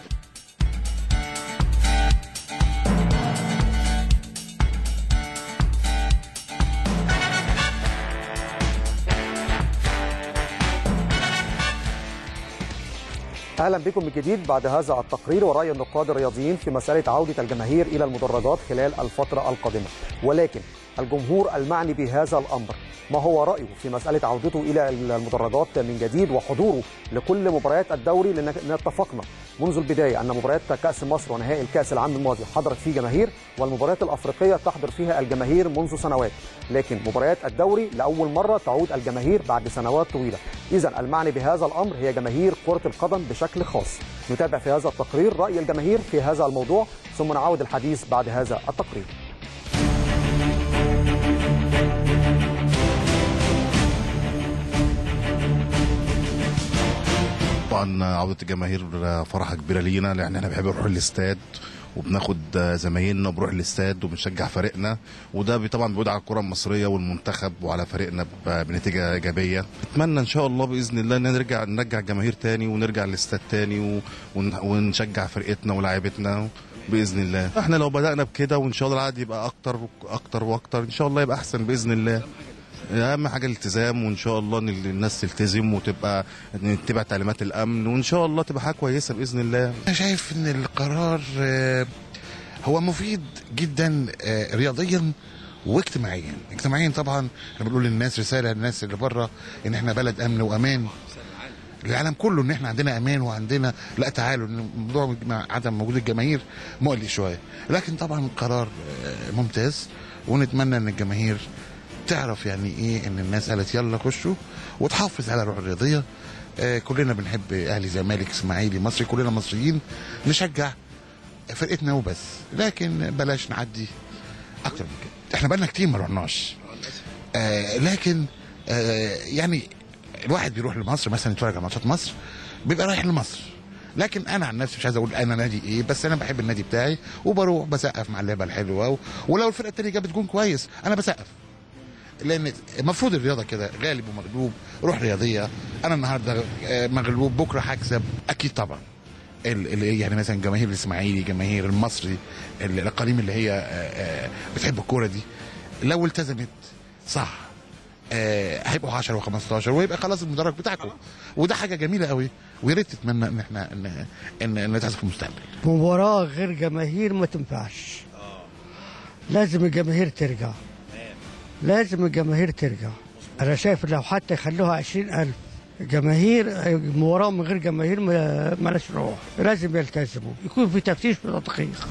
Speaker 2: اهلا بكم من جديد بعد هذا التقرير وراي النقاد الرياضيين في مساله عوده الجماهير الى المدرجات خلال الفتره القادمه ولكن الجمهور المعني بهذا الامر ما هو رايه في مساله عودته الى المدرجات من جديد وحضوره لكل مباريات الدوري لان اتفقنا منذ البدايه ان مباريات كاس مصر ونهائي الكاس العام الماضي حضرت فيه جماهير والمباريات الافريقيه تحضر فيها الجماهير منذ سنوات لكن مباريات الدوري لاول مره تعود الجماهير بعد سنوات طويله اذا المعني بهذا الامر هي جماهير كره القدم بشكل خاص نتابع في هذا التقرير راي الجماهير في هذا الموضوع ثم نعود الحديث بعد هذا التقرير
Speaker 9: طبعا عودة الجماهير فرحة كبيرة لينا لأن احنا بنحب نروح الاستاد وبناخد زمايلنا وبنروح الاستاد وبنشجع فريقنا وده طبعا بيعود على الكره المصريه والمنتخب وعلى فريقنا بنتيجه ايجابيه اتمنى ان شاء الله باذن الله ان نرجع نرجع الجماهير تاني ونرجع الاستاد تاني ونشجع فرقتنا ولاعيبتنا باذن الله احنا لو بدانا بكده وان شاء الله العدد يبقى اكتر اكتر واكتر ان شاء الله يبقى احسن باذن الله اهم حاجه الالتزام وان شاء الله ان الناس تلتزم وتبقى نتبع تعليمات الامن وان شاء الله تبقى حاجه كويسه باذن الله
Speaker 10: انا شايف ان القرار هو مفيد جدا رياضيا واجتماعيا اجتماعيا طبعا احنا بنقول للناس رساله للناس اللي بره ان احنا بلد امن وامان العالم كله ان احنا عندنا امان وعندنا لا تعالوا ان الموضوع مع عدم وجود الجماهير مقلق شويه لكن طبعا قرار ممتاز ونتمنى ان الجماهير تعرف يعني ايه ان الناس قالت يلا خشوا وتحافظ على الروح الرياضيه آه كلنا بنحب اهلي زمالك اسماعيلي مصري كلنا مصريين نشجع فرقتنا وبس لكن بلاش نعدي اكتر من كده احنا بقالنا كتير ما رحناش آه لكن آه يعني الواحد بيروح لمصر مثلا يتفرج على ماتشات مصر بيبقى رايح لمصر لكن انا عن نفسي مش عايز اقول انا نادي ايه بس انا بحب النادي بتاعي وبروح بسقف مع اللعبه الحلوه و... ولو الفرقه التانيه جابت جون كويس انا بسقف لان المفروض الرياضه كده غالب ومغلوب روح رياضيه انا النهارده آه، مغلوب بكره هكسب اكيد طبعا ال- ال- يعني مثلا جماهير الاسماعيلي جماهير المصري ال- الاقاليم اللي هي آه، آه، بتحب الكوره دي لو التزمت صح آه، هيبقوا 10 و15 ويبقى خلاص المدرج بتاعكم وده حاجه جميله قوي ويا ريت تتمنى ان احنا ان ان, إن تحصل في المستقبل
Speaker 11: مباراة غير جماهير ما تنفعش لازم الجماهير ترجع لازم الجماهير ترجع أنا شايف لو حتى يخلوها عشرين ألف جماهير مباراة من غير جماهير ما- مالهاش روح لازم يلتزموا يكون في تفتيش وتدقيق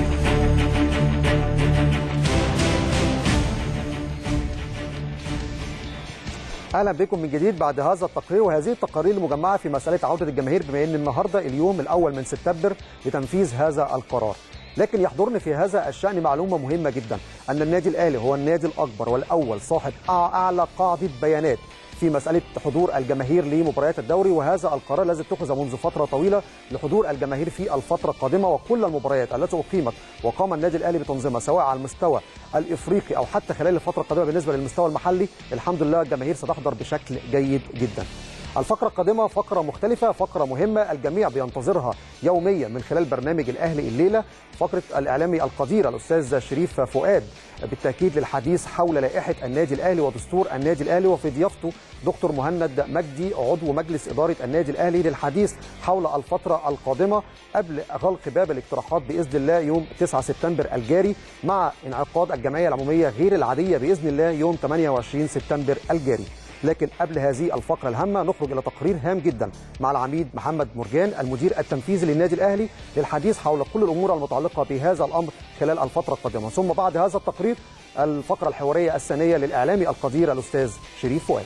Speaker 2: اهلا بكم من جديد بعد هذا التقرير وهذه التقارير المجمعه في مساله عوده الجماهير بما ان النهارده اليوم الاول من سبتمبر لتنفيذ هذا القرار. لكن يحضرني في هذا الشان معلومه مهمه جدا ان النادي الاهلي هو النادي الاكبر والاول صاحب اعلى قاعده بيانات في مساله حضور الجماهير لمباريات الدوري وهذا القرار الذي اتخذ منذ فتره طويله لحضور الجماهير في الفتره القادمه وكل المباريات التي اقيمت وقام النادي الاهلي بتنظيمها سواء على المستوى الافريقي او حتى خلال الفتره القادمه بالنسبه للمستوى المحلي الحمد لله الجماهير ستحضر بشكل جيد جدا. الفقرة القادمة فقرة مختلفة فقرة مهمة الجميع بينتظرها يوميا من خلال برنامج الأهلي الليلة فقرة الإعلامي القدير الأستاذ شريف فؤاد بالتأكيد للحديث حول لائحة النادي الأهلي ودستور النادي الأهلي وفي ضيافته دكتور مهند مجدي عضو مجلس إدارة النادي الأهلي للحديث حول الفترة القادمة قبل غلق باب الاقتراحات بإذن الله يوم 9 سبتمبر الجاري مع انعقاد الجمعية العمومية غير العادية بإذن الله يوم 28 سبتمبر الجاري لكن قبل هذه الفقرة الهامة نخرج إلى تقرير هام جدا مع العميد محمد مرجان المدير التنفيذي للنادي الأهلي للحديث حول كل الأمور المتعلقة بهذا الأمر خلال الفترة القادمة ثم بعد هذا التقرير الفقرة الحوارية الثانية للإعلامي القدير الأستاذ شريف فؤاد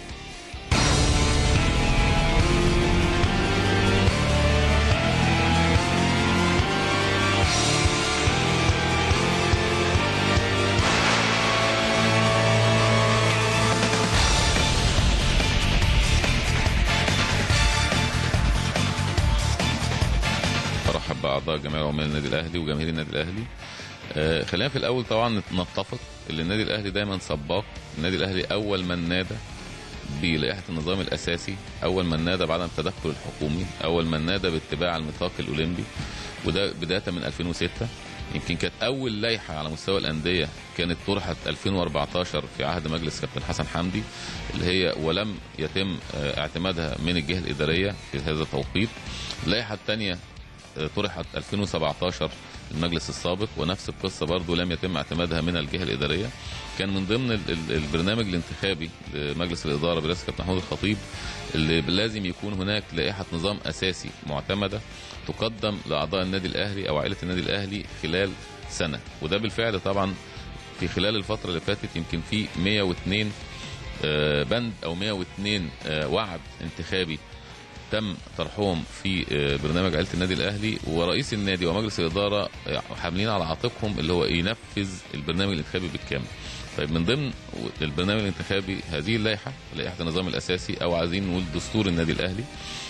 Speaker 12: برحب باعضاء جمعيه العمال النادي الاهلي وجماهير النادي الاهلي آه، خلينا في الاول طبعا نتفق ان النادي الاهلي دايما سباق النادي الاهلي اول من نادى بلائحه النظام الاساسي اول من نادى بعدم التدخل الحكومي اول من نادى باتباع الميثاق الاولمبي وده بدايه من 2006 يمكن كانت اول لائحه على مستوى الانديه كانت طرحت 2014 في عهد مجلس كابتن حسن حمدي اللي هي ولم يتم آه، اعتمادها من الجهه الاداريه في هذا التوقيت اللائحه الثانيه طرحت 2017 المجلس السابق ونفس القصه برضو لم يتم اعتمادها من الجهه الاداريه كان من ضمن ال- ال- البرنامج الانتخابي لمجلس الاداره برئاسه كابتن محمود الخطيب اللي لازم يكون هناك لائحه نظام اساسي معتمده تقدم لاعضاء النادي الاهلي او عائله النادي الاهلي خلال سنه وده بالفعل طبعا في خلال الفتره اللي فاتت يمكن في 102 آه، بند او 102 آه، وعد انتخابي تم طرحهم في آه، برنامج عائله النادي الاهلي ورئيس النادي ومجلس الاداره آه، حاملين على عاتقهم اللي هو ينفذ البرنامج الانتخابي بالكامل. طيب من ضمن البرنامج الانتخابي هذه اللائحه لائحه النظام الاساسي او عايزين نقول دستور النادي الاهلي.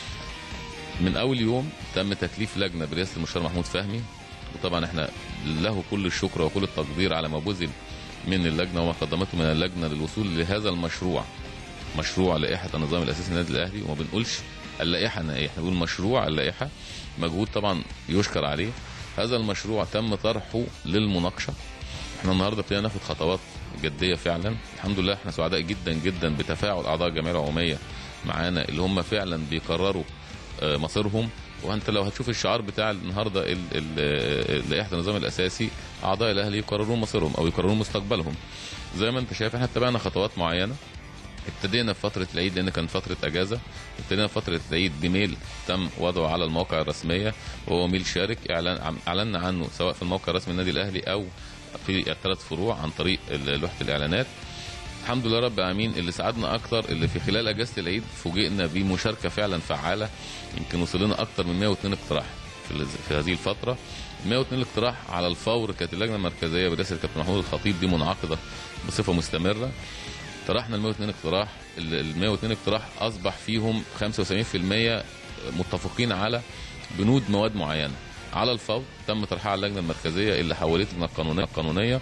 Speaker 12: من اول يوم تم تكليف لجنه برئاسه المستشار محمود فهمي وطبعا احنا له كل الشكر وكل التقدير على ما بذل من اللجنه وما قدمته من اللجنه للوصول لهذا المشروع مشروع لائحه النظام الاساسي للنادي الاهلي وما بنقولش اللائحه النهائيه احنا بنقول مشروع اللائحه مجهود طبعا يشكر عليه هذا المشروع تم طرحه للمناقشه احنا النهارده ابتدينا ناخد خطوات جديه فعلا الحمد لله احنا سعداء جدا جدا بتفاعل اعضاء الجمعيه العموميه معانا اللي هم فعلا بيقرروا آه، مصيرهم وانت لو هتشوف الشعار بتاع النهارده ال- ال- لائحه النظام الاساسي اعضاء الاهلي يقررون مصيرهم او يقررون مستقبلهم زي ما انت شايف احنا اتبعنا خطوات معينه ابتدينا في فتره العيد لان كانت فتره اجازه ابتدينا في فتره العيد بميل تم وضعه على المواقع الرسميه وهو ميل شارك اعلان عم- اعلنا عنه سواء في الموقع الرسمي النادي الاهلي او في الثلاث فروع عن طريق ال- لوحه الاعلانات الحمد لله رب العالمين اللي ساعدنا اكتر اللي في خلال اجازه العيد فوجئنا بمشاركه فعلا فعاله يمكن وصل لنا اكتر من 102 اقتراح في, ال- في هذه الفتره 102 اقتراح على الفور كانت اللجنه المركزيه برئاسه الكابتن محمود الخطيب دي منعقده بصفه مستمره طرحنا ال 102 اقتراح ال ال 102 اقتراح اصبح فيهم 75% متفقين على بنود مواد معينه على الفور تم طرحها على اللجنه المركزيه اللي حولتنا القانونيه القانونيه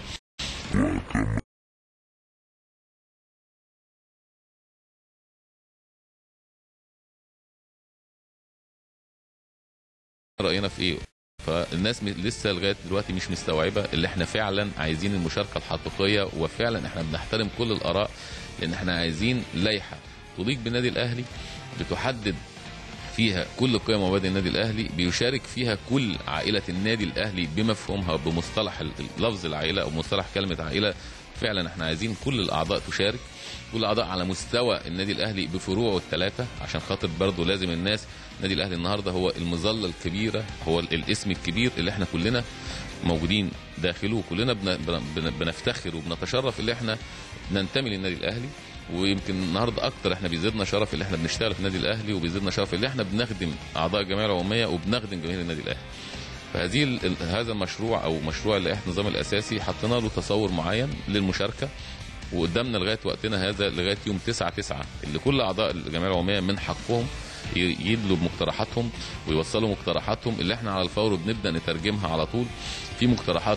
Speaker 12: راينا في ايه فالناس م- لسه لغايه دلوقتي مش مستوعبه اللي احنا فعلا عايزين المشاركه الحقيقيه وفعلا احنا بنحترم كل الاراء لان احنا عايزين لائحه تليق بالنادي الاهلي بتحدد فيها كل قيم ومبادئ النادي الاهلي بيشارك فيها كل عائله النادي الاهلي بمفهومها بمصطلح ال- لفظ العائله او مصطلح كلمه عائله فعلا احنا عايزين كل الاعضاء تشارك كل الاعضاء على مستوى النادي الاهلي بفروعه الثلاثه عشان خاطر برضه لازم الناس النادي الاهلي النهارده هو المظله الكبيره هو ال- الاسم الكبير اللي احنا كلنا موجودين داخله وكلنا بن- بن- بنفتخر وبنتشرف اللي احنا ننتمي للنادي الاهلي ويمكن النهارده اكتر احنا بيزيدنا شرف اللي احنا بنشتغل في النادي الاهلي وبيزيدنا شرف اللي احنا بنخدم اعضاء الجمعيه العموميه وبنخدم جماهير النادي الاهلي فهذه ال- ال- هذا المشروع او مشروع اللائحه النظام الاساسي حطينا له تصور معين للمشاركه وقدامنا لغايه وقتنا هذا لغايه يوم 9 9 اللي كل اعضاء الجمعيه العموميه من حقهم ي- يدلوا بمقترحاتهم ويوصلوا مقترحاتهم اللي احنا على الفور بنبدا نترجمها على طول في مقترحات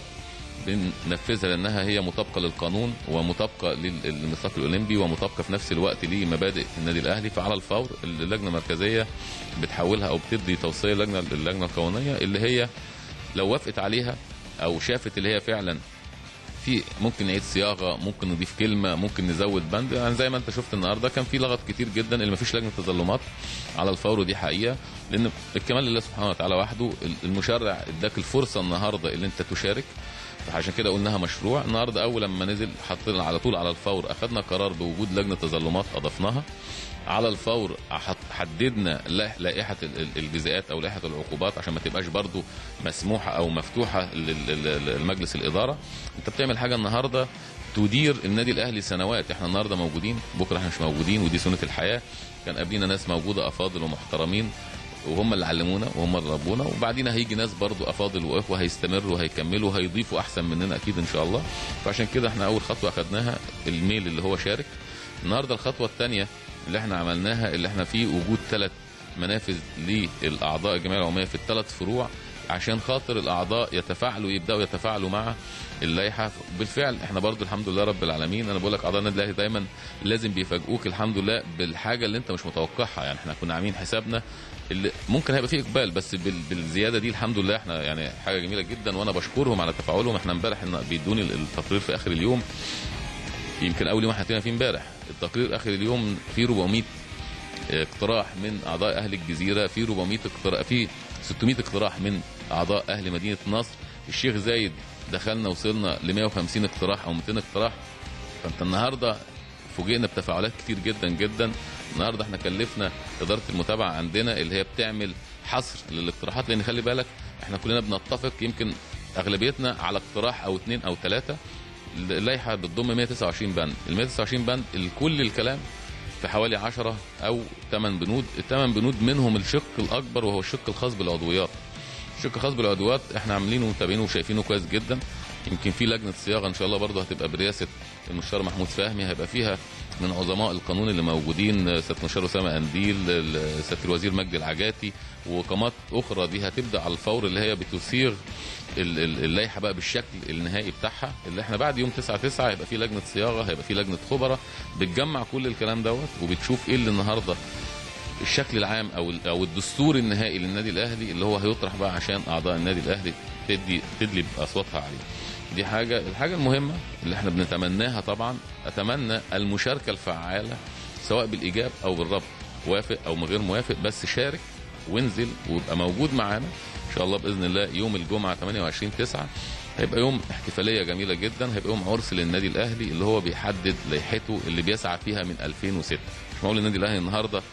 Speaker 12: بننفذها لانها هي مطابقه للقانون ومطابقه لل- للميثاق الاولمبي ومطابقه في نفس الوقت لمبادئ النادي الاهلي فعلى الفور اللجنه المركزيه بتحولها او بتدي توصيه للجنه اللجنه القانونيه اللي هي لو وافقت عليها او شافت اللي هي فعلا في ممكن نعيد صياغه ممكن نضيف كلمه ممكن نزود بند يعني زي ما انت شفت النهارده كان في لغط كتير جدا اللي ما فيش لجنه تظلمات على الفور ودي حقيقه لان الكمال لله سبحانه وتعالى وحده المشرع اداك الفرصه النهارده اللي انت تشارك فعشان كده قلناها مشروع النهارده اول لما نزل حطينا على طول على الفور اخذنا قرار بوجود لجنه تظلمات اضفناها على الفور حط- حددنا لا- لائحه ال- ال- الجزاءات او لائحه العقوبات عشان ما تبقاش برضو مسموحه او مفتوحه للمجلس الاداره انت بتعمل حاجه النهارده تدير النادي الاهلي سنوات احنا النهارده موجودين بكره احنا مش موجودين ودي سنه الحياه كان قبلينا ناس موجوده افاضل ومحترمين وهم اللي علمونا وهم اللي ربونا وبعدين هيجي ناس برضو افاضل واخوه هيستمروا هيكملوا هيضيفوا احسن مننا اكيد ان شاء الله فعشان كده احنا اول خطوه اخذناها الميل اللي هو شارك النهارده الخطوه الثانيه اللي احنا عملناها اللي احنا فيه وجود ثلاث منافذ للاعضاء الجمعيه العموميه في الثلاث فروع عشان خاطر الاعضاء يتفاعلوا يبداوا يتفاعلوا مع اللائحه بالفعل احنا برضو الحمد لله رب العالمين انا بقول لك اعضاء النادي الاهلي دايما لازم بيفاجئوك الحمد لله بالحاجه اللي انت مش متوقعها يعني احنا كنا عاملين حسابنا اللي ممكن هيبقى فيه اقبال بس بال- بالزياده دي الحمد لله احنا يعني حاجه جميله جدا وانا بشكرهم على تفاعلهم احنا امبارح إن بيدوني التقرير في اخر اليوم يمكن اول يوم احنا حكينا فيه امبارح التقرير اخر اليوم فيه 400 اقتراح من اعضاء اهل الجزيره في 400 اقتراح في 600 اقتراح من اعضاء اهل مدينه نصر الشيخ زايد دخلنا وصلنا ل 150 اقتراح او 200 اقتراح فانت النهارده فوجئنا بتفاعلات كتير جدا جدا النهارده احنا كلفنا اداره المتابعه عندنا اللي هي بتعمل حصر للاقتراحات لان خلي بالك احنا كلنا بنتفق يمكن اغلبيتنا على اقتراح او اثنين او ثلاثه اللائحه بتضم 129 بند ال 129 بند كل الكلام في حوالي 10 او 8 بنود الثمان بنود منهم الشق الاكبر وهو الشق الخاص بالعضويات الشق الخاص بالعضويات احنا عاملينه ومتابعينه وشايفينه كويس جدا يمكن في لجنه صياغه ان شاء الله برضه هتبقى برئاسه المستشار محمود فهمي هيبقى فيها من عظماء القانون اللي موجودين سياده المستشار اسامه قنديل سياده الوزير مجدي العجاتي وقامات اخرى دي هتبدا على الفور اللي هي بتصيغ ال- ال- اللائحه بقى بالشكل النهائي بتاعها اللي احنا بعد يوم 9 9 هيبقى في لجنه صياغه هيبقى في لجنه خبراء بتجمع كل الكلام دوت وبتشوف ايه اللي النهارده الشكل العام او او الدستور النهائي للنادي الاهلي اللي هو هيطرح بقى عشان اعضاء النادي الاهلي تدي تدلي باصواتها عليه. دي حاجه الحاجه المهمه اللي احنا بنتمناها طبعا اتمنى المشاركه الفعاله سواء بالايجاب او بالرفض وافق او من غير موافق بس شارك وانزل ويبقى موجود معانا ان شاء الله باذن الله يوم الجمعه 28 9 هيبقى يوم احتفاليه جميله جدا هيبقى يوم عرس للنادي الاهلي اللي هو بيحدد لائحته اللي بيسعى فيها من 2006 مش معقول النادي الاهلي النهارده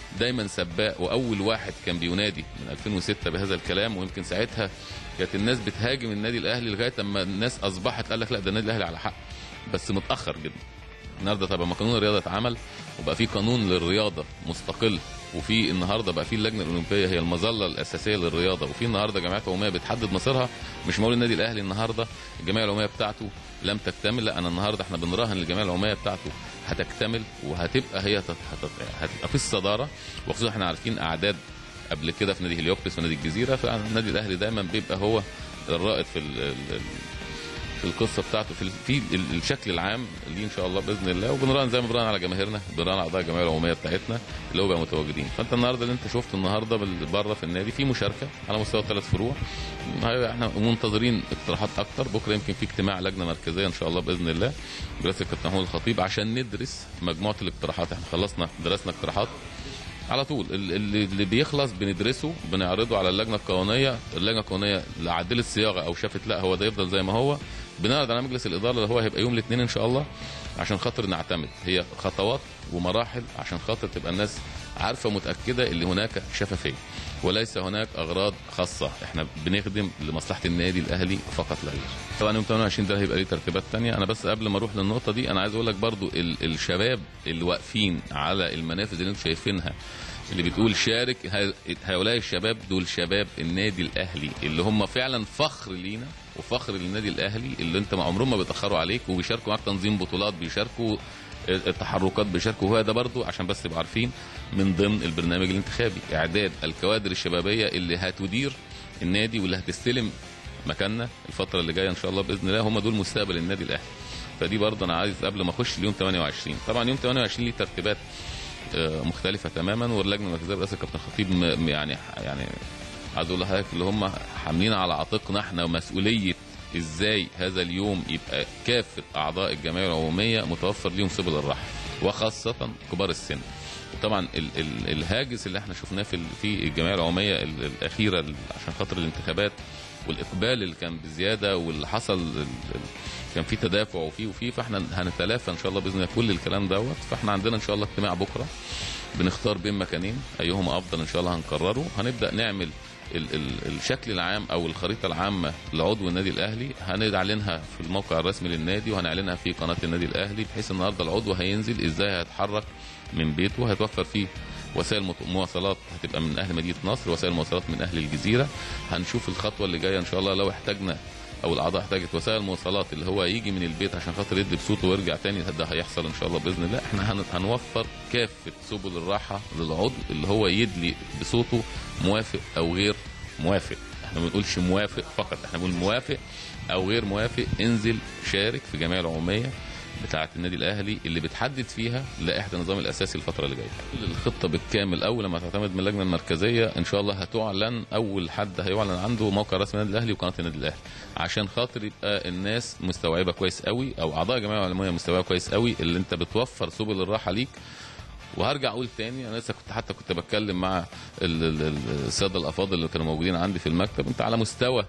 Speaker 12: دايما سباق واول واحد كان بينادي من 2006 بهذا الكلام ويمكن ساعتها كانت الناس بتهاجم النادي الاهلي لغايه اما الناس اصبحت قال لك لا ده النادي الاهلي على حق بس متاخر جدا النهارده طبعا ما قانون الرياضه اتعمل وبقى في قانون للرياضه مستقل وفي النهارده بقى في اللجنه الاولمبيه هي المظله الاساسيه للرياضه وفي النهارده جمعيات عموميه بتحدد مصيرها مش معقول النادي الاهلي النهارده الجمعيه العموميه بتاعته لم تكتمل لا انا النهارده احنا بنراهن الجمعيه العموميه بتاعته هتكتمل وهتبقى هي تت- هتت- هتبقى في الصداره وخصوصا احنا عارفين اعداد قبل كده في نادي هليوبلس ونادي الجزيره فالنادي الاهلي دايما بيبقى هو الرائد في ال- ال- ال- في القصه بتاعته في, ال- في ال- الشكل العام ليه ان شاء الله باذن الله وبنراهن زي ما بنراهن على جماهيرنا بنراهن على اعضاء الجمعيه العموميه بتاعتنا اللي هو بقى متواجدين فانت النهارده اللي انت شفته النهارده بال- بره في النادي في مشاركه على مستوى ثلاث فروع هاي احنا منتظرين اقتراحات اكتر بكره يمكن في اجتماع لجنه مركزيه ان شاء الله باذن الله برئاسه الكابتن محمود الخطيب عشان ندرس مجموعه الاقتراحات احنا خلصنا درسنا اقتراحات على طول ال- اللي اللي بيخلص بندرسه بنعرضه على اللجنه القانونيه اللجنه القانونيه اللي عدلت صياغه او شافت لا هو ده يفضل زي ما هو بنعرض على مجلس الاداره اللي هو هيبقى يوم الاثنين ان شاء الله عشان خاطر نعتمد هي خطوات ومراحل عشان خاطر تبقى الناس عارفه متاكده اللي هناك شفافيه وليس هناك اغراض خاصه احنا بنخدم لمصلحه النادي الاهلي فقط لا غير طبعا يوم 28 ده هيبقى ليه ترتيبات تانية انا بس قبل ما اروح للنقطه دي انا عايز اقول لك برضو ال- الشباب اللي واقفين على المنافذ اللي انتم شايفينها اللي بتقول شارك ه- هؤلاء الشباب دول شباب النادي الاهلي اللي هم فعلا فخر لينا وفخر للنادي الاهلي اللي انت ما عمرهم ما بيتاخروا عليك وبيشاركوا معاك تنظيم بطولات بيشاركوا التحركات بيشاركوا وهو ده برضو عشان بس تبقوا عارفين من ضمن البرنامج الانتخابي اعداد الكوادر الشبابيه اللي هتدير النادي واللي هتستلم مكاننا الفتره اللي جايه ان شاء الله باذن الله هم دول مستقبل النادي الاهلي فدي برضه انا عايز قبل ما اخش اليوم 28 طبعا يوم 28 ليه ترتيبات آه، مختلفه تماما واللجنه المركزيه برئاسه الكابتن خطيب م- يعني يعني عايز اقول لحضرتك اللي هم حاملين على عاتقنا احنا مسؤوليه ازاي هذا اليوم يبقى كافه اعضاء الجمعيه العموميه متوفر ليهم سبل الراحه وخاصه كبار السن وطبعا ال ال الهاجس اللي احنا شفناه في ال- في الجمعيه العموميه ال- الاخيره ال- عشان خاطر الانتخابات والاقبال اللي كان بزياده واللي حصل ال- ال- كان في تدافع وفي وفي فاحنا هنتلافى ان شاء الله باذن الله كل الكلام دوت فاحنا عندنا ان شاء الله اجتماع بكره بنختار بين مكانين ايهما افضل ان شاء الله هنقرره هنبدا نعمل ال ال الشكل العام او الخريطه العامه لعضو النادي الاهلي هنعلنها في الموقع الرسمي للنادي وهنعلنها في قناه النادي الاهلي بحيث النهارده العضو هينزل ازاي هيتحرك من بيته هيتوفر فيه وسائل مت- مواصلات هتبقى من اهل مدينه نصر وسائل مواصلات من اهل الجزيره هنشوف الخطوه اللي جايه ان شاء الله لو احتاجنا او الاعضاء احتاجت وسائل مواصلات اللي هو يجي من البيت عشان خاطر يدي بصوته ويرجع تاني ده هيحصل ان شاء الله باذن الله احنا هن- هنوفر كافه سبل الراحه للعضو اللي هو يدلي بصوته موافق او غير موافق احنا ما بنقولش موافق فقط احنا بنقول موافق او غير موافق انزل شارك في جمعيه العموميه بتاعه النادي الاهلي اللي بتحدد فيها لائحه النظام الاساسي الفتره اللي جايه. الخطه بالكامل اول لما تعتمد من اللجنه المركزيه ان شاء الله هتعلن اول حد هيعلن عنده موقع رسمي النادي الاهلي وقناه النادي الاهلي عشان خاطر يبقى الناس مستوعبه كويس قوي او اعضاء الجمعيه العموميه مستوعبه كويس قوي اللي انت بتوفر سبل الراحه ليك وهرجع اقول تاني انا لسه كنت حتى كنت بتكلم مع ال- ال- ال- الساده الافاضل اللي كانوا موجودين عندي في المكتب انت على مستوى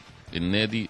Speaker 12: النادي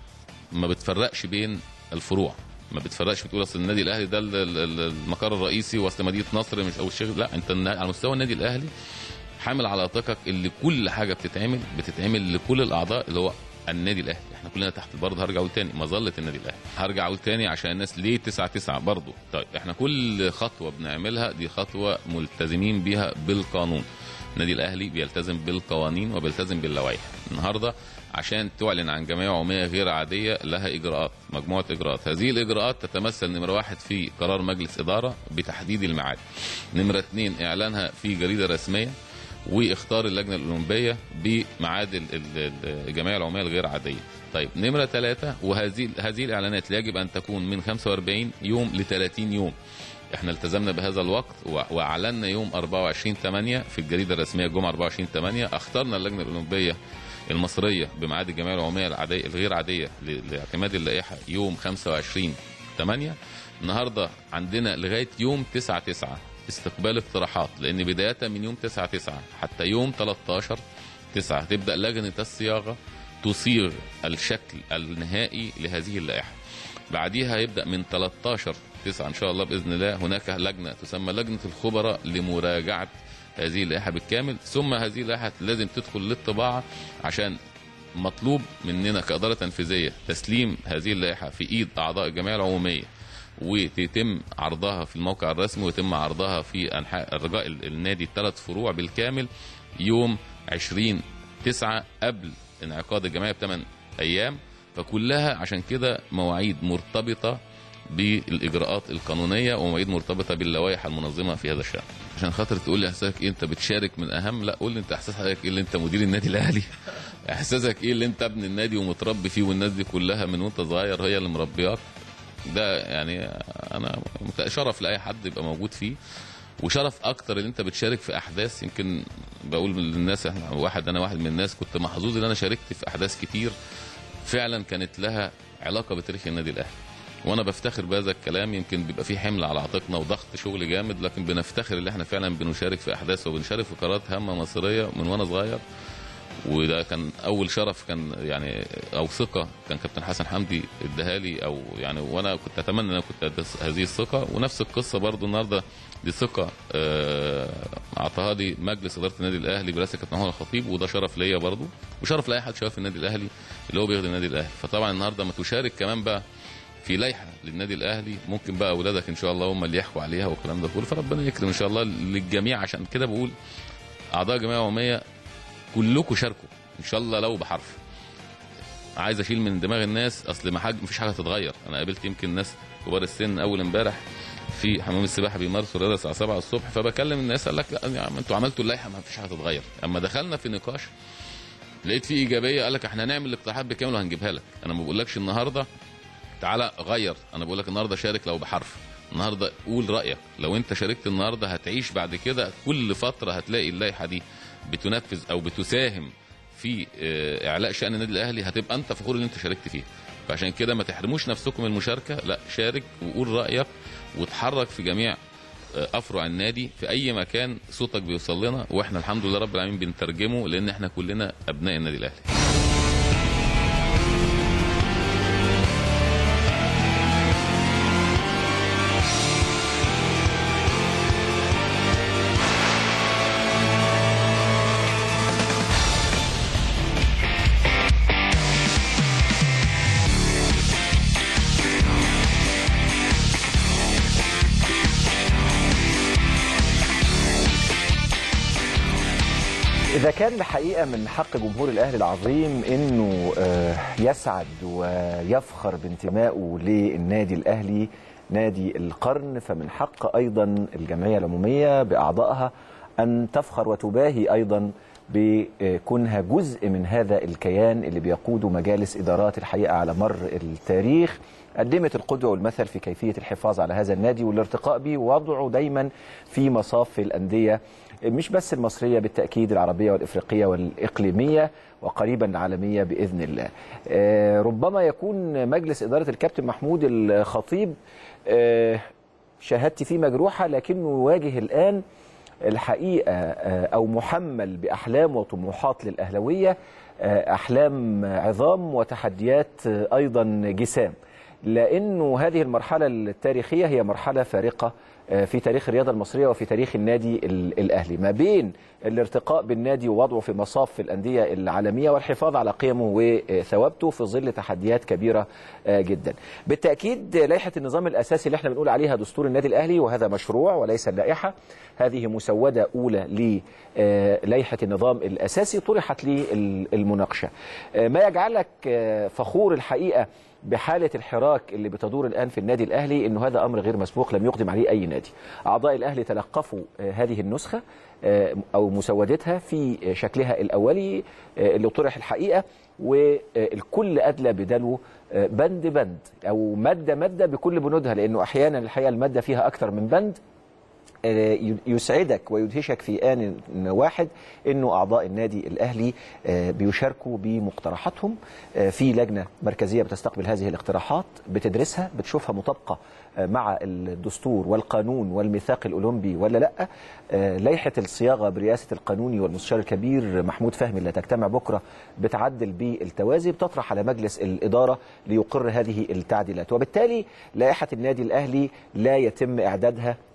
Speaker 12: ما بتفرقش بين الفروع ما بتفرقش بتقول اصل النادي الاهلي ده ال- ال- ال- المقر الرئيسي واصل مدينه نصر مش او الشيخ لا انت النا- على مستوى النادي الاهلي حامل على عاتقك اللي كل حاجه بتتعمل بتتعمل لكل الاعضاء اللي هو النادي الاهلي احنا كلنا تحت برضه هرجع اقول تاني مظله النادي الاهلي هرجع اقول تاني عشان الناس ليه 9 9 برضه طيب احنا كل خطوه بنعملها دي خطوه ملتزمين بيها بالقانون النادي الاهلي بيلتزم بالقوانين وبيلتزم باللوائح النهارده عشان تعلن عن جمعيه عموميه غير عاديه لها اجراءات مجموعه اجراءات هذه الاجراءات تتمثل نمره واحد في قرار مجلس اداره بتحديد الميعاد نمره اثنين اعلانها في جريده رسميه واختار اللجنه الاولمبيه بميعاد ال- ال- الجمعيه العموميه الغير عاديه. طيب نمره ثلاثه وهذه هذه الاعلانات يجب ان تكون من 45 يوم ل 30 يوم. احنا التزمنا بهذا الوقت و- واعلنا يوم 24 8 في الجريده الرسميه الجمعه 24 8 اخترنا اللجنه الاولمبيه المصريه بميعاد الجمعيه العموميه العاديه الغير عاديه ل- لاعتماد اللائحه يوم 25 8 النهارده عندنا لغايه يوم 9 9 استقبال اقتراحات لان بدايه من يوم 9 9 حتى يوم 13 9 هتبدا لجنه الصياغه تصيغ الشكل النهائي لهذه اللائحه بعديها يبدا من 13 9 ان شاء الله باذن الله هناك لجنه تسمى لجنه الخبراء لمراجعه هذه اللائحه بالكامل ثم هذه اللائحه لازم تدخل للطباعه عشان مطلوب مننا كاداره تنفيذيه تسليم هذه اللائحه في ايد اعضاء الجمعيه العموميه وتتم عرضها في الموقع الرسمي ويتم عرضها في انحاء الرجاء النادي الثلاث فروع بالكامل يوم 20 9 قبل انعقاد الجمعيه بثمان ايام فكلها عشان كده مواعيد مرتبطه بالاجراءات القانونيه ومواعيد مرتبطه باللوائح المنظمه في هذا الشان عشان خاطر تقول لي احساسك ايه انت بتشارك من اهم لا قول لي انت احساس حضرتك ايه اللي انت مدير النادي الاهلي احساسك ايه اللي انت ابن النادي ومتربي فيه والناس دي كلها من وانت صغير هي اللي مربياك ده يعني انا مت- شرف لاي حد يبقى موجود فيه وشرف اكتر ان انت بتشارك في احداث يمكن بقول للناس احنا واحد انا واحد من الناس كنت محظوظ ان انا شاركت في احداث كتير فعلا كانت لها علاقه بتاريخ النادي الاهلي وانا بفتخر بهذا الكلام يمكن بيبقى فيه حمل على عاتقنا وضغط شغل جامد لكن بنفتخر ان احنا فعلا بنشارك في احداث وبنشارك في قرارات هامه مصيريه من وانا صغير وده كان اول شرف كان يعني او ثقه كان كابتن حسن حمدي اداها لي او يعني وانا كنت اتمنى ان انا كنت أدس هذه الثقه ونفس القصه برضو النهارده دي ثقه آه، اعطاها لي مجلس اداره النادي الاهلي برئاسه كابتن محمود الخطيب وده شرف ليا برضو وشرف لاي حد شغال في النادي الاهلي اللي هو بيخدم النادي الاهلي فطبعا النهارده ما تشارك كمان بقى في لائحه للنادي الاهلي ممكن بقى اولادك ان شاء الله هم اللي يحكوا عليها والكلام ده كله فربنا يكرم ان شاء الله للجميع عشان كده بقول اعضاء الجمعيه العموميه كلكم شاركوا ان شاء الله لو بحرف عايز اشيل من دماغ الناس اصل ما حاجه مفيش حاجه تتغير انا قابلت يمكن ناس كبار السن اول امبارح في حمام السباحه بيمارسوا الرياضه الساعه 7 الصبح فبكلم الناس قال لك لا يا عم انتوا عملتوا اللائحه ما فيش حاجه تتغير اما دخلنا في نقاش لقيت فيه ايجابيه قال لك احنا هنعمل الاقتراحات بالكامل وهنجيبها لك انا ما بقولكش النهارده تعالى غير انا بقول لك النهارده شارك لو بحرف النهارده قول رايك لو انت شاركت النهارده هتعيش بعد كده كل فتره هتلاقي اللائحه دي بتنفذ او بتساهم في آه، اعلاء شان النادي الاهلي هتبقى انت فخور ان انت شاركت فيه فعشان كده ما تحرموش نفسكم من المشاركه لا شارك وقول رايك وتحرك في جميع آه، افرع النادي في اي مكان صوتك بيوصل لنا واحنا الحمد لله رب العالمين بنترجمه لان احنا كلنا ابناء النادي الاهلي
Speaker 13: إذا كان الحقيقة من حق جمهور الأهلي العظيم إنه آه، يسعد ويفخر بانتمائه للنادي الأهلي نادي القرن فمن حق أيضا الجمعية العمومية بأعضائها أن تفخر وتباهي أيضا بكونها جزء من هذا الكيان اللي بيقوده مجالس إدارات الحقيقة على مر التاريخ قدمت القدوة والمثل في كيفية الحفاظ على هذا النادي والارتقاء به ووضعه دايما في مصاف الأندية مش بس المصرية بالتأكيد العربية والإفريقية والإقليمية وقريبا العالمية بإذن الله آه، ربما يكون مجلس إدارة الكابتن محمود الخطيب آه، شهادتي فيه مجروحة لكنه يواجه الآن الحقيقة آه، أو محمل بأحلام وطموحات للأهلوية آه، أحلام عظام وتحديات آه، أيضا جسام لأنه هذه المرحلة التاريخية هي مرحلة فارقة آه، في تاريخ الرياضة المصرية وفي تاريخ النادي ال- الأهلي ما بين الارتقاء بالنادي ووضعه في مصاف الأندية العالمية والحفاظ على قيمه وثوابته في ظل تحديات كبيرة آه، جدا بالتأكيد لائحة النظام الأساسي اللي احنا بنقول عليها دستور النادي الأهلي وهذا مشروع وليس اللائحة هذه مسودة أولى للائحة النظام الأساسي طرحت للمناقشة آه، ما يجعلك آه، فخور الحقيقة بحالة الحراك اللي بتدور الآن في النادي الأهلي أنه هذا أمر غير مسبوق لم يقدم عليه أي نادي أعضاء الأهلي تلقفوا آه، هذه النسخة آه، أو مسودتها في آه، شكلها الأولي آه، اللي طرح الحقيقة والكل أدلى بدلو آه، بند بند أو مادة مادة بكل بنودها لأنه أحيانا الحقيقة المادة فيها أكثر من بند آه، يسعدك ويدهشك في آن واحد أنه أعضاء النادي الأهلي آه، بيشاركوا بمقترحاتهم آه، في لجنة مركزية بتستقبل هذه الاقتراحات بتدرسها بتشوفها مطابقة آه، مع الدستور والقانون والميثاق الأولمبي ولا لأ آه، لائحة الصياغة برئاسة القانوني والمستشار الكبير محمود فهمي اللي هتجتمع بكرة بتعدل بالتوازي بتطرح على مجلس الإدارة ليقر هذه التعديلات وبالتالي لائحة النادي الأهلي لا يتم إعدادها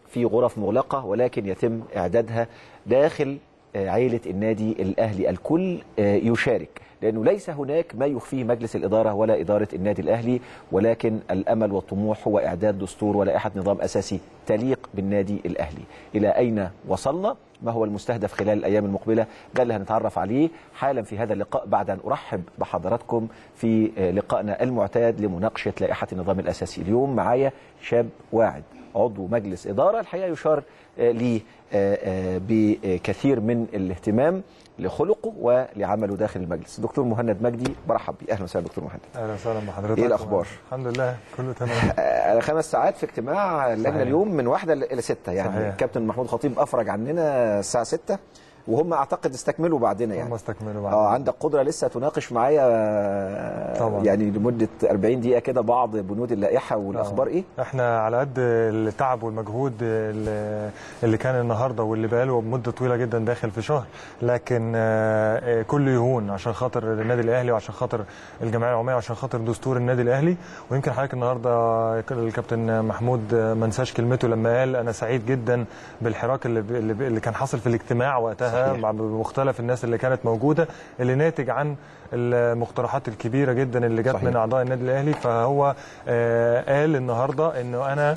Speaker 13: في غرف مغلقه ولكن يتم اعدادها داخل آه، عيله النادي الاهلي الكل آه، يشارك لانه ليس هناك ما يخفيه مجلس الاداره ولا اداره النادي الاهلي ولكن الامل والطموح هو اعداد دستور ولائحه نظام اساسي تليق بالنادي الاهلي الى اين وصلنا ما هو المستهدف خلال الايام المقبله ده اللي هنتعرف عليه حالا في هذا اللقاء بعد ان ارحب بحضراتكم في آه، لقائنا المعتاد لمناقشه لائحه النظام الاساسي اليوم معايا شاب واعد عضو مجلس اداره الحقيقه يشار آه، ليه آه، آه، بكثير من الاهتمام لخلقه ولعمله داخل المجلس دكتور مهند مجدي برحب بيه اهلا وسهلا دكتور مهند
Speaker 14: اهلا وسهلا بحضرتك
Speaker 13: ايه الاخبار
Speaker 14: الحمد لله كله تمام
Speaker 13: آه، خمس ساعات في اجتماع اللجنه
Speaker 14: صحيح.
Speaker 13: اليوم من واحده الى سته يعني
Speaker 14: صحيح.
Speaker 13: الكابتن محمود خطيب افرج عننا الساعه 6 وهم اعتقد استكملوا بعدنا يعني
Speaker 14: هم استكملوا
Speaker 13: اه
Speaker 14: بعد
Speaker 13: عندك قدره لسه تناقش معايا آه،
Speaker 14: طبعاً.
Speaker 13: يعني لمده 40 دقيقه كده بعض بنود اللائحه والاخبار ايه
Speaker 14: احنا على قد التعب والمجهود اللي اللي كان النهارده واللي بقاله مده طويله جدا داخل في شهر لكن آه، آه، كله يهون عشان خاطر النادي الاهلي وعشان خاطر الجمعيه العموميه وعشان خاطر دستور النادي الاهلي ويمكن حضرتك النهارده الكابتن محمود ما نساش كلمته لما قال انا سعيد جدا بالحراك اللي اللي اللي كان حاصل في الاجتماع وقتها
Speaker 13: صحيح.
Speaker 14: مع بمختلف الناس اللي كانت موجوده اللي ناتج عن المقترحات الكبيره جدا اللي جت
Speaker 13: صحيح.
Speaker 14: من اعضاء النادي الاهلي فهو آه، قال النهارده انه انا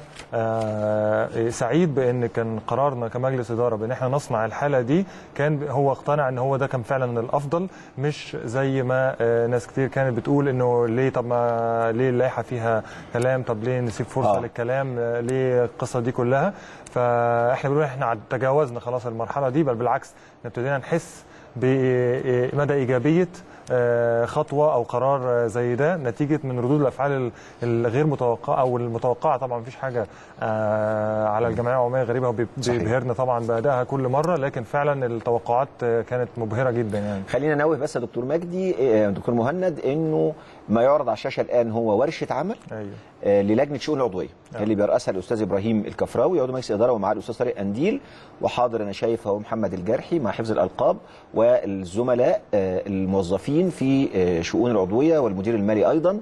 Speaker 14: آه، سعيد بان كان قرارنا كمجلس اداره بان احنا نصنع الحاله دي كان هو اقتنع ان هو ده كان فعلا الافضل مش زي ما آه، ناس كتير كانت بتقول انه ليه طب ما ليه اللائحه فيها كلام طب ليه نسيب فرصه
Speaker 13: آه.
Speaker 14: آه. للكلام آه، ليه القصه دي كلها فاحنا بنقول احنا عد- تجاوزنا خلاص المرحله دي بل بالعكس إحنا ابتدينا نحس بمدى ايجابيه آه، خطوه او قرار آه، زي ده نتيجه من ردود الافعال ال- الغير متوقعه او المتوقعه طبعا مفيش حاجه آه، على الجمعيه العموميه غريبه وبي-
Speaker 13: صحيح.
Speaker 14: بيبهرنا طبعا بادائها كل مره لكن فعلا التوقعات آه، كانت مبهره جدا يعني
Speaker 13: خلينا ننوه بس يا دكتور مجدي آه، دكتور مهند انه ما يعرض على الشاشه الان هو ورشه عمل
Speaker 14: ايوه
Speaker 13: آه، للجنه شؤون العضويه اللي بيرأسها الاستاذ ابراهيم الكفراوي عضو مجلس الاداره ومعاه الاستاذ طارق انديل وحاضر انا شايف هو محمد الجرحي مع حفظ الالقاب والزملاء آه، الموظفين في آه، شؤون العضويه والمدير المالي ايضا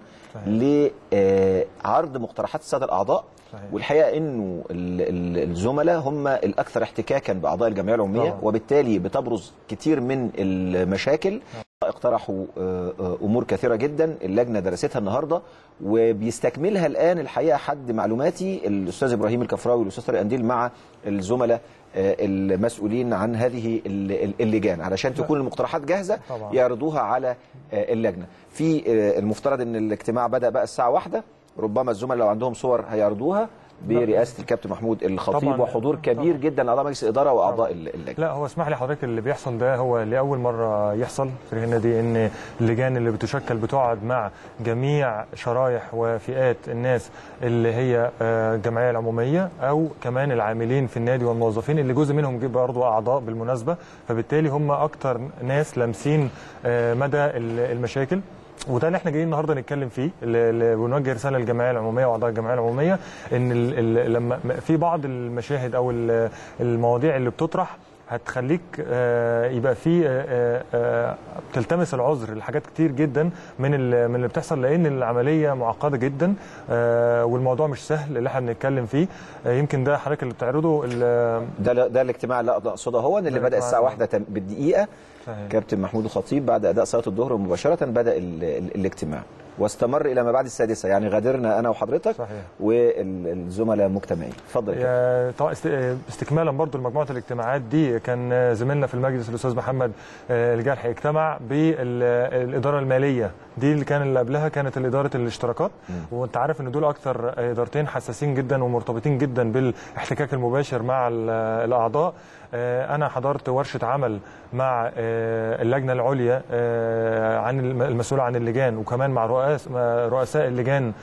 Speaker 13: لعرض مقترحات الساده الاعضاء
Speaker 14: صحيح.
Speaker 13: والحقيقه انه ال- ال- الزملاء هم الاكثر احتكاكا باعضاء الجمعيه العموميه
Speaker 14: طبعا.
Speaker 13: وبالتالي بتبرز كتير من المشاكل اقترحوا آه، آه، امور كثيره جدا اللجنه درستها النهارده وبيستكملها الان الحقيقه حد معلوماتي الاستاذ ابراهيم الكفراوي والاستاذ طارق انديل مع الزملاء آه، المسؤولين عن هذه ال- ال- اللجان علشان تكون المقترحات جاهزه
Speaker 14: طبعا.
Speaker 13: يعرضوها على آه، اللجنه في آه، المفترض ان الاجتماع بدا بقى الساعه واحدة ربما الزملاء لو عندهم صور هيعرضوها برئاسه الكابتن محمود الخطيب
Speaker 14: طبعاً.
Speaker 13: وحضور كبير جدا لاعضاء مجلس الاداره واعضاء اللجنه
Speaker 14: لا هو اسمح لي حضرتك اللي بيحصل ده هو لاول مره يحصل في النادي ان اللجان اللي بتشكل بتقعد مع جميع شرايح وفئات الناس اللي هي آه، الجمعيه العموميه او كمان العاملين في النادي والموظفين اللي جزء منهم جه برضه اعضاء بالمناسبه فبالتالي هم اكتر ناس لامسين آه، مدى ال- المشاكل وده اللي احنا جايين النهارده نتكلم فيه اللي اللي بنوجه رساله للجمعيه العموميه واعضاء الجمعيه العموميه ان ال ال لما في بعض المشاهد او ال- المواضيع اللي بتطرح هتخليك آه، يبقى في آه، آه، بتلتمس العذر لحاجات كتير جدا من ال- من اللي بتحصل لان العمليه معقده جدا آه، والموضوع مش سهل اللي احنا بنتكلم فيه آه، يمكن ده حضرتك اللي بتعرضه ال-
Speaker 13: ده ده الاجتماع اللي اقصده هو اللي
Speaker 14: ده
Speaker 13: بدا
Speaker 14: الاجتماع
Speaker 13: الساعه
Speaker 14: ده.
Speaker 13: واحدة تم- بالدقيقه
Speaker 14: صحيح.
Speaker 13: كابتن محمود الخطيب بعد اداء صلاه الظهر مباشره بدا ال ال الاجتماع واستمر الى ما بعد السادسه يعني غادرنا انا وحضرتك
Speaker 14: صحيح.
Speaker 13: والزملاء مجتمعين اتفضل يا كابتن.
Speaker 14: يا- طبعا است- استكمالا برضو لمجموعه الاجتماعات دي كان زميلنا في المجلس الاستاذ محمد آه، الجرحي اجتمع بالاداره الماليه دي اللي كان اللي قبلها كانت اداره الاشتراكات وانت عارف ان دول اكثر ادارتين حساسين جدا ومرتبطين جدا بالاحتكاك المباشر مع ال- الاعضاء آه، انا حضرت ورشه عمل مع آه، اللجنه العليا آه، عن الم- المسؤوله عن اللجان وكمان مع رؤاس مع رؤساء اللجان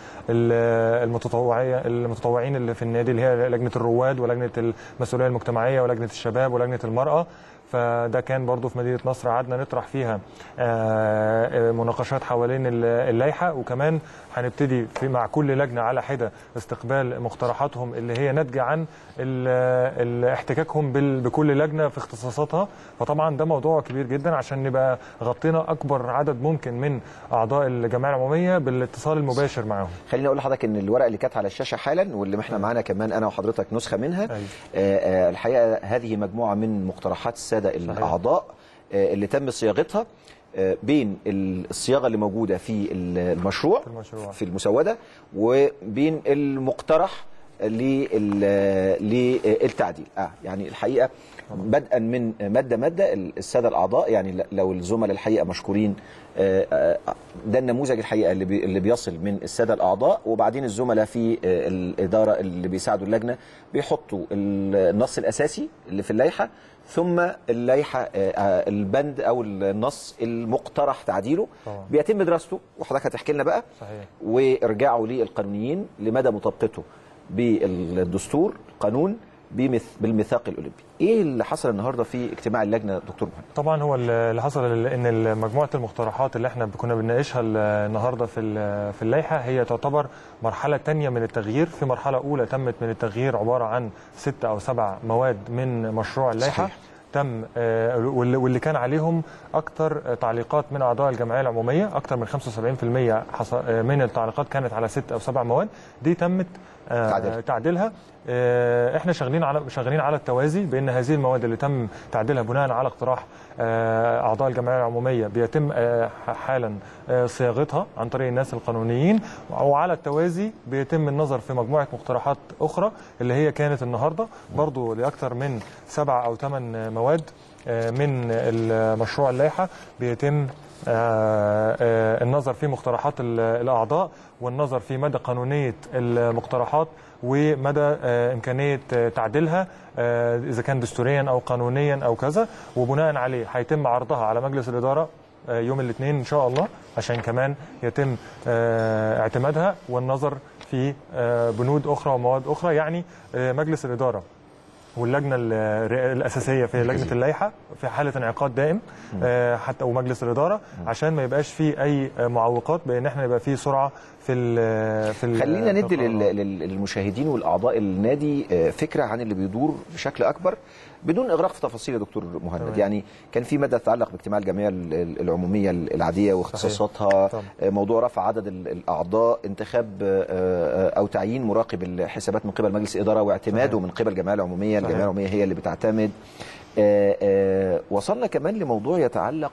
Speaker 14: ال- المتطوعيه المتطوعين اللي في النادي اللي هي لجنه الرواد ولجنه المسؤوليه المجتمعيه ولجنه الشباب ولجنه المراه فده كان برضو في مدينه نصر قعدنا نطرح فيها آه، آه، مناقشات حوالين ال- اللائحه وكمان هنبتدي في مع كل لجنه على حده استقبال مقترحاتهم اللي هي ناتجه عن ال- ال- احتكاكهم بال- بكل لجنه في اختصاصاتها فطبعا ده موضوع كبير جدا عشان نبقى غطينا اكبر عدد ممكن من اعضاء الجمعيه العموميه بالاتصال المباشر معاهم
Speaker 13: خليني اقول لحضرتك ان الورقه اللي كانت على الشاشه حالا واللي احنا معانا كمان انا وحضرتك نسخه منها آه، آه، الحقيقه هذه مجموعه من مقترحات الساده الاعضاء آه، اللي تم صياغتها آه، بين الصياغه اللي موجوده في المشروع
Speaker 14: المشروع.
Speaker 13: في المسوده وبين المقترح لل- للتعديل اه يعني الحقيقه بدءا من ماده ماده الساده الاعضاء يعني لو الزملاء الحقيقه مشكورين آه، آه، ده النموذج الحقيقه اللي بي- اللي بيصل من الساده الاعضاء وبعدين الزملاء في آه، الاداره اللي بيساعدوا اللجنه بيحطوا النص الاساسي اللي في اللائحه ثم اللائحه آه، آه، البند او النص المقترح تعديله
Speaker 14: طبعا.
Speaker 13: بيتم دراسته وحضرتك هتحكي لنا بقى
Speaker 14: صحيح
Speaker 13: وارجاعه للقانونيين لمدى مطابقته بالدستور قانون بمث- بالميثاق الاولمبي ايه اللي حصل النهارده في اجتماع اللجنه دكتور محمد
Speaker 14: طبعا هو اللي حصل ان مجموعه المقترحات اللي احنا كنا بنناقشها النهارده في ال- في اللائحه هي تعتبر مرحله تانية من التغيير في مرحله اولى تمت من التغيير عباره عن ست او سبع مواد من مشروع اللائحه
Speaker 13: صحيح.
Speaker 14: تم آه، واللي واللي كان عليهم اكثر تعليقات من اعضاء الجمعيه العموميه اكثر من 75% حص- آه، من التعليقات كانت على ست او سبع مواد دي تمت آه،
Speaker 13: تعديلها.
Speaker 14: تعديلها آه، احنا شغالين على شغالين على التوازي بان هذه المواد اللي تم تعديلها بناء على اقتراح آه، اعضاء الجمعيه العموميه بيتم آه، حالا آه، صياغتها عن طريق الناس القانونيين وعلى التوازي بيتم النظر في مجموعه مقترحات اخرى اللي هي كانت النهارده برضو لاكثر من سبع او ثمان مواد آه، من المشروع اللائحه بيتم آه، آه، النظر في مقترحات ال- الاعضاء والنظر في مدى قانونيه المقترحات ومدى آه، امكانيه آه، تعديلها آه، اذا كان دستوريا او قانونيا او كذا وبناء عليه هيتم عرضها على مجلس الاداره آه، يوم الاثنين ان شاء الله عشان كمان يتم آه، اعتمادها والنظر في آه، بنود اخرى ومواد اخرى يعني آه، مجلس الاداره واللجنه ال- الاساسيه في لجنه اللائحه في حاله انعقاد دائم آه، حتى ومجلس الاداره عشان ما يبقاش في اي آه، معوقات بان احنا يبقى في سرعه في ال في ال
Speaker 13: خلينا
Speaker 14: في
Speaker 13: ندي
Speaker 14: القرارات.
Speaker 13: لل- لل- للمشاهدين والاعضاء النادي آه، فكره عن اللي بيدور بشكل اكبر بدون اغراق في تفاصيل يا دكتور مهند
Speaker 14: تمام.
Speaker 13: يعني كان في مدى تتعلق باجتماع الجمعيه ال- ال- العموميه العاديه واختصاصاتها
Speaker 14: طبعا.
Speaker 13: آه، موضوع رفع عدد ال- الاعضاء انتخاب آه، آه، او تعيين مراقب الحسابات من قبل مجلس الاداره واعتماده
Speaker 14: صحيح.
Speaker 13: من قبل الجمعيه العموميه
Speaker 14: صحيح.
Speaker 13: الجمعيه العموميه هي اللي بتعتمد آه، آه، وصلنا كمان لموضوع يتعلق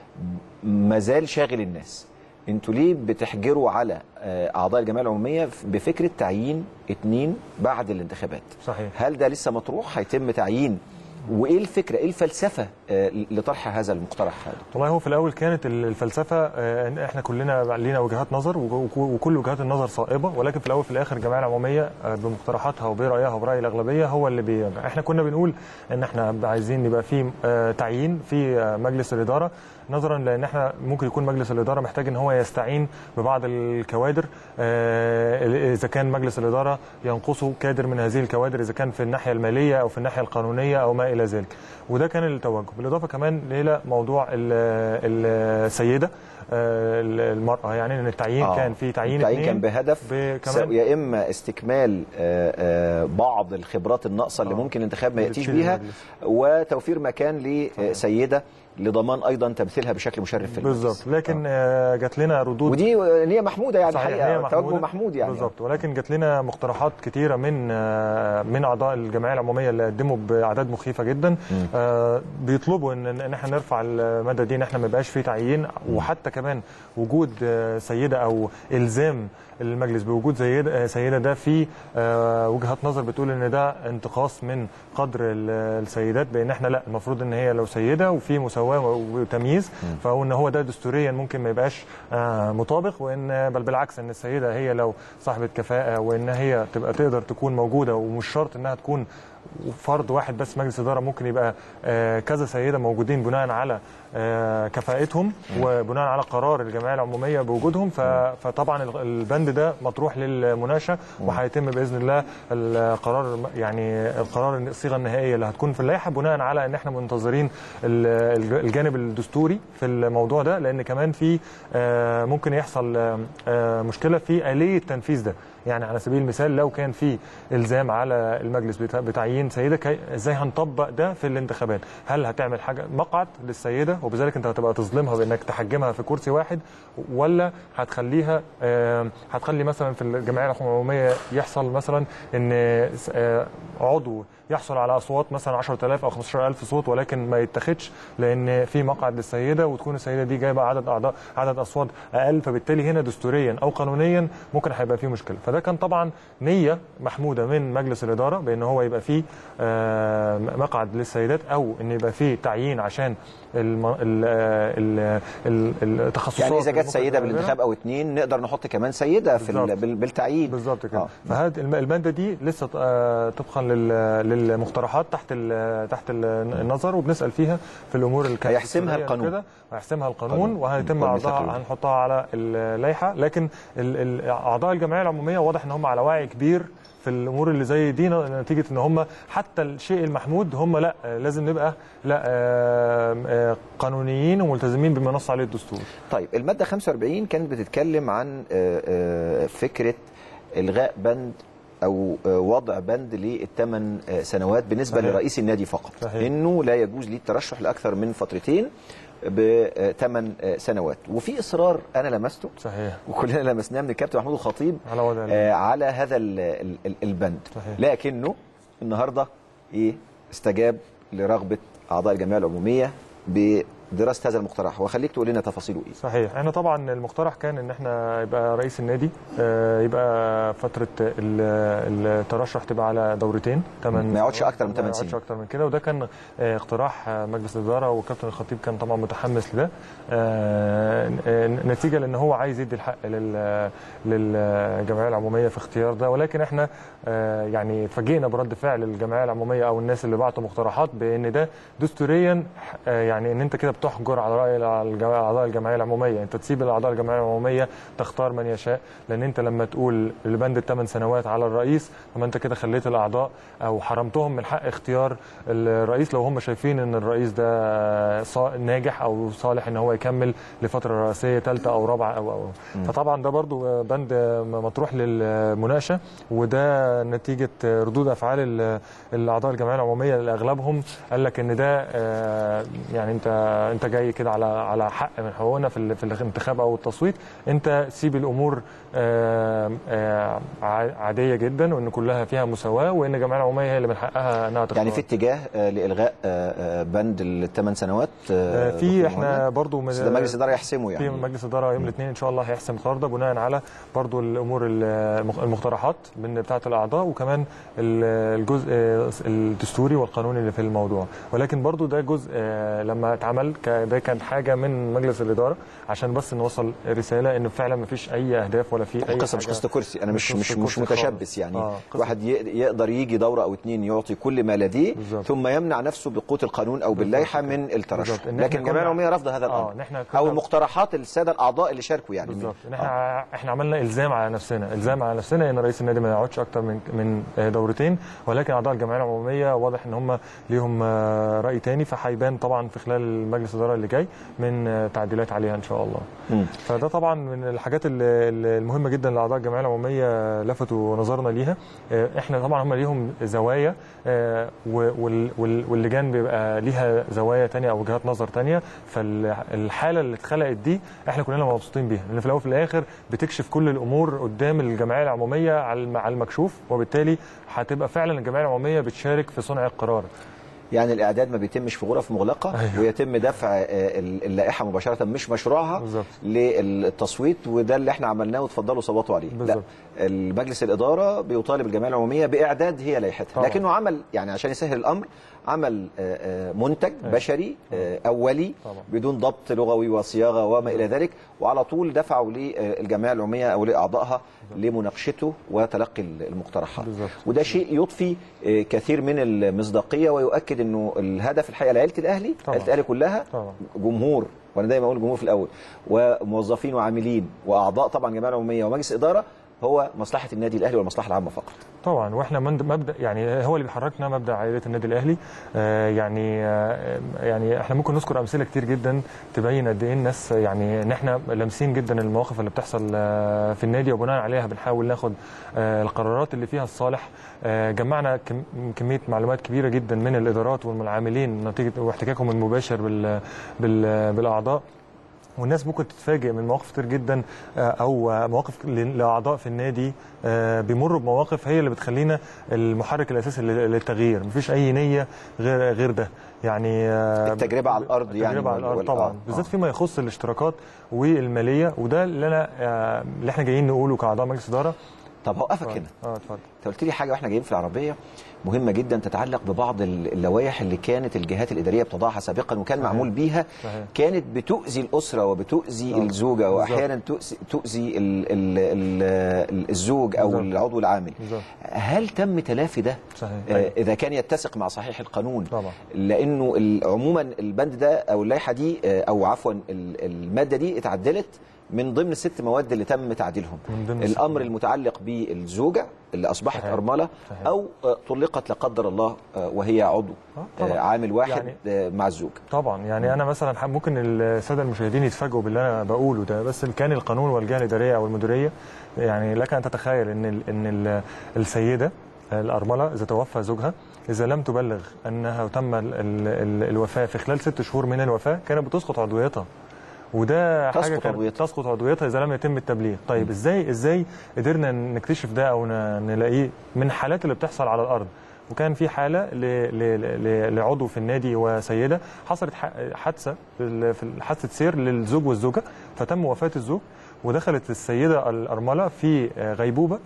Speaker 13: مازال شاغل الناس انتوا ليه بتحجروا على آه، اعضاء الجمعيه العموميه بفكره تعيين اتنين بعد الانتخابات
Speaker 14: صحيح
Speaker 13: هل ده لسه مطروح هيتم تعيين وايه الفكره ايه الفلسفه آه، لطرح هذا المقترح يا دكتور؟
Speaker 14: والله هو في الاول كانت ال- الفلسفه آه، ان احنا كلنا لينا وجهات نظر وج- وك- وكل وجهات النظر صائبه ولكن في الاول في الاخر الجمعيه العموميه آه، بمقترحاتها وبرايها وبراي الاغلبيه هو اللي بيرجع احنا كنا بنقول ان احنا عايزين يبقى في آه، تعيين في آه، مجلس الاداره نظرا لان احنا ممكن يكون مجلس الاداره محتاج ان هو يستعين ببعض الكوادر آه، اذا كان مجلس الاداره ينقصه كادر من هذه الكوادر اذا كان في الناحيه الماليه او في الناحيه القانونيه او ما الى ذلك وده كان التوجه بالاضافه كمان الى موضوع ال- السيده آه، المراه يعني ان التعيين
Speaker 13: آه،
Speaker 14: كان في تعيين
Speaker 13: التعيين
Speaker 14: اتنين
Speaker 13: كان بهدف
Speaker 14: بكمان-
Speaker 13: س- يا اما استكمال آه، آه، بعض الخبرات الناقصه اللي
Speaker 14: آه.
Speaker 13: ممكن الانتخاب ما
Speaker 14: اللي
Speaker 13: ياتيش
Speaker 14: تشيل
Speaker 13: بيها
Speaker 14: المجلس.
Speaker 13: وتوفير مكان لسيده لضمان ايضا تمثيلها بشكل مشرف في المجلس.
Speaker 14: بالظبط لكن آه، جات لنا ردود
Speaker 13: ودي نيه محموده يعني
Speaker 14: صحيح،
Speaker 13: الحقيقه
Speaker 14: هي
Speaker 13: توجه
Speaker 14: محمودة.
Speaker 13: محمود يعني
Speaker 14: بالظبط ولكن جات لنا مقترحات كتيره من آه، من اعضاء الجمعيه العموميه اللي قدموا باعداد مخيفه جدا آه، بيطلبوا ان ان احنا نرفع المدى دي ان احنا ما يبقاش في تعيين وحتى كمان وجود آه، سيده او الزام المجلس بوجود سيده آه، سيده ده في آه، وجهات نظر بتقول ان ده انتقاص من قدر ال- السيدات بان احنا لا المفروض ان هي لو سيده وفي مساواه وتمييز فهو ان هو ده دستوريا ممكن ما يبقاش آه، مطابق وان بل بالعكس ان السيده هي لو صاحبه كفاءه وان هي تبقى تقدر تكون موجوده ومش شرط انها تكون فرد واحد بس مجلس اداره ممكن يبقى آه، كذا سيده موجودين بناء على آه، كفاءتهم وبناء على قرار الجمعيه العموميه بوجودهم ف- فطبعا ال- البند ده مطروح للمناقشه وهيتم باذن الله القرار يعني القرار الصيغه النهائيه اللي هتكون في اللائحه بناء على ان احنا منتظرين ال- الج- الجانب الدستوري في الموضوع ده لان كمان في آه، ممكن يحصل آه، آه، مشكله في اليه التنفيذ ده يعني على سبيل المثال لو كان في الزام على المجلس بتا- بتعيين سيده كي ازاي هنطبق ده في الانتخابات هل هتعمل حاجه مقعد للسيده وبذلك انت هتبقى تظلمها بانك تحجمها في كرسي واحد ولا هتخليها آه، هتخلي مثلا في الجمعيه العموميه يحصل مثلا ان آه، عضو يحصل على اصوات مثلا 10000 او 15000 صوت ولكن ما يتاخدش لان في مقعد للسيده وتكون السيده دي جايبه عدد اعضاء عدد اصوات اقل فبالتالي هنا دستوريا او قانونيا ممكن هيبقى فيه مشكله فده كان طبعا نيه محموده من مجلس الاداره بان هو يبقى فيه آه، مقعد للسيدات او ان يبقى فيه تعيين عشان الم- ال- ال- ال- التخصصات
Speaker 13: يعني اذا
Speaker 14: اللي
Speaker 13: جت
Speaker 14: ممكن
Speaker 13: سيده
Speaker 14: تبقى
Speaker 13: بالانتخاب او اتنين نقدر نحط كمان سيده في ال-
Speaker 14: بالظبط.
Speaker 13: بال- بالتعيين
Speaker 14: بالظبط كده
Speaker 13: آه.
Speaker 14: فهذه الم- الماده دي لسه آه، طبقا لل- للمقترحات تحت ال- تحت ال- النظر وبنسال فيها في الامور اللي كانت
Speaker 13: هيحسمها
Speaker 14: دستورية
Speaker 13: القانون.
Speaker 14: وكده. هيحسمها القانون
Speaker 13: قانون.
Speaker 14: وهيتم
Speaker 13: والمثل
Speaker 14: عرضها
Speaker 13: القانوني.
Speaker 14: هنحطها على اللائحه لكن ال- ال- اعضاء الجمعيه العموميه واضح ان هم على وعي كبير في الامور اللي زي دي نتيجه ان هم حتى الشيء المحمود هم لا آه، لازم نبقى لا آه، آه، قانونيين وملتزمين بما نص عليه الدستور
Speaker 13: طيب الماده 45 كانت بتتكلم عن آه، آه، فكره الغاء بند او آه، وضع بند للثمان آه، سنوات بالنسبه
Speaker 14: صحيح.
Speaker 13: لرئيس النادي فقط
Speaker 14: صحيح.
Speaker 13: انه لا يجوز ليه الترشح لاكثر من فترتين بثمان سنوات وفي اصرار انا لمسته
Speaker 14: صحيح
Speaker 13: وكلنا لمسناه من الكابتن محمود الخطيب
Speaker 14: على وضع ال-
Speaker 13: آه، على هذا ال- ال- ال- البند
Speaker 14: صحيح.
Speaker 13: لكنه النهارده ايه استجاب لرغبه اعضاء الجمعيه العموميه بدراسه هذا المقترح وخليك تقول لنا تفاصيله ايه
Speaker 14: صحيح احنا طبعا المقترح كان ان احنا يبقى رئيس النادي آه، يبقى فتره ال- الترشح تبقى على دورتين تمن
Speaker 13: ما يقعدش أكتر من تمن
Speaker 14: ما
Speaker 13: سنين.
Speaker 14: يقعدش اكتر من كده وده كان آه، اقتراح آه، مجلس الاداره والكابتن الخطيب كان طبعا متحمس لده آه، آه، نتيجه لان هو عايز يدي الحق لل- للجمعيه العموميه في اختيار ده ولكن احنا آه، يعني اتفاجئنا برد فعل الجمعيه العموميه او الناس اللي بعتوا مقترحات بان ده دستوريا آه، يعني ان انت كده بتحجر على راي الجمعية- اعضاء الجمعيه العموميه انت تسيب الاعضاء الجمعيه العموميه تختار من يشاء لان انت لما تقول البند الثمان سنوات على الرئيس فما انت كده خليت الاعضاء او حرمتهم من حق اختيار الرئيس لو هم شايفين ان الرئيس ده صا- ناجح او صالح ان هو يكمل لفتره رئاسيه ثالثه او رابعه او او فطبعا ده برضو بند مطروح للمناقشه وده نتيجه ردود افعال ال- الاعضاء الجمعيه العموميه اللي اغلبهم قال لك ان ده آه، يعني انت انت جاي كده على على حق من حقوقنا في ال- في الانتخاب او التصويت انت سيب الامور آه، آه، ع- عاديه جدا وان كلها فيها مساواه وان الجمعيه العموميه هي اللي من حقها انها تختار
Speaker 13: يعني في اتجاه آه، لالغاء آه، آه، بند الثمان سنوات آه،
Speaker 14: آه، في
Speaker 13: دكتور
Speaker 14: احنا
Speaker 13: مهند؟
Speaker 14: برضو من
Speaker 13: بس ده مجلس الاداره يحسمه
Speaker 14: في
Speaker 13: يعني
Speaker 14: مجلس اداره يوم الاثنين ان شاء الله هيحسم القرار ده بناء على برضو الامور المخ- المقترحات من بتاعه الاعضاء وكمان ال- الجزء الدستوري والقانوني اللي في الموضوع ولكن برضو ده جزء آه، لما اتعمل ك- ده كان حاجه من مجلس الاداره عشان بس نوصل رساله ان فعلا ما فيش اي اهداف ولا في اي
Speaker 13: القصه مش
Speaker 14: حاجة-
Speaker 13: قصه كرسي انا مش
Speaker 14: قصة
Speaker 13: مش مش
Speaker 14: كرسي
Speaker 13: متشبث
Speaker 14: خالص.
Speaker 13: يعني
Speaker 14: آه، قصة-
Speaker 13: واحد ي- يقدر يجي دوره او اتنين يعطي كل ما لديه ثم يمنع نفسه بقوه القانون او باللائحه من الترشح
Speaker 14: بالظبط. إن إحنا
Speaker 13: لكن الجمعيه
Speaker 14: كنا-
Speaker 13: العموميه رافضه هذا
Speaker 14: آه،
Speaker 13: الامر
Speaker 14: إن إحنا
Speaker 13: او
Speaker 14: كنا-
Speaker 13: مقترحات الساده الاعضاء اللي شاركوا يعني
Speaker 14: بالظبط ان احنا احنا عملنا الزام على نفسنا الزام على نفسنا ان رئيس النادي ما يقعدش اكتر من من دورتين ولكن اعضاء الجمعيه العموميه واضح ان هم ليهم آه، راي تاني فهيبان طبعا في خلال مجلس الاداره اللي جاي من آه، تعديلات عليها ان شاء الله فده طبعا من الحاجات اللي- اللي المهمه جدا لاعضاء الجمعيه العموميه لفتوا نظرنا ليها آه، احنا طبعا هم ليهم زوايا آه، و- وال- وال- واللجان بيبقى ليها زوايا تانية او وجهات نظر تانية فالحاله اللي اتخلقت دي احنا كلنا مبسوطين بيها لان في الاول وفي الاخر بتكشف كل الامور قدام الجمعيه العموميه على الم- على المكشوف وبالتالي هتبقى فعلا الجمعيه العموميه بتشارك في صنع القرار
Speaker 13: يعني الاعداد ما بيتمش في غرف مغلقه
Speaker 14: أيوة.
Speaker 13: ويتم دفع آه، ال- اللائحه مباشره مش مشروعها
Speaker 14: بالظبط.
Speaker 13: للتصويت وده اللي احنا عملناه وتفضلوا صوتوا عليه
Speaker 14: بالظبط.
Speaker 13: لا المجلس الاداره بيطالب الجمعيه العموميه باعداد هي لائحتها
Speaker 14: طبعا.
Speaker 13: لكنه عمل يعني عشان يسهل الامر عمل آه، آه، منتج بشري آه، اولي بدون ضبط لغوي وصياغه وما الى ذلك وعلى طول دفعوا للجمعيه العموميه او لاعضائها لمناقشته وتلقي المقترحات وده شيء يضفي آه، كثير من المصداقيه ويؤكد انه الهدف الحقيقه لعيله الاهلي
Speaker 14: طبعاً.
Speaker 13: عيله الاهلي كلها
Speaker 14: طبعا
Speaker 13: جمهور وانا دايما اقول جمهور في الاول وموظفين وعاملين واعضاء طبعا جمعيه العموميه ومجلس اداره هو مصلحه النادي الاهلي والمصلحه العامه فقط
Speaker 14: طبعا واحنا من مبدا يعني هو اللي بيحركنا مبدا عائله النادي الاهلي آه يعني آه يعني احنا ممكن نذكر امثله كتير جدا تبين قد ايه الناس يعني ان احنا لامسين جدا المواقف اللي بتحصل آه في النادي وبناء عليها بنحاول ناخد آه القرارات اللي فيها الصالح آه جمعنا كم كميه معلومات كبيره جدا من الادارات والعاملين نتيجه واحتكاكهم المباشر بال بال بالاعضاء والناس ممكن تتفاجئ من مواقف كتير جدا آه، او آه، مواقف ل- لاعضاء في النادي آه، بيمروا بمواقف هي اللي بتخلينا المحرك الاساسي لل- للتغيير مفيش اي نيه غير غير ده يعني آه،
Speaker 13: التجربه على الارض يعني
Speaker 14: التجربه على الارض
Speaker 13: وال-
Speaker 14: طبعا
Speaker 13: آه،
Speaker 14: بالذات فيما يخص الاشتراكات والماليه وده اللي انا آه، اللي احنا جايين نقوله كاعضاء مجلس اداره
Speaker 13: طب هوقفك هنا
Speaker 14: اه اتفضل
Speaker 13: انت قلت لي حاجه واحنا جايين في العربيه مهمه جدا تتعلق ببعض ال- اللوائح اللي كانت الجهات الاداريه بتضعها سابقا وكان
Speaker 14: صحيح.
Speaker 13: معمول بيها
Speaker 14: صحيح.
Speaker 13: كانت بتؤذي الاسره وبتؤذي
Speaker 14: آه،
Speaker 13: الزوجه
Speaker 14: بالظبط.
Speaker 13: واحيانا تؤذي, تؤذي ال ال ال الزوج او
Speaker 14: بالظبط.
Speaker 13: العضو العامل
Speaker 14: بالظبط
Speaker 13: هل تم تلافي ده
Speaker 14: صحيح
Speaker 13: آه، اذا كان يتسق مع صحيح القانون
Speaker 14: طبعا
Speaker 13: لانه ال- عموما البند ده او اللائحه دي آه، او عفوا ال- الماده دي اتعدلت من ضمن الست مواد اللي تم تعديلهم
Speaker 14: من ضمن الست
Speaker 13: الامر المتعلق بالزوجه اللي اصبحت
Speaker 14: صحيح.
Speaker 13: ارمله
Speaker 14: صحيح.
Speaker 13: او آه، طلقت لا قدر الله آه، وهي عضو
Speaker 14: آه، طبعاً.
Speaker 13: آه، عامل واحد
Speaker 14: يعني-
Speaker 13: آه، مع الزوج
Speaker 14: طبعا يعني انا مثلا ح- ممكن الساده المشاهدين يتفاجئوا باللي انا بقوله ده بس كان القانون والجهه الاداريه او المديريه يعني لك ان تتخيل ان ال ان ال السيده الارمله اذا توفى زوجها اذا لم تبلغ انها تم ال ال ال الوفاه في خلال ست شهور من الوفاه كانت بتسقط عضويتها وده
Speaker 13: تسقط
Speaker 14: حاجه كانت
Speaker 13: عضويتها.
Speaker 14: تسقط عضويتها اذا لم يتم التبليغ طيب ازاي ازاي قدرنا نكتشف ده او ن- نلاقيه من الحالات اللي بتحصل على الارض وكان في حاله ل... ل... ل... لعضو في النادي وسيده حصلت ح... حادثه في ال- في حادثه سير للزوج والزوجه فتم وفاه الزوج ودخلت السيده الارمله في آه، غيبوبه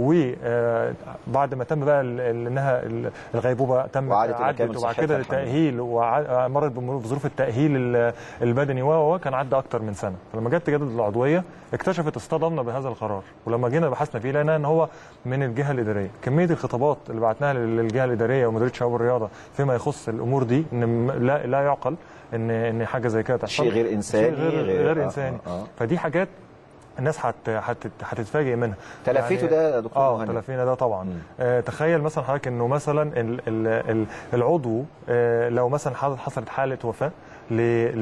Speaker 14: وبعد ما تم بقى ال- ال- انها ال- الغيبوبه تم
Speaker 13: وعادت إلى
Speaker 14: عدت
Speaker 13: كامل
Speaker 14: وبعد
Speaker 13: صحتها
Speaker 14: كده
Speaker 13: الحمد لله.
Speaker 14: التاهيل ومرت بظروف التاهيل ال- البدني و و كان عدى اكتر من سنه فلما جت تجدد العضويه اكتشفت اصطدمنا بهذا القرار ولما جينا بحثنا فيه لقينا ان هو من الجهه الاداريه كميه الخطابات اللي بعتناها للجهه الاداريه ومديريه شباب الرياضه فيما يخص الامور دي ان م- لا لا يعقل ان ان حاجه زي كده تحصل
Speaker 13: شيء غير إنساني،
Speaker 14: شيء غير,
Speaker 13: غير-
Speaker 14: غير
Speaker 13: آه،
Speaker 14: انساني
Speaker 13: آه، آه.
Speaker 14: فدي حاجات الناس هت هت هتتفاجئ منها
Speaker 13: تلافيته ده يا دكتور
Speaker 14: اه
Speaker 13: مهند؟
Speaker 14: تلافينا ده طبعا آه تخيل مثلا حضرتك انه مثلا ال ال ال العضو آه لو مثلا حصل- حصلت حاله وفاه ل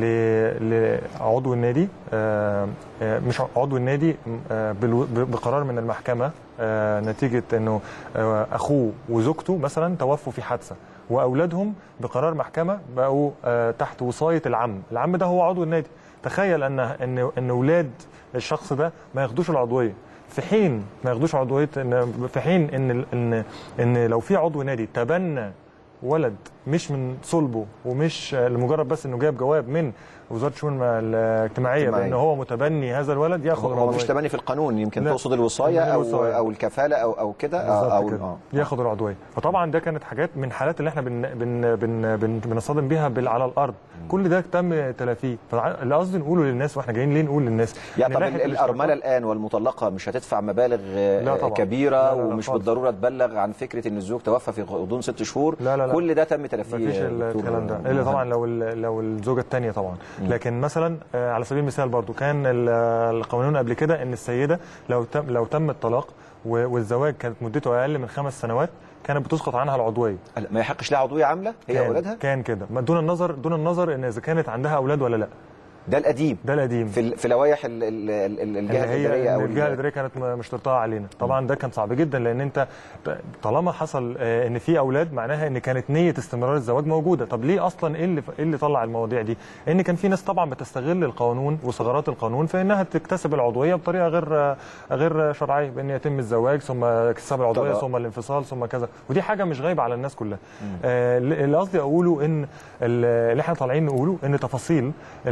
Speaker 14: ل لعضو النادي آه آه مش عضو النادي آه بالو- ب- بقرار من المحكمه آه نتيجه انه آه اخوه وزوجته مثلا توفوا في حادثه واولادهم بقرار محكمه بقوا آه تحت وصايه العم العم ده هو عضو النادي تخيل ان ان ان اولاد الشخص ده ما ياخدوش العضويه في حين ما ياخدوش عضويه ان في حين ان ان ان لو في عضو نادي تبنى ولد مش من صلبه ومش لمجرد بس انه جاب جواب من وزاره الشؤون الاجتماعيه
Speaker 13: اجتماعية.
Speaker 14: بان هو متبني هذا الولد ياخد
Speaker 13: هو
Speaker 14: العضوية.
Speaker 13: مش تبني في القانون يمكن
Speaker 14: لا.
Speaker 13: تقصد الوصايه او
Speaker 14: الوصاية.
Speaker 13: او الكفاله او او كده آه،
Speaker 14: بالظبط
Speaker 13: او
Speaker 14: كده.
Speaker 13: آه.
Speaker 14: ياخد العضويه فطبعا ده كانت حاجات من الحالات اللي احنا بن بن بن بن بنصطدم بيها بال- على الارض كل ده تم تلافيه فاللي قصدي نقوله للناس واحنا جايين ليه نقول للناس
Speaker 13: يا
Speaker 14: إن
Speaker 13: طب
Speaker 14: لائحة
Speaker 13: ال- الارمله الان والمطلقه مش هتدفع مبالغ آه،
Speaker 14: لا طبعاً.
Speaker 13: كبيره
Speaker 14: لا لا لا
Speaker 13: ومش
Speaker 14: خالص.
Speaker 13: بالضروره تبلغ عن فكره ان الزوج توفى في غضون ست شهور
Speaker 14: لا لا لا.
Speaker 13: كل ده تم تلافيه
Speaker 14: مفيش
Speaker 13: يا دكتور
Speaker 14: الكلام ده الا
Speaker 13: مهند.
Speaker 14: طبعا لو ال- لو الزوجه الثانيه طبعا
Speaker 13: مم.
Speaker 14: لكن مثلا آه، على سبيل المثال برضو كان ال- القانون قبل كده ان السيده لو تم لو تم الطلاق و- والزواج كانت مدته اقل من خمس سنوات كانت بتسقط عنها العضويه
Speaker 13: ما يحقش لها عضويه عامله هي
Speaker 14: كان
Speaker 13: اولادها
Speaker 14: كان كده ما دون النظر دون النظر ان اذا كانت عندها اولاد ولا لا
Speaker 13: ده القديم
Speaker 14: ده القديم
Speaker 13: في ال- في لوائح ال- ال- ال- ال- الجهه
Speaker 14: اللي هي
Speaker 13: الاداريه
Speaker 14: إن
Speaker 13: او
Speaker 14: الجهه
Speaker 13: ال-
Speaker 14: الاداريه كانت م- مشترطها علينا طبعا ده كان صعب جدا لان انت ط- طالما حصل آه، ان في اولاد معناها ان كانت نيه استمرار الزواج موجوده طب ليه اصلا ايه اللي ايه اللي طلع المواضيع دي ان كان في ناس طبعا بتستغل القانون وثغرات القانون في انها تكتسب العضويه بطريقه غير آه، غير شرعيه بان يتم الزواج ثم اكتساب العضويه
Speaker 13: طبعا.
Speaker 14: ثم الانفصال ثم كذا ودي حاجه مش غايبه على الناس كلها آه، اللي قصدي اقوله ان ال- اللي احنا طالعين نقوله ان تفاصيل ال- لائحه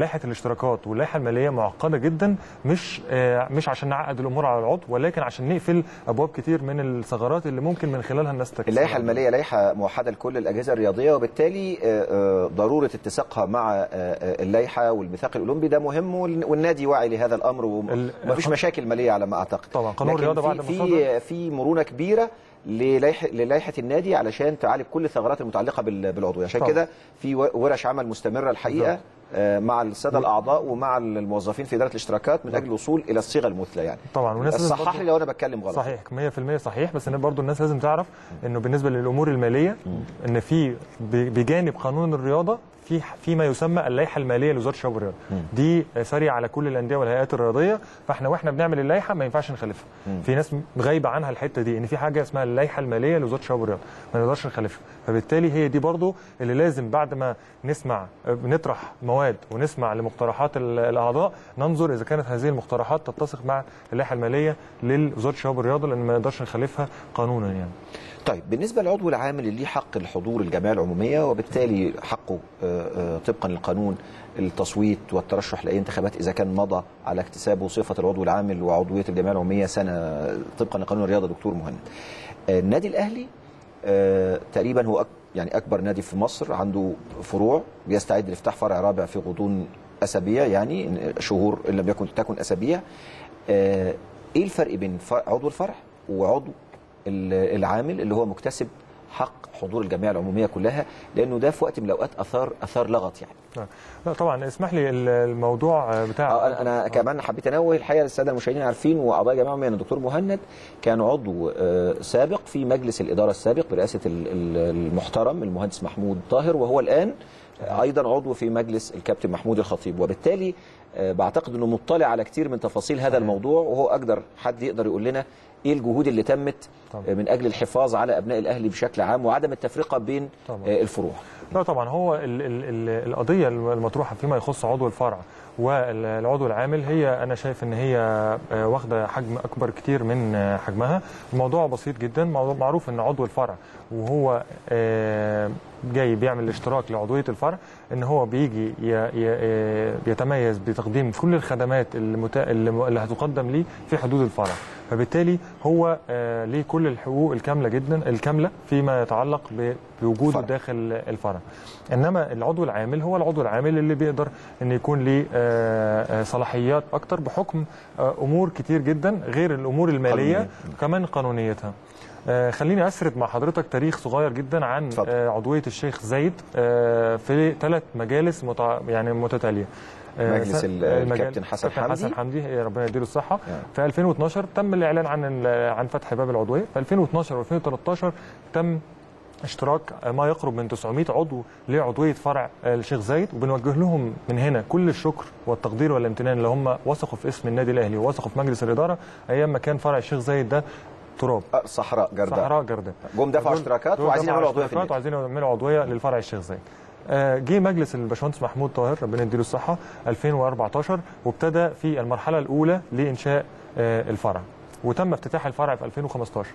Speaker 14: لائحه الاشتراكات واللائحه الماليه معقده جدا مش آه، مش عشان نعقد الامور على العضو ولكن عشان نقفل ابواب كتير من الثغرات اللي ممكن من خلالها الناس تكسب
Speaker 13: اللائحه الماليه لائحه موحده لكل الاجهزه الرياضيه وبالتالي آه، آه، ضروره اتساقها مع آه، آه، اللائحه والميثاق الاولمبي ده مهم وال- والنادي واعي لهذا الامر ومفيش مشاكل ماليه على ما اعتقد
Speaker 14: طبعا قانون
Speaker 13: لكن
Speaker 14: الرياضة
Speaker 13: في-
Speaker 14: بعد ما
Speaker 13: في
Speaker 14: صدر-
Speaker 13: في مرونه كبيره للائحه للائحه النادي علشان تعالج كل الثغرات المتعلقه بال- بالعضويه عشان
Speaker 14: طبعا.
Speaker 13: كده في و- ورش عمل مستمره الحقيقه
Speaker 14: بالظبط.
Speaker 13: آه، مع الساده الاعضاء ومع الموظفين في اداره الاشتراكات من اجل الوصول الى الصيغه المثلى يعني
Speaker 14: طبعا والناس لازم
Speaker 13: صحح
Speaker 14: برضو-
Speaker 13: لي لو انا بتكلم غلط
Speaker 14: صحيح 100% صحيح بس ان برضو الناس لازم تعرف انه بالنسبه للامور الماليه ان في ب- بجانب قانون الرياضه في فيما يسمى اللائحه الماليه لوزاره الشباب والرياضه دي ساريه على كل الانديه والهيئات الرياضيه فاحنا واحنا بنعمل اللائحه ما ينفعش نخالفها
Speaker 13: مم.
Speaker 14: في ناس غايبه عنها الحته دي ان في حاجه اسمها اللائحه الماليه لوزاره الشباب والرياضه ما نقدرش نخالفها فبالتالي هي دي برضو اللي لازم بعد ما نسمع نطرح مواد ونسمع لمقترحات ال- الاعضاء ننظر اذا كانت هذه المقترحات تتسق مع اللائحه الماليه لوزاره الشباب والرياضه لان ما نقدرش نخالفها قانونا يعني
Speaker 13: طيب بالنسبه للعضو العامل اللي ليه حق الحضور الجمعيه العموميه وبالتالي حقه آه، آه، طبقا للقانون التصويت والترشح لاي انتخابات اذا كان مضى على اكتسابه صفه العضو العامل وعضويه الجمعيه العموميه سنه طبقا لقانون الرياضه دكتور مهند. آه، النادي الاهلي آه، تقريبا هو أك يعني اكبر نادي في مصر عنده فروع بيستعد لافتتاح فرع رابع في غضون اسابيع يعني شهور ان لم يكن تكن اسابيع. آه، ايه الفرق بين ف- عضو الفرع وعضو ال- العامل اللي هو مكتسب حق حضور الجمعيه العموميه كلها لانه ده في وقت من الاوقات اثار اثار لغط يعني
Speaker 14: آه. لا طبعا اسمح لي ال- الموضوع بتاع
Speaker 13: آه، انا أنا كمان حبيت انوه الحقيقه للساده المشاهدين عارفين واعضاء الجمعيه العموميه ان الدكتور مهند كان عضو آه، سابق في مجلس الاداره السابق برئاسه ال- ال- المحترم المهندس محمود طاهر وهو الان ايضا عضو في مجلس الكابتن محمود الخطيب وبالتالي آه، بعتقد انه مطلع على كتير من تفاصيل هذا الموضوع وهو اقدر حد يقدر يقول لنا ايه الجهود اللي تمت آه، من اجل الحفاظ على ابناء الاهلي بشكل عام وعدم التفرقه بين
Speaker 14: طبعاً.
Speaker 13: آه، الفروع
Speaker 14: لا طبعا هو ال ال ال القضيه المطروحه فيما يخص عضو الفرع والعضو العامل هي انا شايف ان هي آه، واخده حجم اكبر كتير من آه، حجمها الموضوع بسيط جدا موضوع معروف ان عضو الفرع وهو آه، جاي بيعمل الاشتراك لعضويه الفرع ان هو بيجي ي- ي- آه، بيتميز بتقديم كل الخدمات المتا... اللي اللي هتقدم ليه في حدود الفرع فبالتالي هو آه، ليه كل الحقوق الكامله جدا الكامله فيما يتعلق ب- بوجوده داخل الفرع انما العضو العامل هو العضو العامل اللي بيقدر ان يكون ليه آه، آه، صلاحيات اكتر بحكم آه، امور كتير جدا غير الامور الماليه
Speaker 13: قانونية.
Speaker 14: كمان قانونيتها آه، خليني اسرد مع حضرتك تاريخ صغير جدا عن آه، عضويه الشيخ زايد آه، في ثلاث مجالس متع... يعني متتاليه آه،
Speaker 13: مجلس
Speaker 14: س-
Speaker 13: ال-
Speaker 14: المجال-
Speaker 13: الكابتن حسن
Speaker 14: كابتن حسن
Speaker 13: حمدي.
Speaker 14: حمدي يا ربنا يديله الصحه في 2012 تم الاعلان عن ال- عن فتح باب العضويه في 2012 و2013 تم اشتراك ما يقرب من 900 عضو لعضويه فرع الشيخ زايد وبنوجه لهم من هنا كل الشكر والتقدير والامتنان اللي هم وثقوا في اسم النادي الاهلي ووثقوا في مجلس الاداره ايام ما كان فرع الشيخ زايد ده تراب
Speaker 13: صحراء جرداء
Speaker 14: صحراء جرداء
Speaker 13: جم دفعوا
Speaker 14: دول-
Speaker 13: اشتراكات
Speaker 14: دول
Speaker 13: وعايزين
Speaker 14: دفعوا
Speaker 13: يعملوا عضويه في
Speaker 14: اشتراكات
Speaker 13: النادي
Speaker 14: وعايزين يعملوا عضويه للفرع الشيخ زايد آه، جه مجلس الباشمهندس محمود طاهر ربنا يديله الصحه 2014 وابتدى في المرحله الاولى لانشاء آه، الفرع وتم افتتاح الفرع في 2015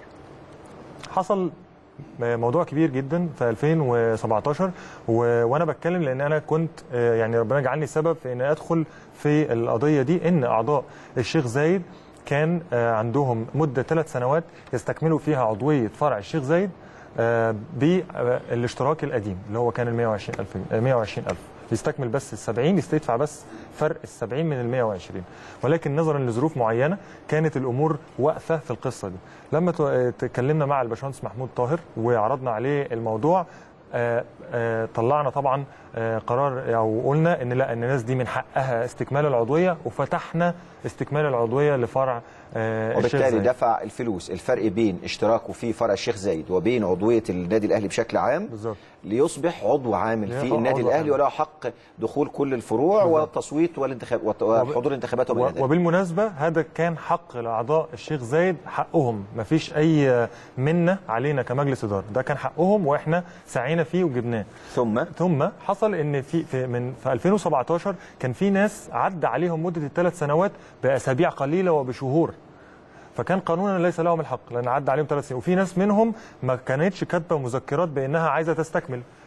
Speaker 14: حصل موضوع كبير جدا في 2017 و... وانا بتكلم لان انا كنت آه، يعني ربنا جعلني سبب في ان ادخل في القضيه دي ان اعضاء الشيخ زايد كان آه، عندهم مده ثلاث سنوات يستكملوا فيها عضويه فرع الشيخ زايد آه، بالاشتراك القديم اللي هو كان ال 120000 آه، 120000 يستكمل بس ال 70 يستدفع بس فرق ال 70 من ال 120 ولكن نظرا لظروف معينه كانت الامور واقفه في القصه دي لما تو- تكلمنا مع الباشمهندس محمود طاهر وعرضنا عليه الموضوع آه، آه، طلعنا طبعا آه، قرار او قلنا ان لا ان الناس دي من حقها استكمال العضويه وفتحنا استكمال العضويه لفرع آه، الشيخ
Speaker 13: وبالتالي
Speaker 14: زايد.
Speaker 13: دفع الفلوس الفرق بين اشتراكه في فرع الشيخ زايد وبين عضويه النادي الاهلي بشكل عام
Speaker 14: بالظبط
Speaker 13: ليصبح عضو عامل في
Speaker 14: ليصبح
Speaker 13: النادي
Speaker 14: عضو
Speaker 13: الاهلي
Speaker 14: عامل.
Speaker 13: وله حق دخول كل الفروع والتصويت والانتخاب والت- وحضور الانتخابات وما إلى ذلك.
Speaker 14: وبالمناسبه هذا كان حق لاعضاء الشيخ زايد حقهم ما فيش اي منه علينا كمجلس اداره ده كان حقهم واحنا سعينا فيه وجبناه
Speaker 13: ثم
Speaker 14: ثم حصل ان في, في من في 2017 كان في ناس عدى عليهم مده الثلاث سنوات باسابيع قليله وبشهور فكان قانونا ليس لهم الحق لان عدى عليهم ثلاث سنين وفي ناس منهم ما كانتش كاتبه مذكرات بانها عايزه تستكمل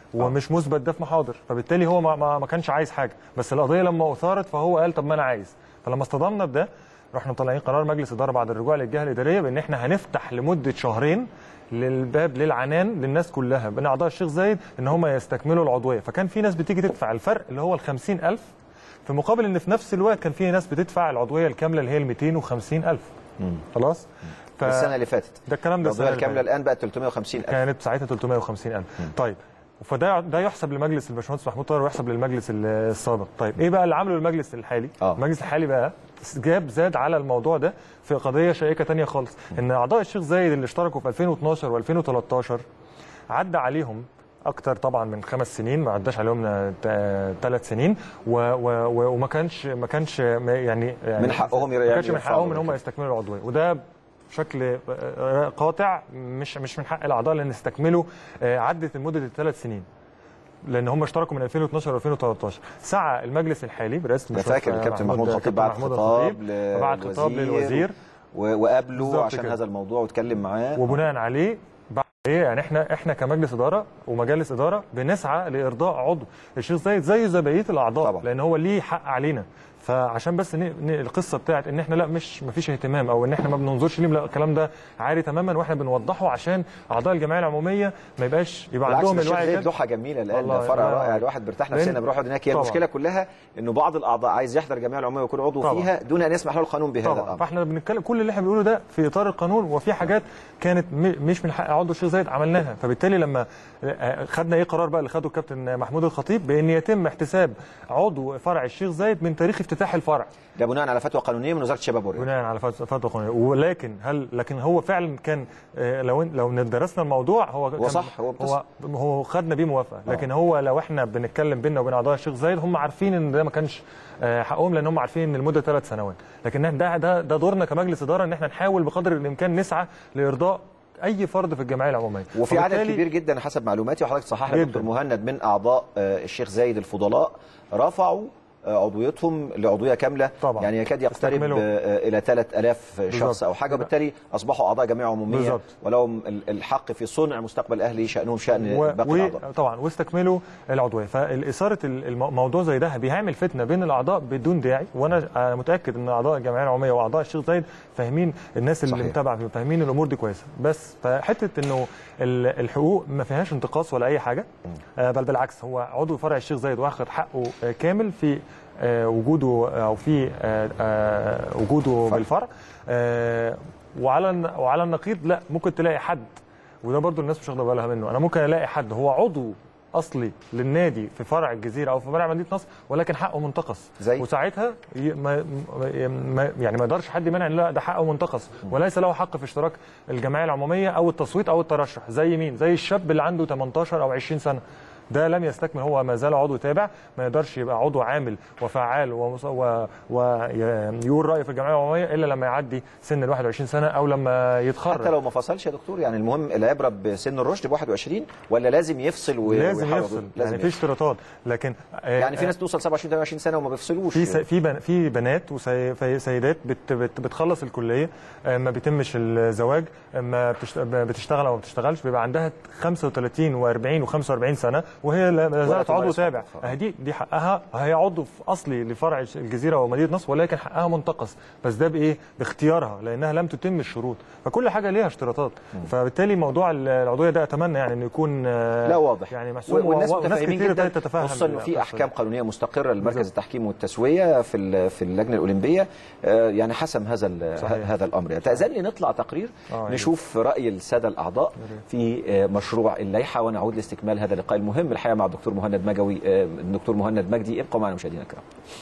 Speaker 14: ومش مثبت ده في محاضر فبالتالي هو ما, ما, ما كانش عايز حاجه بس القضيه لما اثارت فهو قال طب ما انا عايز فلما اصطدمنا بده رحنا مطلعين قرار مجلس اداره بعد الرجوع للجهه الاداريه بان احنا هنفتح لمده شهرين للباب للعنان للناس كلها بين اعضاء الشيخ زايد ان هم يستكملوا العضويه فكان في ناس بتيجي تدفع الفرق اللي هو ال 50000 في مقابل ان في نفس الوقت كان في ناس بتدفع العضويه الكامله اللي هي ال 250000 خلاص
Speaker 13: ف... السنه اللي فاتت
Speaker 14: ده الكلام ده
Speaker 13: العضويه الكامله الان بقت 350000
Speaker 14: كانت ساعتها 350000 طيب فده ده يحسب لمجلس الباشمهندس محمود طاهر ويحسب للمجلس السابق طيب ايه بقى اللي عمله المجلس الحالي
Speaker 13: آه.
Speaker 14: المجلس الحالي بقى جاب زاد على الموضوع ده في قضيه شائكه تانية خالص ان اعضاء الشيخ زايد اللي اشتركوا في 2012 و2013 عدى عليهم اكتر طبعا من خمس سنين ما عداش عليهم ثلاث سنين و و و وما كانش ما كانش يعني, يعني
Speaker 13: من حقهم
Speaker 14: ما كانش من حقهم ان هم يستكملوا العضويه وده بشكل قاطع مش مش من حق الاعضاء لان يستكملوا عدت المده الثلاث سنين لان هم اشتركوا من 2012 و 2013 سعى المجلس الحالي برئاسه
Speaker 13: ده فاكر الكابتن محمود خطيب بعت خطاب
Speaker 14: بعت خطاب للوزير
Speaker 13: وقابله عشان كده. هذا الموضوع واتكلم معاه
Speaker 14: وبناء عليه ايه يعني احنا احنا كمجلس اداره ومجالس اداره بنسعى لارضاء عضو الشيخ زايد زي زي بقيه الاعضاء طبعا. لان هو ليه حق علينا فعشان بس ن... ن... القصه بتاعت ان احنا لا مش ما فيش اهتمام او ان احنا ما بننظرش ليه لا الكلام ده عاري تماما واحنا بنوضحه عشان اعضاء الجمعيه العموميه ما يبقاش يبقى عندهم
Speaker 13: الوعي ده لوحه جميله الان ده فرع رائع الواحد بيرتاح نفسيا بيروح هناك هي المشكله كلها انه بعض الاعضاء عايز يحضر الجمعيه العموميه ويكون عضو طبعا. فيها دون ان يسمح له القانون بهذا
Speaker 14: طبعا.
Speaker 13: الامر
Speaker 14: فاحنا بنتكلم كل اللي احنا بنقوله ده في اطار القانون وفي حاجات كانت م... مش من حق عضو الشيخ زايد عملناها فبالتالي لما خدنا ايه قرار بقى اللي خده الكابتن محمود الخطيب بان يتم احتساب عضو فرع الشيخ زايد من تاريخ افتتاح الفرع
Speaker 13: ده بناء على فتوى قانونيه من وزاره الشباب والرياضه
Speaker 14: بناء علىفتوى قانونيه ولكن هل لكن هو فعلا كان لو لو درسنا الموضوع هو
Speaker 13: هو صح هو
Speaker 14: هو, هو خدنا بيه موافقه لكن هو لو احنا بنتكلم بيننا وبين اعضاء الشيخ زايد هم عارفين ان ده ما كانش حقهم لان هم عارفين ان المده ثلاث سنوات لكن ده ده ده دورنا كمجلس اداره ان احنا نحاول بقدر الامكان نسعى لارضاء اي فرد في الجمعيه العموميه
Speaker 13: وفي عدد كبير جدا حسب معلوماتي وحضرتك صححنا دكتور مهند من اعضاء الشيخ زايد الفضلاء رفعوا عضويتهم لعضويه كامله
Speaker 14: طبعا.
Speaker 13: يعني يكاد يقترب الى 3000 شخص او حاجه وبالتالي اصبحوا اعضاء جمعيه عموميه
Speaker 14: بالزبط.
Speaker 13: ولهم الحق في صنع مستقبل الاهلي شانهم شان
Speaker 14: و...
Speaker 13: باقي
Speaker 14: و...
Speaker 13: الاعضاء
Speaker 14: طبعا واستكملوا العضويه فالاثاره الموضوع زي ده بيعمل فتنه بين الاعضاء بدون داعي وانا متاكد ان اعضاء الجمعيه العموميه واعضاء الشيخ زايد فاهمين الناس اللي متابعه فاهمين الامور دي كويسه بس فحته انه الحقوق ما فيهاش انتقاص ولا اي حاجه بل بالعكس هو عضو فرع الشيخ زايد واخد حقه كامل في وجوده او في وجوده بالفرع وعلى وعلى النقيض لا ممكن تلاقي حد وده برضو الناس مش واخده بالها منه انا ممكن الاقي حد هو عضو اصلي للنادي في فرع الجزيره او في فرع مدينه نصر ولكن حقه منتقص
Speaker 13: زي
Speaker 14: وساعتها ما ما يعني ما يقدرش حد يمنع لا ده حقه منتقص وليس له حق في اشتراك الجمعيه العموميه او التصويت او الترشح زي مين زي الشاب اللي عنده 18 او 20 سنه ده لم يستكمل هو ما زال عضو تابع ما يقدرش يبقى عضو عامل وفعال ويقول رايه في الجمعيه العموميه الا لما يعدي سن ال 21 سنه او لما يتخرج
Speaker 13: حتى لو ما فصلش يا دكتور يعني المهم العبره بسن الرشد ب 21 ولا لازم يفصل و...
Speaker 14: لازم يفصل لازم يعني في اشتراطات لكن
Speaker 13: يعني في ناس توصل 27 28 سنه وما بيفصلوش
Speaker 14: في س... في بن... في بنات وسيدات بت... بت... بتخلص الكليه ما بيتمش الزواج ما بتشت... بتشتغل او ما بتشتغلش بيبقى عندها 35 و40 و45 سنه وهي لا زالت عضو تابع دي دي حقها هي عضو اصلي لفرع الجزيره ومدينه نصر ولكن حقها منتقص بس ده بايه باختيارها لانها لم تتم الشروط فكل حاجه ليها اشتراطات فبالتالي موضوع العضويه ده اتمنى يعني انه يكون
Speaker 13: لا واضح
Speaker 14: يعني محسوب
Speaker 13: والناس متفاهمين جدا
Speaker 14: تتفهم
Speaker 13: خصوصا انه في احكام قانونيه مستقره لمركز التحكيم والتسويه في في اللجنه الاولمبيه يعني حسم هذا صحيح. هذا الامر يعني تاذن لي نطلع تقرير آه نشوف راي الساده الاعضاء في مشروع اللائحه ونعود لاستكمال هذا اللقاء المهم الحقيقه مع الدكتور مهند مجوي الدكتور مهند مجدي ابقوا معنا مشاهدينا الكرام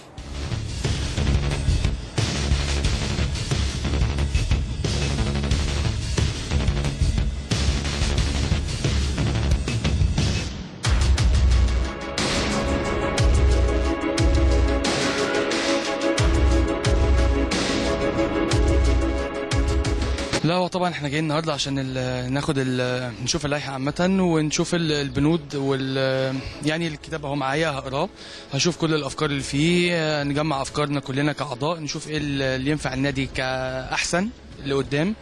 Speaker 15: لا هو طبعا احنا جايين النهارده عشان ال ناخد ال نشوف اللائحه عامه ونشوف ال البنود وال يعني الكتاب اهو معايا هقراه هشوف كل الافكار اللي فيه نجمع افكارنا كلنا كاعضاء نشوف ايه اللي ينفع النادي كاحسن لقدام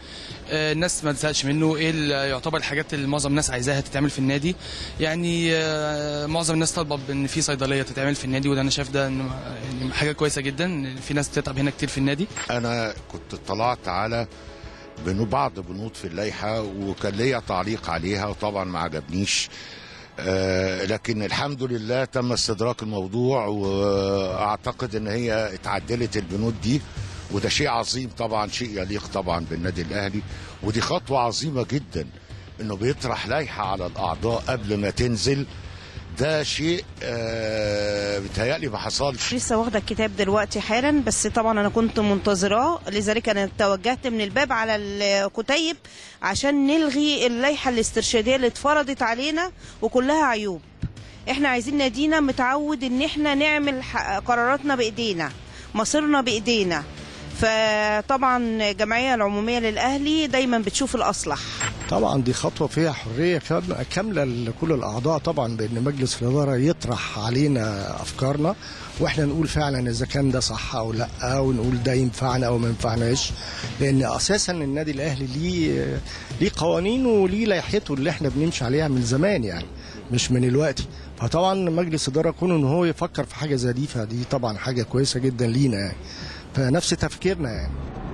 Speaker 15: آه، الناس ما تزهقش منه ايه اللي يعتبر الحاجات اللي معظم الناس عايزاها تتعمل في النادي يعني آه، معظم الناس طالبه ان في صيدليه تتعمل في النادي وده انا شايف ده إنه يعني حاجه كويسه جدا إن في ناس بتتعب هنا كتير في النادي
Speaker 16: انا كنت اطلعت على بنو بعض بنود في اللائحه وكان ليا تعليق عليها وطبعا ما عجبنيش آه لكن الحمد لله تم استدراك الموضوع واعتقد ان هي اتعدلت البنود دي وده شيء عظيم طبعا شيء يليق طبعا بالنادي الاهلي ودي خطوه عظيمه جدا انه بيطرح لائحه على الاعضاء قبل ما تنزل ده شيء آه بيتهيألي ما حصلش
Speaker 17: لسه واخده الكتاب دلوقتي حالا بس طبعا انا كنت منتظراه لذلك انا توجهت من الباب على الكتيب عشان نلغي اللائحه الاسترشاديه اللي اتفرضت علينا وكلها عيوب احنا عايزين نادينا متعود ان احنا نعمل ح- قراراتنا بايدينا مصيرنا بايدينا فطبعا الجمعيه العموميه للاهلي دايما بتشوف الاصلح
Speaker 18: طبعا دي خطوة فيها حرية كام- كاملة لكل الأعضاء طبعا بأن مجلس الإدارة يطرح علينا أفكارنا وإحنا نقول فعلا إذا كان ده صح أو لأ ونقول ده ينفعنا أو ما ينفعناش لأن أساسا النادي الأهلي ليه ليه قوانين وليه لائحته اللي إحنا بنمشي عليها من زمان يعني مش من الوقت فطبعا مجلس إدارة كونه إن هو يفكر في حاجة زي دي فدي طبعا حاجة كويسة جدا لينا يعني فنفس تفكيرنا يعني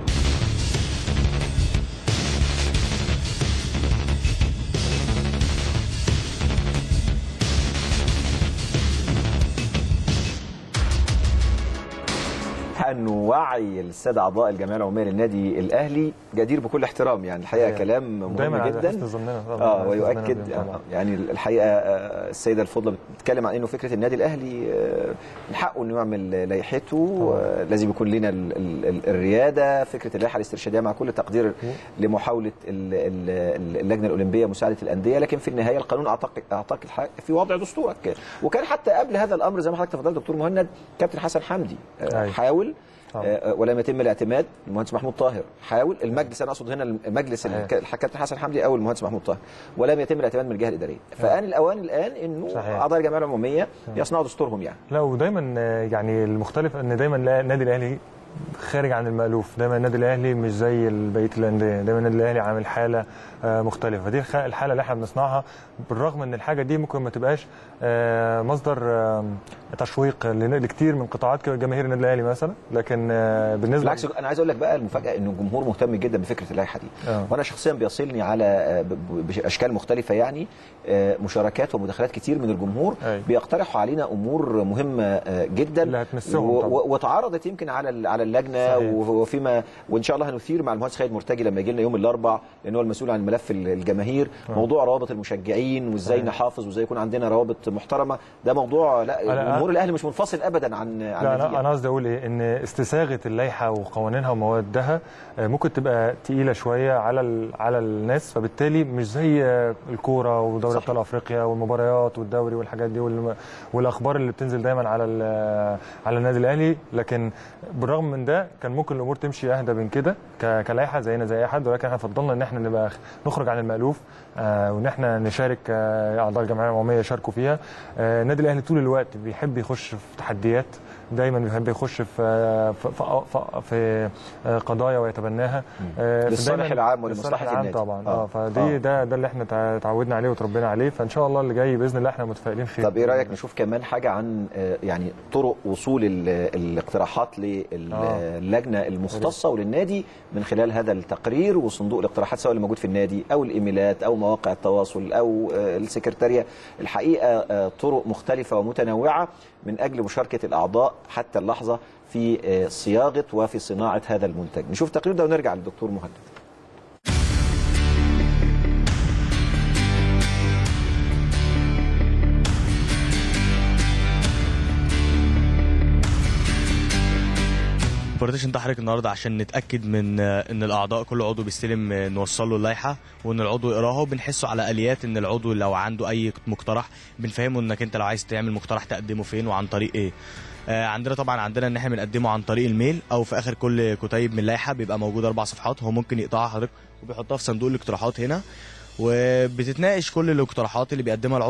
Speaker 13: أن وعي السادة أعضاء الجمعية العمومية للنادي الأهلي جدير بكل احترام يعني الحقيقة
Speaker 14: أيوة.
Speaker 13: كلام مهم
Speaker 14: دايماً على
Speaker 13: جدا
Speaker 14: حسن ظننا طبعاً،
Speaker 13: اه
Speaker 14: على حسن
Speaker 13: ويؤكد
Speaker 14: ظننا بهم طبعاً.
Speaker 13: آه، يعني الحقيقة آه، السيدة الفضلة بتتكلم عن إنه فكرة النادي الأهلي آه، من حقه إنه يعمل لائحته آه، لازم يكون لنا ال- ال- ال- الريادة فكرة اللائحة الاسترشادية مع كل تقدير لمحاولة ال- ال- اللجنة الأولمبية مساعدة الأندية لكن في النهاية القانون أعتقد أعتقد الحق في وضع دستورك وكان حتى قبل هذا الأمر زي ما حضرتك تفضلت دكتور مهند كابتن حسن حمدي آه،
Speaker 14: أيوة.
Speaker 13: حاول
Speaker 14: طبعا.
Speaker 13: آه، ولم يتم الاعتماد المهندس محمود طاهر حاول المجلس انا اقصد هنا المجلس الك- الكابتن حسن حمدي او المهندس محمود طاهر ولم يتم الاعتماد من الجهه الاداريه فان الاوان الان انه
Speaker 14: صحيح.
Speaker 13: اعضاء الجمعيه العموميه يصنعوا دستورهم يعني
Speaker 14: لا ودايما آه، يعني المختلف ان دايما لا- النادي الاهلي خارج عن المألوف دايما النادي الاهلي مش زي بقيه الانديه دايما النادي الاهلي عامل حاله آه، مختلفه دي الخ- الحاله اللي احنا بنصنعها بالرغم ان الحاجه دي ممكن ما تبقاش آه، مصدر آه، تشويق لن- لكتير من قطاعات جماهير النادي الاهلي مثلا لكن آه، بالنسبه
Speaker 13: بالعكس انا عايز اقول لك بقى المفاجاه ان الجمهور مهتم جدا بفكره اللائحه دي
Speaker 14: آه.
Speaker 13: وانا شخصيا بيصلني على آه، ب- ب- باشكال مختلفه يعني آه، مشاركات ومداخلات كتير من الجمهور
Speaker 14: أيوة.
Speaker 13: بيقترحوا علينا امور مهمه آه، جدا
Speaker 14: اللي هتمسهم
Speaker 13: و-
Speaker 14: طبعاً.
Speaker 13: و- واتعرضت يمكن على ال- على اللجنه
Speaker 14: صحيح.
Speaker 13: و- وفيما وان شاء الله هنثير مع المهندس خالد مرتجي لما يجي لنا يوم الاربعاء لان هو المسؤول عن ملف ال- الجماهير
Speaker 14: آه.
Speaker 13: موضوع روابط المشجعين وازاي
Speaker 14: صحيح.
Speaker 13: نحافظ وازاي يكون عندنا روابط محترمه ده موضوع لا
Speaker 14: أنا-
Speaker 13: جمهور الاهلي مش منفصل ابدا عن عن
Speaker 14: لا
Speaker 13: النتيجة.
Speaker 14: انا انا قصدي اقول ايه ان استساغه اللائحه وقوانينها وموادها آه، ممكن تبقى تقيله شويه على ال- على الناس فبالتالي مش زي آه، الكوره ودوري ابطال افريقيا والمباريات والدوري والحاجات دي والم- والاخبار اللي بتنزل دايما على ال- على النادي الاهلي لكن بالرغم من ده كان ممكن الامور تمشي اهدى من كده ك- كلائحه زينا زي اي حد ولكن احنا فضلنا ان احنا نبقى نخرج عن المالوف آه، وان احنا نشارك آه، اعضاء الجمعيه العموميه يشاركوا فيها آه، النادي الاهلي طول الوقت بيحب يخش في تحديات دايما بيحب يخش في في, في, في, في قضايا ويتبناها آه،
Speaker 13: للصالح
Speaker 14: فدايماً-
Speaker 13: العام
Speaker 14: للصالح
Speaker 13: ولمصلحة
Speaker 14: العام
Speaker 13: النادي.
Speaker 14: طبعا
Speaker 13: آه.
Speaker 14: اه فدي
Speaker 13: آه.
Speaker 14: ده ده اللي احنا تع- تعودنا عليه وتربينا عليه فان شاء الله اللي جاي باذن الله احنا متفائلين خير
Speaker 13: طب ايه رايك نشوف كمان حاجه عن آه، يعني طرق وصول ال- الاقتراحات للجنه المختصه وللنادي من خلال هذا التقرير وصندوق الاقتراحات سواء اللي موجود في النادي او الايميلات او مواقع التواصل او آه، السكرتاريه الحقيقه آه، طرق مختلفه ومتنوعه من اجل مشاركه الاعضاء حتى اللحظه في آه، صياغه وفي صناعه هذا المنتج نشوف التقرير ده ونرجع للدكتور مهند
Speaker 19: البارتيشن ده حضرتك النهارده عشان نتاكد من آه، ان الاعضاء كل عضو بيستلم آه، نوصل له اللائحه وان العضو يقراها وبنحسه على اليات ان العضو لو عنده اي مقترح بنفهمه انك انت لو عايز تعمل مقترح تقدمه فين وعن طريق ايه آه، عندنا طبعا عندنا ان احنا بنقدمه عن طريق الميل او في اخر كل كتيب من اللائحه بيبقى موجود اربع صفحات هو ممكن يقطعها حضرتك وبيحطها في صندوق الاقتراحات هنا وبتتناقش كل الاقتراحات اللي بيقدمها العضو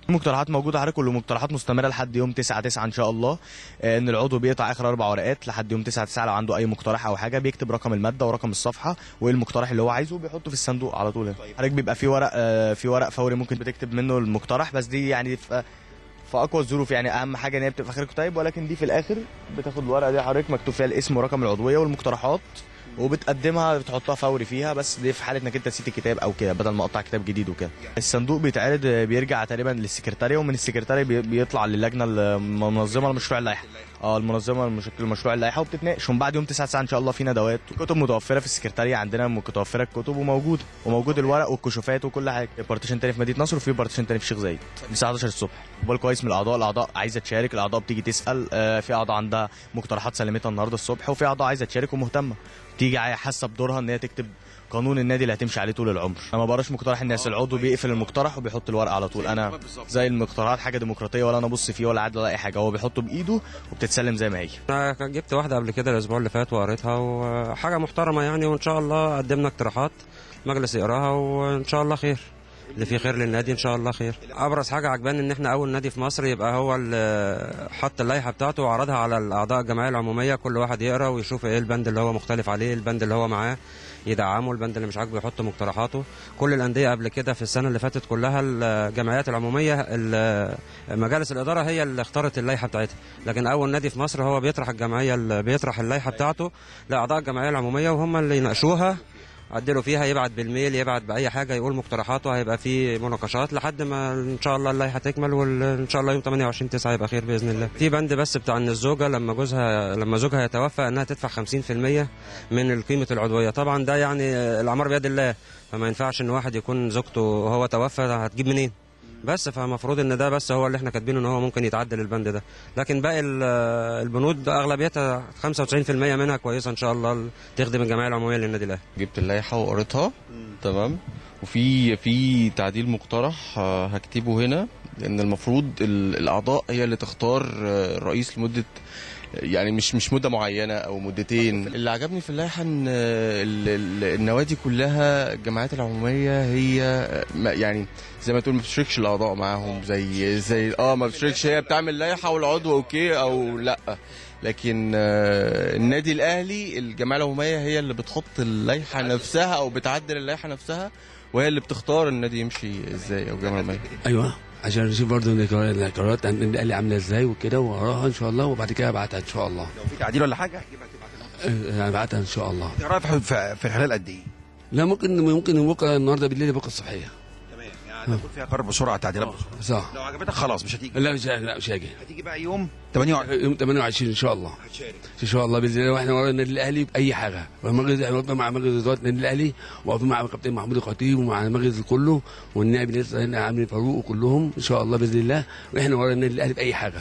Speaker 19: مقترحات موجوده حضرتك والمقترحات مستمره لحد يوم 9 9 ان شاء الله آه، ان العضو بيقطع اخر اربع ورقات لحد يوم 9 9 لو عنده اي مقترح او حاجه بيكتب رقم الماده ورقم الصفحه وايه المقترح اللي هو عايزه وبيحطه في الصندوق على طول حضرتك بيبقى في ورق آه، في ورق فوري ممكن بتكتب منه المقترح بس دي يعني في في اقوى الظروف يعني اهم حاجه ان هي بتبقى في اخر الكتيب ولكن دي في الاخر بتاخد الورقه دي حضرتك مكتوب فيها الاسم ورقم العضويه والمقترحات وبتقدمها بتحطها فوري فيها بس دي في حاله انك انت نسيت الكتاب او كده بدل ما اقطع كتاب جديد وكده الصندوق بيتعرض بيرجع تقريبا للسكرتاريه ومن السكرتاريه بي- بيطلع للجنه المنظمه لمشروع اللائحه اه المنظمه لمش- لمشروع اللائحه وبتتناقش ومن بعد يوم 9 9 ان شاء الله في ندوات كتب متوفره في السكرتاريه عندنا متوفره الكتب وموجوده وموجود الورق والكشوفات وكل حاجه بارتيشن تاني في مدينه نصر وفي بارتيشن تاني في الشيخ زايد الساعه 11 الصبح بال كويس من الاعضاء الاعضاء عايزه تشارك الاعضاء بتيجي تسال آه، في اعضاء عندها مقترحات سلمتها النهارده الصبح وفي اعضاء عايزه تشارك ومهتمه تيجي عاي- حاسه بدورها ان هي تكتب قانون النادي اللي هتمشي عليه طول العمر انا ما بقراش مقترح الناس العضو بيقفل المقترح وبيحط الورقه على طول انا زي المقترحات حاجه ديمقراطيه ولا انا ابص فيه ولا عدل ولا اي حاجه هو بيحطه بايده وبتتسلم زي ما هي
Speaker 20: انا كان جبت واحده قبل كده الاسبوع اللي فات وقريتها وحاجه محترمه يعني وان شاء الله قدمنا اقتراحات مجلس يقراها وان شاء الله خير اللي فيه خير للنادي ان شاء الله خير ابرز حاجه عجباني ان احنا اول نادي في مصر يبقى هو اللي حط اللائحه بتاعته وعرضها على الاعضاء الجمعيه العموميه كل واحد يقرا ويشوف ايه البند اللي هو مختلف عليه البند اللي هو معاه يدعمه البند اللي مش عاجبه يحط مقترحاته كل الانديه قبل كده في السنه اللي فاتت كلها الجمعيات العموميه ال- مجالس الاداره هي اللي اختارت اللائحه بتاعتها لكن اول نادي في مصر هو بيطرح الجمعيه اللي بيطرح اللائحه بتاعته لاعضاء الجمعيه العموميه وهم اللي يناقشوها عدلوا فيها يبعت بالميل يبعت باي حاجه يقول مقترحاته هيبقى في مناقشات لحد ما ان شاء الله اللائحه تكمل وان شاء الله يوم 28 9 يبقى خير باذن الله في بند بس بتاع ان الزوجه لما جوزها لما زوجها يتوفى انها تدفع 50% من قيمه العضويه طبعا ده يعني الاعمار بيد الله فما ينفعش ان واحد يكون زوجته وهو توفى هتجيب منين بس فمفروض ان ده بس هو اللي احنا كاتبينه ان هو ممكن يتعدل البند ده لكن باقي ال- البنود اغلبيتها 95% منها كويسه ان شاء الله تخدم الجمعيه العموميه للنادي الاهلي
Speaker 21: جبت اللائحه وقريتها تمام وفي في تعديل مقترح آه، هكتبه هنا لان المفروض ال- الاعضاء هي اللي تختار آه، الرئيس لمده يعني مش مش مده معينه او مدتين اللي عجبني في اللائحه ان آه، ال- ال- النوادي كلها الجمعيات العموميه هي آه، ما- يعني زي ما تقول ما بتشاركش الاعضاء معاهم زي زي اه ما بتشاركش هي بتعمل لائحه والعضو اوكي او لا لكن آه، النادي الاهلي الجمعيه العموميه هي اللي بتحط اللائحه نفسها او بتعدل اللائحه نفسها وهي اللي بتختار النادي يمشي ازاي او الجمعيه العموميه
Speaker 22: ايوه عشان نشوف برضه القرارات القرارات عند النادي الاهلي عامله ازاي وكده واراها ان شاء الله وبعد كده ابعتها ان شاء الله
Speaker 23: لو في تعديل ولا حاجه
Speaker 22: آه، ابعتها ان شاء الله
Speaker 23: تقراها في- في في خلال قد ايه؟
Speaker 22: لا ممكن ممكن بكره النهارده بالليل بكره الصبحيه
Speaker 23: يعني تكون فيها قرار بسرعه تعديلات بسرعه
Speaker 22: صح
Speaker 23: لو عجبتك خلاص مش هتيجي
Speaker 22: لا مش لا مش هاجي
Speaker 23: هتيجي بقى يوم 28
Speaker 22: يوم 28 ان شاء الله
Speaker 23: هتشارك
Speaker 22: ان شاء الله باذن الله واحنا ورا النادي الاهلي باي حاجه والمجلس احنا واقفين مع مجلس اداره النادي الاهلي واقفين مع الكابتن محمود الخطيب ومع المجلس كله والنائب لسه هنا عامل فاروق وكلهم ان شاء الله باذن الله واحنا ورا النادي الاهلي باي حاجه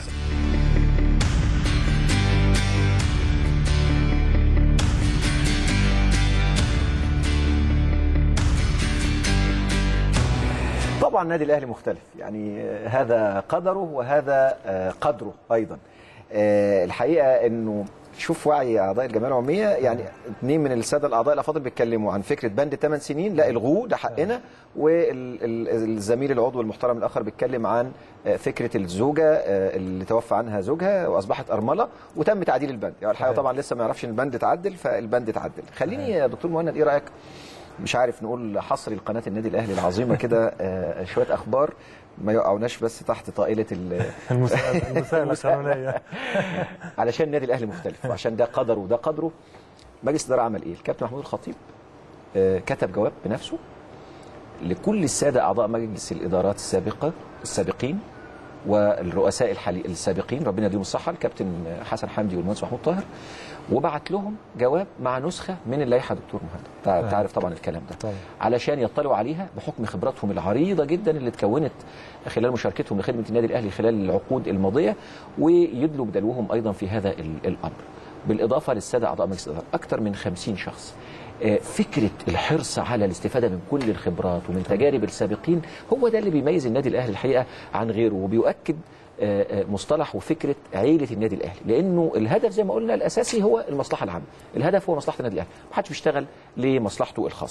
Speaker 13: طبعا النادي الاهلي مختلف يعني آه، هذا قدره وهذا آه، قدره ايضا آه، الحقيقه انه شوف وعي اعضاء الجمعيه العموميه يعني اثنين من الساده الاعضاء الافاضل بيتكلموا عن فكره بند 8 سنين لا الغوه ده حقنا والزميل العضو المحترم الاخر بيتكلم عن آه، فكره الزوجه آه، اللي توفى عنها زوجها واصبحت ارمله وتم تعديل البند يعني الحقيقه طبعا لسه ما يعرفش ان البند اتعدل فالبند اتعدل خليني يا دكتور مهند ايه رايك مش عارف نقول حصري لقناه النادي الاهلي العظيمه كده آه، شويه اخبار ما يقعوناش بس تحت طائله ال-
Speaker 14: المساءلة المساءلة القانونية
Speaker 13: علشان النادي الاهلي مختلف وعشان ده قدره وده قدره مجلس الاداره عمل ايه؟ الكابتن محمود الخطيب آه، كتب جواب بنفسه لكل الساده اعضاء مجلس الادارات السابقه السابقين والرؤساء الحالي السابقين ربنا يديهم الصحه الكابتن حسن حمدي والمهندس محمود طاهر وبعت لهم جواب مع نسخه من اللائحه دكتور مهند تع- تعرف طبعا الكلام ده
Speaker 14: طبعا.
Speaker 13: علشان يطلعوا عليها بحكم خبراتهم العريضه جدا اللي اتكونت خلال مشاركتهم لخدمه النادي الاهلي خلال العقود الماضيه ويدلوا بدلوهم ايضا في هذا ال- الامر بالاضافه للساده اعضاء مجلس الاداره اكثر من 50 شخص آه، فكره الحرص على الاستفاده من كل الخبرات ومن تجارب السابقين هو ده اللي بيميز النادي الاهلي الحقيقه عن غيره وبيؤكد آه، آه، مصطلح وفكره عيله النادي الاهلي لانه الهدف زي ما قلنا الاساسي هو المصلحه العامه الهدف هو مصلحه النادي الاهلي محدش بيشتغل لمصلحته الخاصه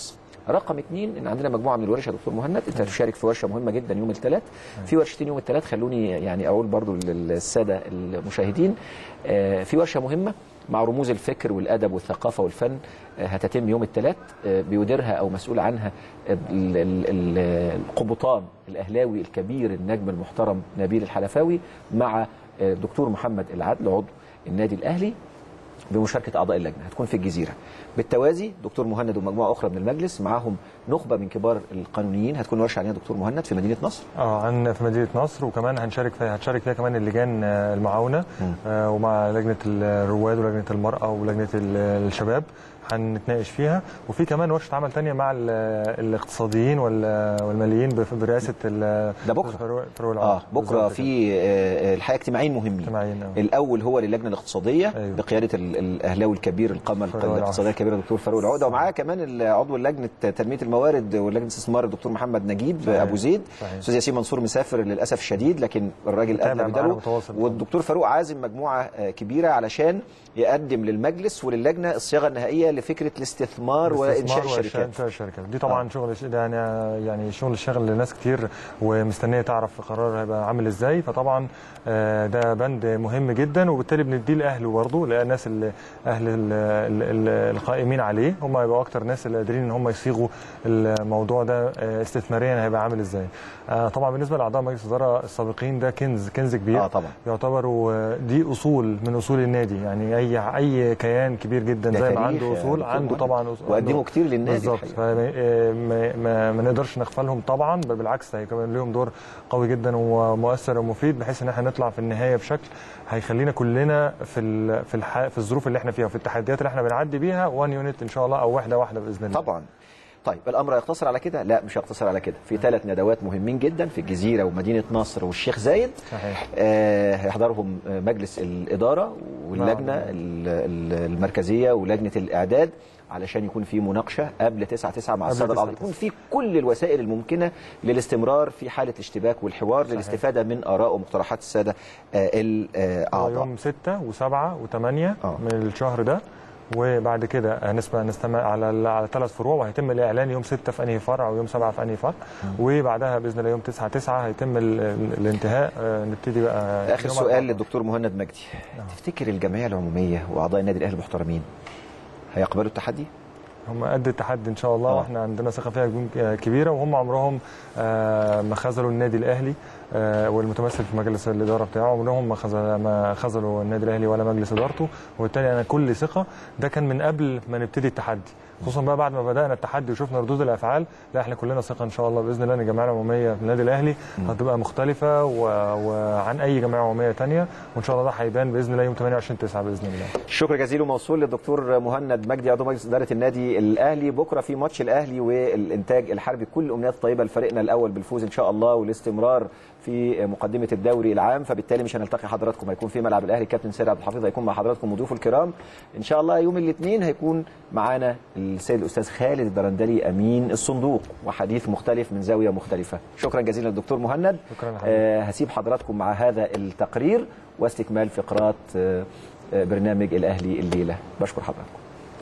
Speaker 13: رقم اثنين ان عندنا مجموعه من الورش يا دكتور مهند انت هتشارك في ورشه مهمه جدا يوم الثلاث في ورشتين يوم الثلاث خلوني يعني اقول برضو للساده المشاهدين آه، في ورشه مهمه مع رموز الفكر والادب والثقافه والفن آه، هتتم يوم الثلاث آه، بيديرها او مسؤول عنها ال- ال- ال- القبطان الاهلاوي الكبير النجم المحترم نبيل الحلفاوي مع آه، دكتور محمد العدل عضو النادي الاهلي بمشاركه اعضاء اللجنه هتكون في الجزيره بالتوازي دكتور مهند ومجموعه اخرى من المجلس معاهم نخبه من كبار القانونيين هتكون ورشه عليها دكتور مهند في مدينه نصر
Speaker 14: اه عن في مدينه نصر وكمان هنشارك فيها هتشارك فيها كمان اللجان آه، المعاونه آه ومع لجنه الرواد ولجنه المراه ولجنه ال- الشباب هنتناقش فيها وفي كمان ورشه عمل تانية مع ال- الاقتصاديين وال- والماليين بف- برئاسه ال-
Speaker 13: ده بكره
Speaker 14: فاروق- فاروق
Speaker 13: اه
Speaker 14: العمر.
Speaker 13: بكره
Speaker 14: بالظبط
Speaker 13: في آه، الحقيقه اجتماعين مهمين
Speaker 14: اجتماعين آه.
Speaker 13: الاول هو للجنه الاقتصاديه أيوه. بقياده ال- الاهلاوي الكبير القامه
Speaker 14: فاروق العمر.
Speaker 13: الاقتصاديه الكبيره الدكتور فاروق العقده ومعاه كمان عضو لجنه تنميه الموارد ولجنه الاستثمار الدكتور محمد نجيب
Speaker 14: صحيح.
Speaker 13: ابو زيد
Speaker 14: صحيح.
Speaker 13: استاذ ياسين منصور مسافر للاسف الشديد لكن الراجل
Speaker 14: متابع
Speaker 13: ادنى
Speaker 14: معانا
Speaker 13: بداله
Speaker 14: متواصل.
Speaker 13: والدكتور فاروق عازم مجموعه آه، كبيره علشان يقدم للمجلس وللجنه الصياغه النهائيه لفكره الاستثمار وانشاء
Speaker 14: الاستثمار
Speaker 13: الشركات
Speaker 14: وانشاء الشركات دي طبعا شغل ده يعني يعني شغل الشغل لناس كتير ومستنيه تعرف القرار هيبقى عامل ازاي فطبعا آه، ده بند مهم جدا وبالتالي بنديه لاهله برضه للناس اللي اهل ال- ال- ال- القائمين عليه هم هيبقوا اكتر ناس اللي قادرين ان هم يصيغوا الموضوع ده آه، استثماريا هيبقى عامل ازاي آه، طبعا بالنسبه لاعضاء مجلس الاداره السابقين ده كنز كنز كبير
Speaker 13: اه طبعا
Speaker 14: يعتبروا آه، دي اصول من اصول النادي يعني اي اي كيان كبير جدا
Speaker 13: ده
Speaker 14: زي ما
Speaker 13: تاريخ
Speaker 14: عنده
Speaker 13: يا
Speaker 14: اصول
Speaker 13: دكتور
Speaker 14: عنده
Speaker 13: مهند.
Speaker 14: طبعا أصول
Speaker 13: وقدموا
Speaker 14: عنده-
Speaker 13: كتير للنادي
Speaker 14: بالظبط
Speaker 13: الحقيقة.
Speaker 14: فما ما, ما, ما نقدرش نغفلهم طبعا بل بالعكس ده هيكون لهم دور قوي جدا ومؤثر ومفيد بحيث ان احنا نطلع في النهايه بشكل هيخلينا كلنا في ال في الح في الظروف اللي احنا فيها وفي التحديات اللي احنا بنعدي بيها وان يونت ان شاء الله او واحده واحده باذن الله
Speaker 13: طبعا طيب الامر هيقتصر على كده لا مش هيقتصر على كده في ثلاث ندوات مهمين جدا في الجزيره ومدينه نصر والشيخ زايد
Speaker 14: صحيح
Speaker 13: آه هيحضرهم آه، مجلس الاداره واللجنه
Speaker 14: نعم.
Speaker 13: ال- ال- المركزيه ولجنه الاعداد علشان يكون في مناقشه قبل 9 9 مع
Speaker 14: قبل
Speaker 13: الساده
Speaker 14: 9
Speaker 13: الاعضاء يكون في كل الوسائل الممكنه للاستمرار في حاله الاشتباك والحوار
Speaker 14: صحيح.
Speaker 13: للاستفاده من اراء ومقترحات الساده آه،
Speaker 14: هو
Speaker 13: الاعضاء
Speaker 14: يوم 6 و7 و8 من الشهر ده وبعد كده هنسمع نستمع على ال- على ثلاث فروع وهيتم الاعلان يوم 6 في انهي فرع ويوم 7 في انهي فرع وبعدها باذن الله يوم 9 9 هيتم ال- ال- الانتهاء آه، نبتدي بقى
Speaker 13: اخر
Speaker 14: يوم
Speaker 13: سؤال للدكتور مهند مجدي تفتكر الجمعيه العموميه واعضاء النادي الاهلي المحترمين هيقبلوا التحدي؟
Speaker 14: هم قد التحدي ان شاء الله واحنا عندنا ثقه فيها جون- كبيره وهم عمرهم آه، ما خذلوا النادي الاهلي آه، والمتمثل في مجلس الاداره بتاعه عمرهم ما خذل- ما خذلوا النادي الاهلي ولا مجلس ادارته وبالتالي انا كل ثقه ده كان من قبل ما نبتدي التحدي خصوصا بقى بعد ما بدانا التحدي وشفنا ردود الافعال لا احنا كلنا ثقه ان شاء الله باذن الله ان الجمعيه العموميه في النادي الاهلي هتبقى مختلفه و- وعن اي جمعيه عموميه ثانيه وان شاء الله ده هيبان باذن الله يوم 28 9 باذن الله
Speaker 13: شكر جزيل وموصول للدكتور مهند مجدي عضو مجلس اداره النادي الاهلي بكره في ماتش الاهلي والانتاج الحربي كل الامنيات الطيبه لفريقنا الاول بالفوز ان شاء الله والاستمرار في مقدمه الدوري العام فبالتالي مش هنلتقي حضراتكم هيكون في ملعب الاهلي كابتن سيد عبد الحفيظ هيكون مع حضراتكم وضيوفه الكرام ان شاء الله يوم الاثنين هيكون معانا السيد الاستاذ خالد الدرندلي امين الصندوق وحديث مختلف من زاويه مختلفه شكرا جزيلا للدكتور مهند
Speaker 14: شكرا يا حبيبي.
Speaker 13: آه هسيب حضراتكم مع هذا التقرير واستكمال فقرات آه آه، برنامج الاهلي الليله بشكر حضراتكم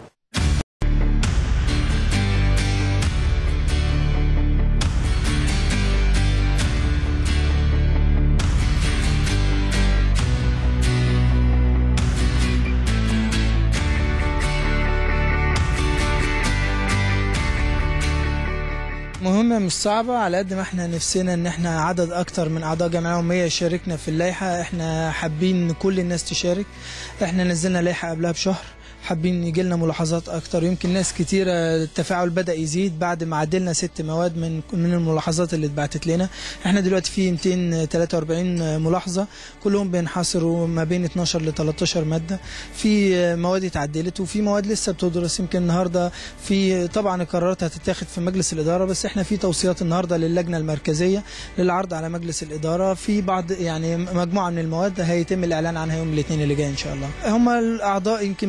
Speaker 1: مهمة مش صعبة على قد ما احنا نفسنا ان احنا عدد اكتر من اعضاء جمعية عمومية يشاركنا في اللائحة احنا حابين ان كل الناس تشارك احنا نزلنا لائحة قبلها بشهر حابين يجي لنا ملاحظات اكتر يمكن ناس كتيرة التفاعل بدا يزيد بعد ما عدلنا ست مواد من من الملاحظات اللي اتبعتت لنا احنا دلوقتي في 243 ملاحظة كلهم بينحصروا ما بين 12 ل 13 مادة في مواد اتعدلت وفي مواد لسه بتدرس يمكن النهارده في طبعا القرارات هتتاخد في مجلس الاداره بس احنا في توصيات النهارده للجنه المركزيه للعرض على مجلس الاداره في بعض يعني مجموعه من المواد هيتم الاعلان عنها يوم الاثنين اللي جاي ان شاء الله هم الاعضاء يمكن بعد ما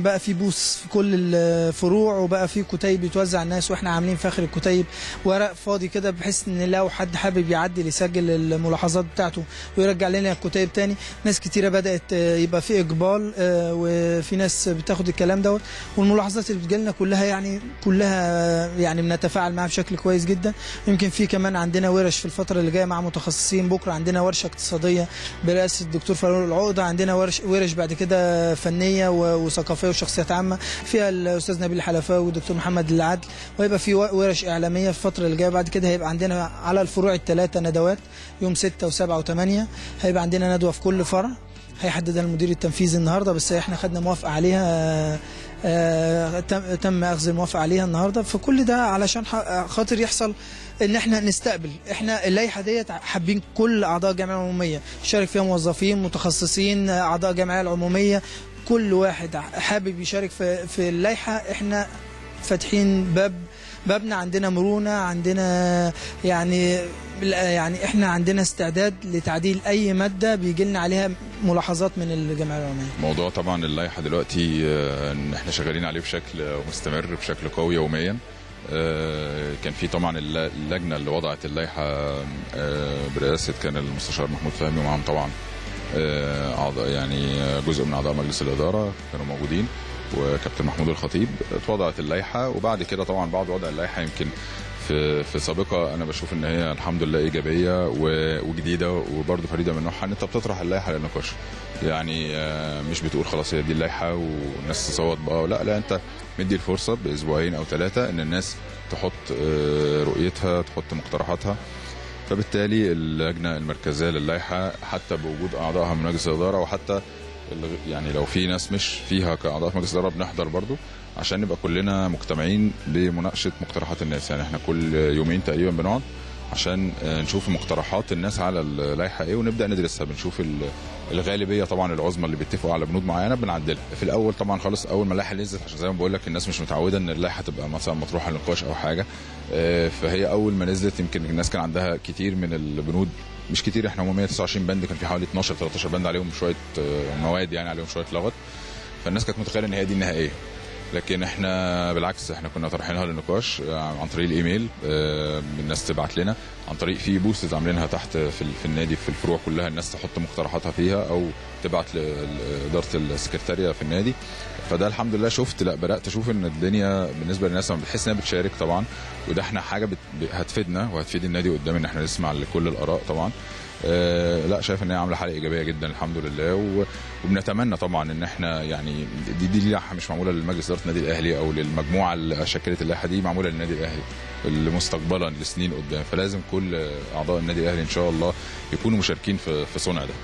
Speaker 1: بقى في بوس في كل الفروع وبقى في كتيب بيتوزع على الناس واحنا عاملين في اخر الكتيب ورق فاضي كده بحيث ان لو حد حابب يعدل يسجل الملاحظات بتاعته ويرجع لنا الكتيب تاني ناس كتيره بدات آه، يبقى في اقبال آه، وفي ناس بتاخد الكلام دوت والملاحظات اللي بتجيلنا كلها يعني كلها يعني بنتفاعل معاها بشكل كويس جدا يمكن في كمان عندنا ورش في الفتره اللي جايه مع متخصصين بكره عندنا ورشه اقتصاديه برئاسه الدكتور فاروق العقده عندنا ورش ورش بعد كده فنيه و- وثقافيه وشخصيات عامه فيها الاستاذ نبيل الحلفاوي والدكتور محمد العدل وهيبقى في و- ورش اعلاميه في الفتره اللي جايه بعد كده هيبقى عندنا على الفروع الثلاثه ندوات يوم 6 و7 و8 هيبقى عندنا ندوه في كل فرع هيحددها المدير التنفيذي النهارده بس احنا خدنا موافقه عليها آه، تم تم اخذ الموافقه عليها النهارده فكل ده علشان ح- خاطر يحصل ان احنا نستقبل احنا اللائحه ديت حابين كل اعضاء الجمعيه العموميه يشارك فيها موظفين متخصصين اعضاء الجمعيه العموميه كل واحد حابب يشارك في في اللائحه احنا فاتحين باب بابنا عندنا مرونه عندنا يعني يعني احنا عندنا استعداد لتعديل اي ماده بيجي لنا عليها ملاحظات من الجمعيه العموميه
Speaker 3: موضوع طبعا اللائحه دلوقتي آه، ان احنا شغالين عليه بشكل مستمر بشكل قوي يوميا آه، كان في طبعا الل- اللجنه اللي وضعت اللائحه آه، برئاسه كان المستشار محمود فهمي ومعهم طبعا آه، اعضاء يعني آه، جزء من اعضاء مجلس الاداره كانوا موجودين وكابتن محمود الخطيب اتوضعت اللائحه وبعد كده طبعا بعد وضع اللائحه يمكن في في سابقه انا بشوف ان هي الحمد لله ايجابيه و- وجديده وبرده فريده من نوعها ان انت بتطرح اللائحه للنقاش يعني آه، مش بتقول خلاص هي دي اللائحه والناس تصوت بقى لا لا انت مدي الفرصه باسبوعين او ثلاثه ان الناس تحط آه، رؤيتها تحط مقترحاتها فبالتالي اللجنه المركزيه للائحه حتى بوجود اعضائها من مجلس الاداره وحتى الغ- يعني لو في ناس مش فيها كاعضاء في مجلس الاداره بنحضر برضو عشان نبقى كلنا مجتمعين لمناقشه مقترحات الناس يعني احنا كل يومين تقريبا بنقعد عشان آه، نشوف مقترحات الناس على اللائحه ايه ونبدا ندرسها بنشوف ال- الغالبيه طبعا العظمى اللي بيتفقوا على بنود معينه بنعدلها في الاول طبعا خالص اول ما اللائحه نزلت عشان زي ما بقول لك الناس مش متعوده ان اللائحه تبقى مثلا مطروحه للنقاش او حاجه آه، فهي اول ما نزلت يمكن الناس كان عندها كتير من البنود مش كتير احنا هم 129 بند كان في حوالي 12 13 بند عليهم شويه آه، مواد يعني عليهم شويه لغط فالناس كانت متخيله ان هي دي النهائيه لكن احنا بالعكس احنا كنا طرحينها للنقاش آه، عن طريق الايميل آه، الناس تبعت لنا عن طريق في بوستز عاملينها تحت في, ال- في النادي في الفروع كلها الناس تحط مقترحاتها فيها او تبعت لاداره السكرتاريه في النادي فده الحمد لله شفت لا بدات اشوف ان الدنيا بالنسبه للناس لما بتحس انها بتشارك طبعا وده احنا حاجه بت... هتفيدنا وهتفيد النادي قدام ان احنا نسمع لكل الاراء طبعا آه لا شايف ان هي عامله حاله ايجابيه جدا الحمد لله و... وبنتمنى طبعا ان احنا يعني دي دي لائحه مش معموله للمجلس اداره النادي الاهلي او للمجموعه اللي شكلت اللائحه دي معموله للنادي الاهلي اللي مستقبلا لسنين قدام فلازم كل اعضاء النادي الاهلي ان شاء الله يكونوا مشاركين في في صنع ده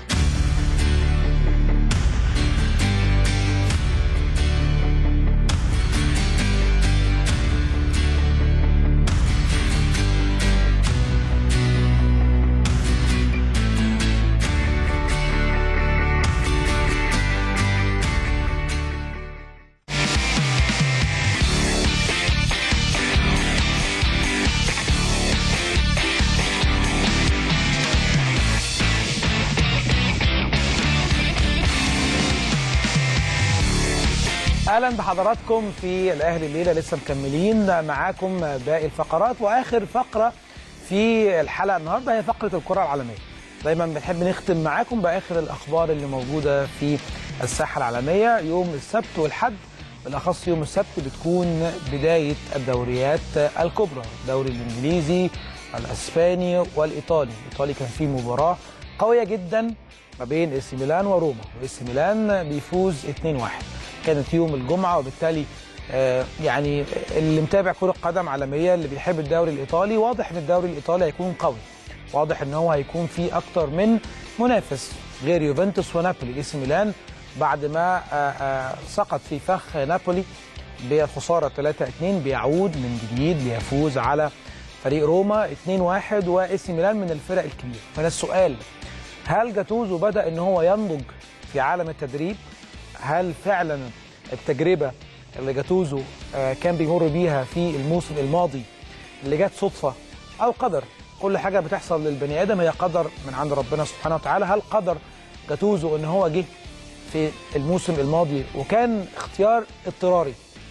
Speaker 4: اهلا بحضراتكم في الاهلي الليله لسه مكملين معاكم باقي الفقرات واخر فقره في الحلقه النهارده هي فقره الكره العالميه دايما بنحب نختم معاكم باخر الاخبار اللي موجوده في الساحه العالميه يوم السبت والحد بالاخص يوم السبت بتكون بدايه الدوريات الكبرى الدوري الانجليزي الاسباني والايطالي الايطالي كان فيه مباراه قويه جدا ما بين اي سي ميلان وروما واي سي ميلان بيفوز 2-1 كانت يوم الجمعه وبالتالي آه، يعني اللي متابع كره قدم عالميه اللي بيحب الدوري الايطالي واضح ان الدوري الايطالي هيكون قوي واضح ان هو هيكون فيه اكتر من منافس غير يوفنتوس ونابولي اي سي ميلان بعد ما آه، آه، سقط في فخ نابولي بخساره 3-2 بيعود من جديد ليفوز على فريق روما 2-1 واي سي ميلان من الفرق الكبيره فانا السؤال هل جاتوزو بدا ان هو ينضج في عالم التدريب هل فعلا التجربه اللي جاتوزو آه، كان بيمر بيها في الموسم الماضي اللي جت صدفه او قدر كل حاجه بتحصل للبني ادم هي قدر من عند ربنا سبحانه وتعالى هل قدر جاتوزو ان هو جه في في الموسم الماضي وكان اختيار اضطراري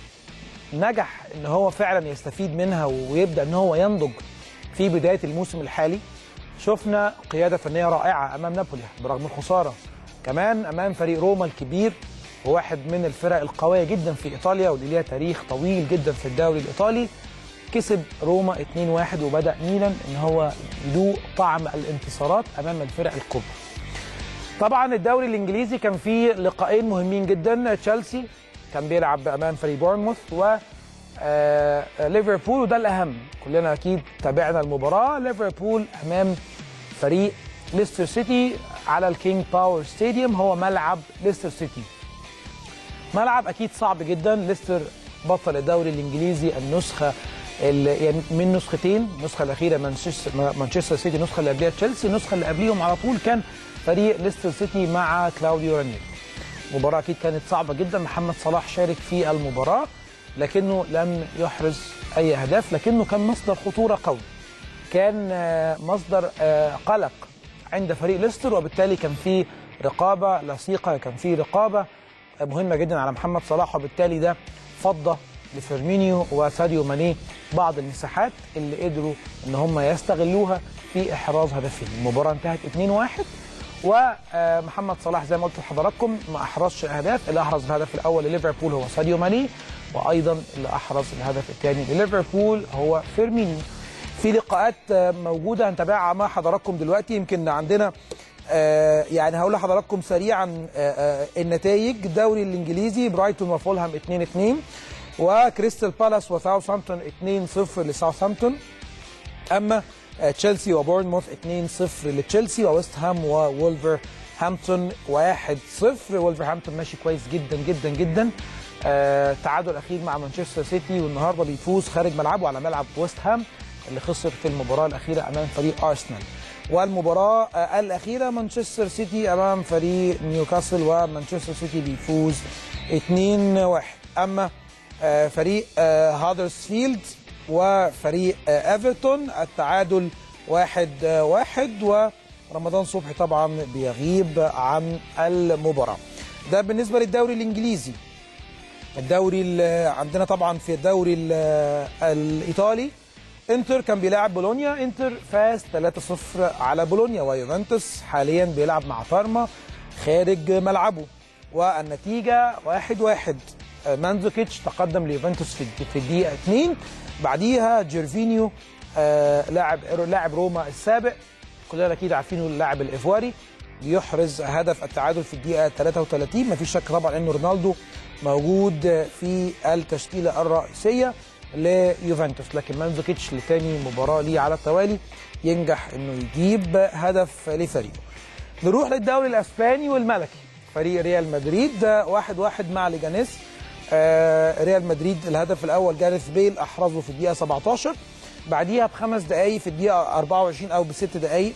Speaker 4: نجح ان هو فعلا يستفيد منها ويبدا ان هو ينضج في بدايه الموسم الحالي شفنا قياده فنيه رائعه امام نابولي برغم الخساره كمان امام فريق روما الكبير وواحد من الفرق القويه جدا في ايطاليا واللي ليها تاريخ طويل جدا في الدوري الايطالي كسب روما 2-1 وبدا ميلان ان هو يدوق طعم الانتصارات امام الفرق الكبرى طبعا الدوري الانجليزي كان فيه لقاءين مهمين جدا تشيلسي كان بيلعب امام فريق بورنموث و آه، ليفربول وده الاهم كلنا اكيد تابعنا المباراه ليفربول امام فريق ليستر سيتي على الكينج باور ستاديوم هو ملعب ليستر سيتي ملعب اكيد صعب جدا ليستر بطل الدوري الانجليزي النسخه ال- يعني من نسختين النسخه الاخيره مانشستر مانشستر سيتي النسخه اللي قبلها تشيلسي النسخه اللي قبليهم على طول كان فريق ليستر سيتي مع كلاوديو رانيري مباراة أكيد كانت صعبة جدا محمد صلاح شارك في المباراة لكنه لم يحرز أي أهداف لكنه كان مصدر خطورة قوي كان آه، مصدر آه، قلق عند فريق ليستر وبالتالي كان في رقابة لصيقة كان في رقابة آه، مهمة جدا على محمد صلاح وبالتالي ده فضة لفيرمينيو وساديو ماني بعض المساحات اللي قدروا ان هم يستغلوها في احراز هدفين المباراة انتهت 2-1 ومحمد صلاح زي ما قلت لحضراتكم ما احرزش اهداف اللي احرز الهدف الاول لليفربول هو ساديو ماني وايضا اللي احرز الهدف الثاني لليفربول هو فيرمينيو في لقاءات آه، موجوده هنتابعها مع حضراتكم دلوقتي يمكن عندنا آه، يعني هقول لحضراتكم سريعا آه، آه، النتائج الدوري الانجليزي برايتون وفولهام 2-2 وكريستال بالاس وساوثهامبتون 2-0 لساوثهامبتون اما آه، تشيلسي وبورنموث 2-0 لتشيلسي وويست هام وولفرهامبتون 1-0 وولفرهامبتون ماشي كويس جدا جدا جدا آه تعادل اخير مع مانشستر سيتي والنهارده بيفوز خارج ملعبه على ملعب ويست هام اللي خسر في المباراه الاخيره امام فريق ارسنال والمباراه آه الاخيره مانشستر سيتي امام فريق نيوكاسل ومانشستر سيتي بيفوز 2-1 اما آه فريق آه هادرسفيلد وفريق آه ايفرتون التعادل واحد آه واحد ورمضان صبحي طبعا بيغيب عن المباراة ده بالنسبة للدوري الإنجليزي الدوري ال- عندنا طبعا في الدوري ال- الإيطالي انتر كان بيلاعب بولونيا انتر فاز 3-0 على بولونيا ويوفنتوس حاليا بيلعب مع بارما خارج ملعبه والنتيجة 1-1 مانزوكيتش تقدم ليوفنتوس في في الدقيقة 2 بعديها جيرفينيو آه، لاعب لاعب روما السابق كلنا اكيد عارفينه اللاعب الايفواري بيحرز هدف التعادل في الدقيقة 33 مفيش شك طبعا انه رونالدو موجود في التشكيلة الرئيسية ليوفنتوس لكن مانزوكيتش لتاني مباراة ليه على التوالي ينجح انه يجيب هدف لفريقه نروح للدوري الاسباني والملكي فريق ريال مدريد واحد واحد مع ليجانيس آه ريال مدريد الهدف الاول جاريث بيل احرزه في الدقيقه 17 بعديها بخمس دقائق في الدقيقه 24 او بست دقائق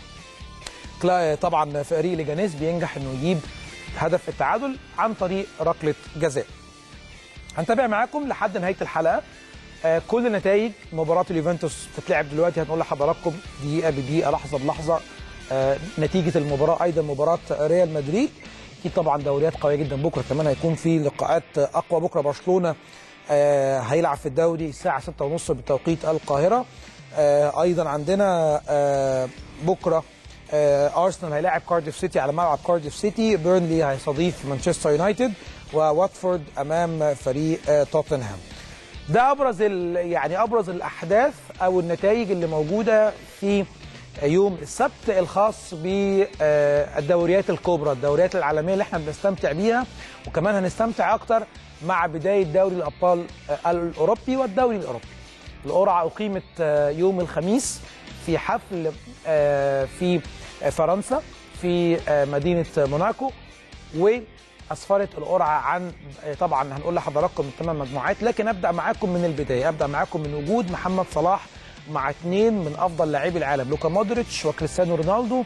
Speaker 4: كلا- طبعا فريق ليجانيس بينجح انه يجيب هدف التعادل عن طريق ركله جزاء هنتابع معاكم لحد نهايه الحلقه آه، كل نتائج مباراه اليوفنتوس بتتلعب دلوقتي هنقول لحضراتكم دقيقه بدقيقه لحظه بلحظه آه، نتيجه المباراه ايضا مباراه ريال مدريد اكيد طبعا دوريات قويه جدا بكره كمان هيكون في لقاءات اقوى بكره برشلونه آه، هيلعب في الدوري الساعه 6:30 بتوقيت القاهره آه، ايضا عندنا آه، بكره آه، ارسنال هيلاعب كارديف سيتي على ملعب كارديف سيتي بيرنلي هيستضيف مانشستر يونايتد وواتفورد امام فريق آه، توتنهام ده ابرز ال- يعني ابرز الاحداث او النتائج اللي موجوده في يوم السبت الخاص بالدوريات الكبرى الدوريات العالميه اللي احنا بنستمتع بيها وكمان هنستمتع اكتر مع بدايه دوري الابطال آه، الاوروبي والدوري الاوروبي القرعه اقيمت آه، يوم الخميس في حفل آه، في فرنسا في آه، مدينه موناكو واسفرت القرعه عن آه، طبعا هنقول لحضراتكم الثمان مجموعات لكن ابدا معاكم من البدايه ابدا معاكم من وجود محمد صلاح مع اثنين من افضل لاعبي العالم لوكا مودريتش وكريستيانو رونالدو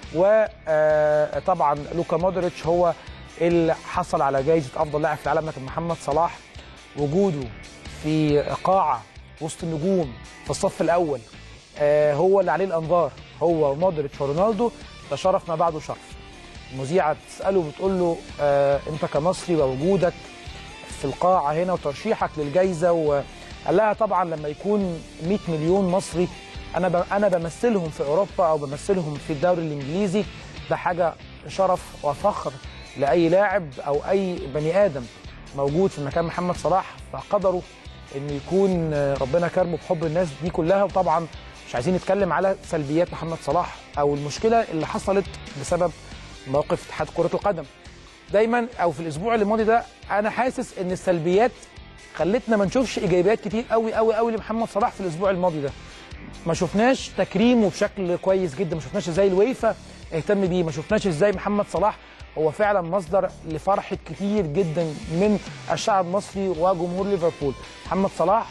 Speaker 4: وطبعا لوكا مودريتش هو اللي حصل على جائزه افضل لاعب في العالم لكن محمد صلاح وجوده في قاعه وسط النجوم في الصف الاول آه، هو اللي عليه الانظار هو ومودريتش ورونالدو ده شرف ما بعده شرف المذيعه تساله بتقول له آه انت كمصري ووجودك في القاعه هنا وترشيحك للجائزه وقال لها طبعا لما يكون 100 مليون مصري انا ب... انا بمثلهم في اوروبا او بمثلهم في الدوري الانجليزي ده حاجه شرف وفخر لاي لاعب او اي بني ادم موجود في مكان محمد صلاح فقدروا انه يكون ربنا كرمه بحب الناس دي كلها وطبعا مش عايزين نتكلم على سلبيات محمد صلاح او المشكله اللي حصلت بسبب موقف اتحاد كره القدم دايما او في الاسبوع الماضي ده انا حاسس ان السلبيات خلتنا ما نشوفش ايجابيات كتير قوي قوي قوي لمحمد صلاح في الاسبوع الماضي ده ما شفناش تكريمه بشكل كويس جدا ما شفناش ازاي الويفا اهتم بيه ما شفناش ازاي محمد صلاح هو فعلا مصدر لفرحه كتير جدا من الشعب المصري وجمهور ليفربول محمد صلاح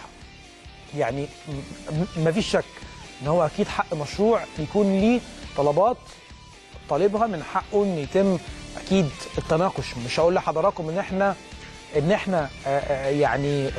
Speaker 4: يعني ما فيش شك ان هو اكيد حق مشروع يكون ليه طلبات طالبها من حقه ان يتم اكيد التناقش مش هقول لحضراتكم ان احنا ان احنا يعني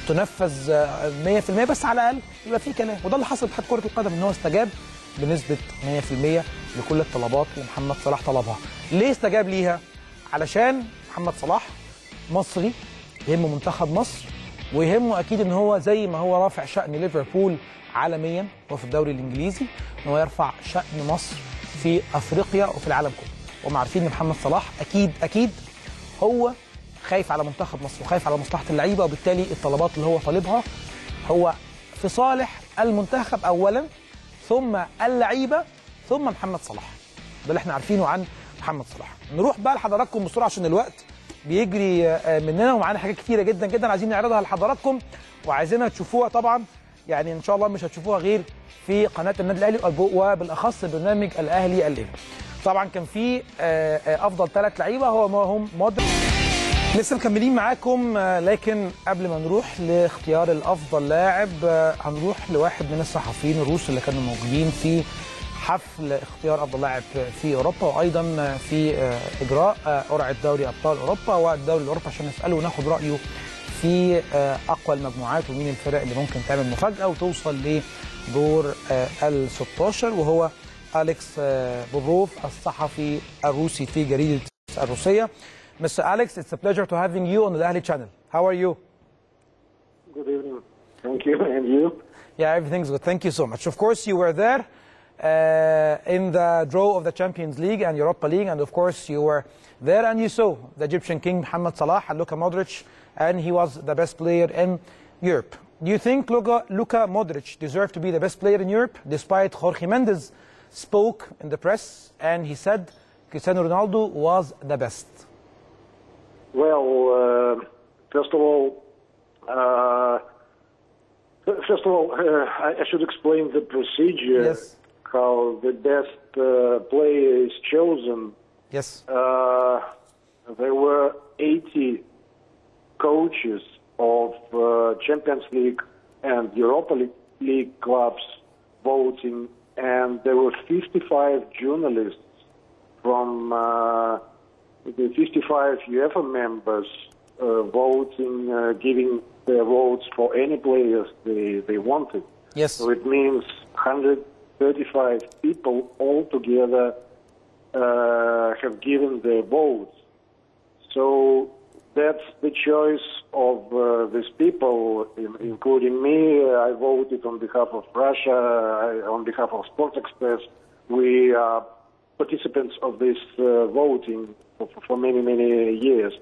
Speaker 4: تنفذ 100% بس على الاقل يبقى في كلام وده اللي حصل في كره القدم ان هو استجاب بنسبه 100% لكل الطلبات اللي محمد صلاح طلبها ليه استجاب ليها علشان محمد صلاح مصري يهمه منتخب مصر ويهمه اكيد ان هو زي ما هو رافع شان ليفربول عالميا وفي الدوري الانجليزي ان هو يرفع شان مصر في افريقيا وفي العالم كله وهم عارفين ان محمد صلاح اكيد اكيد هو خايف على منتخب مصر وخايف على مصلحه اللعيبه وبالتالي الطلبات اللي هو طالبها هو في صالح المنتخب اولا ثم اللعيبه ثم محمد صلاح ده اللي احنا عارفينه عن محمد صلاح نروح بقى لحضراتكم بسرعه عشان الوقت بيجري مننا ومعانا حاجات كتيره جدا جدا عايزين نعرضها لحضراتكم وعايزينها تشوفوها طبعا يعني ان شاء الله مش هتشوفوها غير في قناه النادي الاهلي وبالاخص برنامج الاهلي الليله طبعا كان في افضل ثلاث لعيبه هو هم مودريتش لسه مكملين معاكم لكن قبل ما نروح لاختيار الافضل لاعب هنروح لواحد من الصحفيين الروس اللي كانوا موجودين في حفل اختيار افضل لاعب في اوروبا وايضا في اجراء قرعه دوري ابطال اوروبا والدوري الاوروبي عشان نساله وناخد رايه في اقوى المجموعات ومين الفرق اللي ممكن تعمل مفاجاه وتوصل لدور ال 16 وهو اليكس بوبروف الصحفي الروسي في جريده الروسيه Mr. Alex, it's a pleasure to having you on the Ahli channel. How are you?
Speaker 5: Good evening. Thank you. And you?
Speaker 4: Yeah, everything's good. Thank you so much. Of course, you were there uh, in the draw of the Champions League and Europa League, and of course, you were there and you saw the Egyptian king Mohamed Salah and Luka Modric, and he was the best player in Europe. Do you think Luka, Luka Modric deserved to be the best player in Europe, despite Jorge Mendes spoke in the press and he said Cristiano Ronaldo was the best?
Speaker 5: Well, uh, first of all, uh, first of all, uh, I, I should explain the procedure.
Speaker 4: Yes.
Speaker 5: How the best uh, player is chosen.
Speaker 4: Yes.
Speaker 5: Uh, there were 80 coaches of uh, Champions League and Europa League, League clubs voting, and there were 55 journalists from uh, the 55 UEFA members uh, voting, uh, giving their votes for any players they, they wanted.
Speaker 4: Yes.
Speaker 5: So it means 135 people altogether uh, have given their votes. So that's the choice of uh, these people, in, including me. I voted on behalf of Russia, I, on behalf of Sports Express. We are participants of this uh, voting for, for many, many years.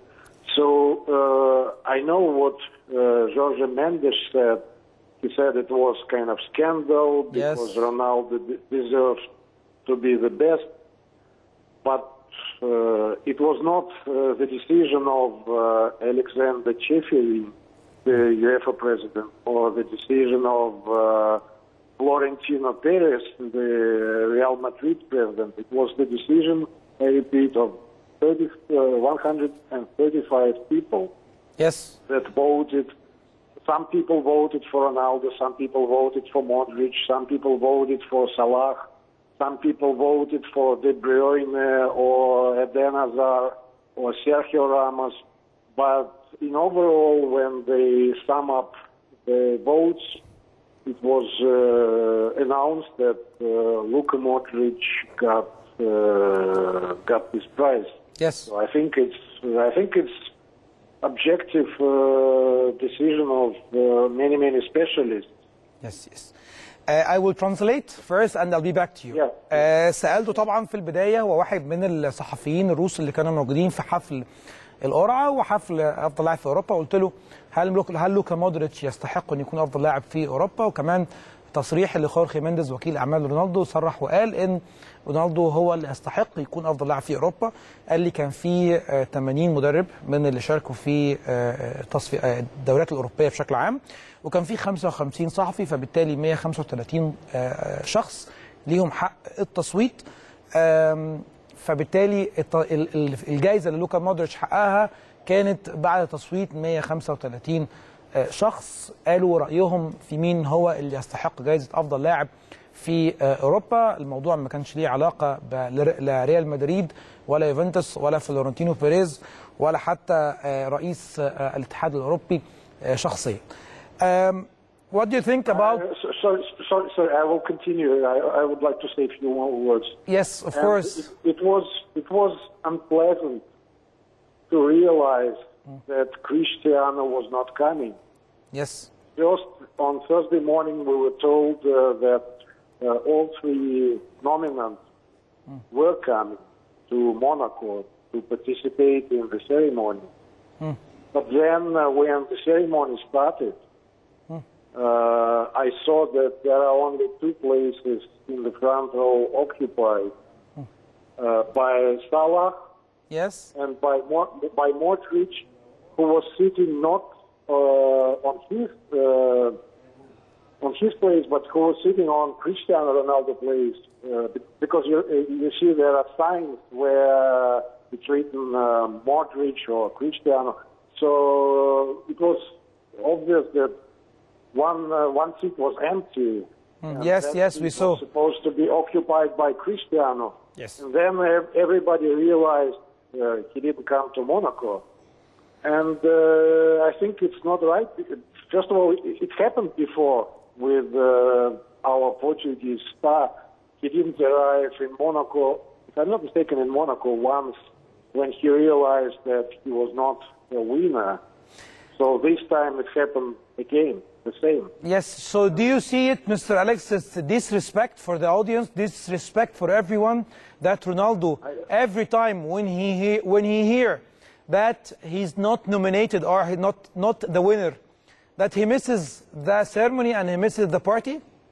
Speaker 5: So uh, I know what uh, Jorge Mendes said. He said it was kind of scandal because Ronaldo de- deserves to be the best, but uh, it was not uh, the decision of uh, Alexander Cheferi, the UEFA president, or the decision of uh, Florentino Perez, the Real Madrid president. It was the decision, I repeat, of 30, uh, 135 people
Speaker 4: Yes.
Speaker 5: that voted. Some people voted for Ronaldo, some people voted for Modric, some people voted for Salah, some people voted for De Bruyne or Eden Hazard or Sergio Ramos. But in overall, when they sum up the votes, it was uh, announced that uh, Luka Modric got uh, got this prize.
Speaker 4: Yes.
Speaker 5: So I think it's I think it's objective uh, decision of uh, many many specialists.
Speaker 4: Yes, yes. Uh, I will translate first and I'll be back to you. Uh, سألته طبعا في البداية هو واحد من الصحفيين الروس اللي كانوا موجودين في حفل القرعة وحفل أفضل لاعب في أوروبا قلت له هل لوك- هل لوكا مودريتش يستحق أن يكون أفضل لاعب في أوروبا وكمان تصريح لخورخي مينديز وكيل أعمال رونالدو صرح وقال إن رونالدو هو اللي يستحق يكون أفضل لاعب في أوروبا قال لي كان في آه، 80 مدرب من اللي شاركوا في آه، آه، تصفي آه، الدوريات الأوروبية بشكل عام وكان في 55 صحفي فبالتالي 135 آه، شخص ليهم حق التصويت آم، فبالتالي الت- ال- ال- الجائزه اللي لوكا مودريتش حققها كانت بعد تصويت 135 آه، شخص قالوا رايهم في مين هو اللي يستحق جائزه افضل لاعب في آه، اوروبا الموضوع ما كانش ليه علاقه ب- لر- لا ريال مدريد ولا يوفنتوس ولا فلورنتينو بيريز ولا حتى آه، رئيس آه، الاتحاد الاوروبي آه، شخصيا Um, what do you think about
Speaker 5: Uh, so- sorry, sorry, sorry. I will continue. I, I would like to say a few more words.
Speaker 4: Yes, of
Speaker 5: And
Speaker 4: course.
Speaker 5: It, it was it was unpleasant to realize that Cristiano was not coming.
Speaker 4: Yes.
Speaker 5: Just on Thursday morning, we were told uh, that uh, all three nominants were coming to Monaco to participate in the ceremony. But then, uh, when the ceremony started, uh, I saw that there are only two places in the front row occupied uh, by Salah
Speaker 4: Yes.
Speaker 5: and by Mo- by Modric, who was sitting not uh, on his uh, on his place, but who was sitting on Cristiano Ronaldo place. Uh, be- because you you see there are signs where it's written uh, Modric or Cristiano. So it was obvious that one uh, one seat was empty. And
Speaker 4: Yes,
Speaker 5: that
Speaker 4: yes,
Speaker 5: seat
Speaker 4: we
Speaker 5: was
Speaker 4: saw.
Speaker 5: supposed to be occupied by Cristiano.
Speaker 4: Yes.
Speaker 5: And then ev- everybody realized uh, he didn't come to Monaco. And uh, I think it's not right. First of all, it, it happened before with uh, our Portuguese star. He didn't arrive in Monaco, if I'm not mistaken, in Monaco once when he realized that he was not a winner. So this time it happened again, the same.
Speaker 4: Yes. So do you see it, Mr. Alexis, disrespect for the audience, disrespect for everyone, that Ronaldo, every time when he, he when he hear that he's not nominated or he not not the winner, that he misses the ceremony and he misses the party?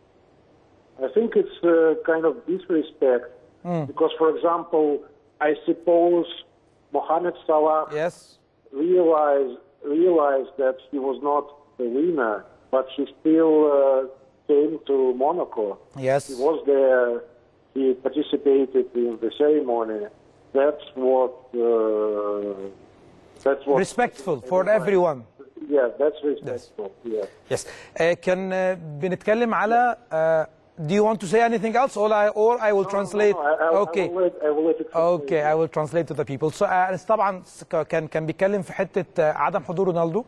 Speaker 5: I think it's uh, kind of disrespect because, for example, I suppose Mohamed Salah
Speaker 4: yes.
Speaker 5: realized realized that he was not the winner, but he still uh, came to Monaco.
Speaker 4: Yes.
Speaker 5: He was there. He participated in the ceremony. That's what. Uh, that's what.
Speaker 4: Respectful for everyone.
Speaker 5: Yeah, that's respectful. Yeah.
Speaker 4: Yes. Uh, كان uh, بنتكلم على uh, Do you want to say anything else, or I, or I will translate?
Speaker 5: I, I,
Speaker 4: okay.
Speaker 5: I will let, I will let it
Speaker 4: اوكي I will translate to the people. So, uh, طبعا كان كان بيتكلم في حته uh, عدم حضور رونالدو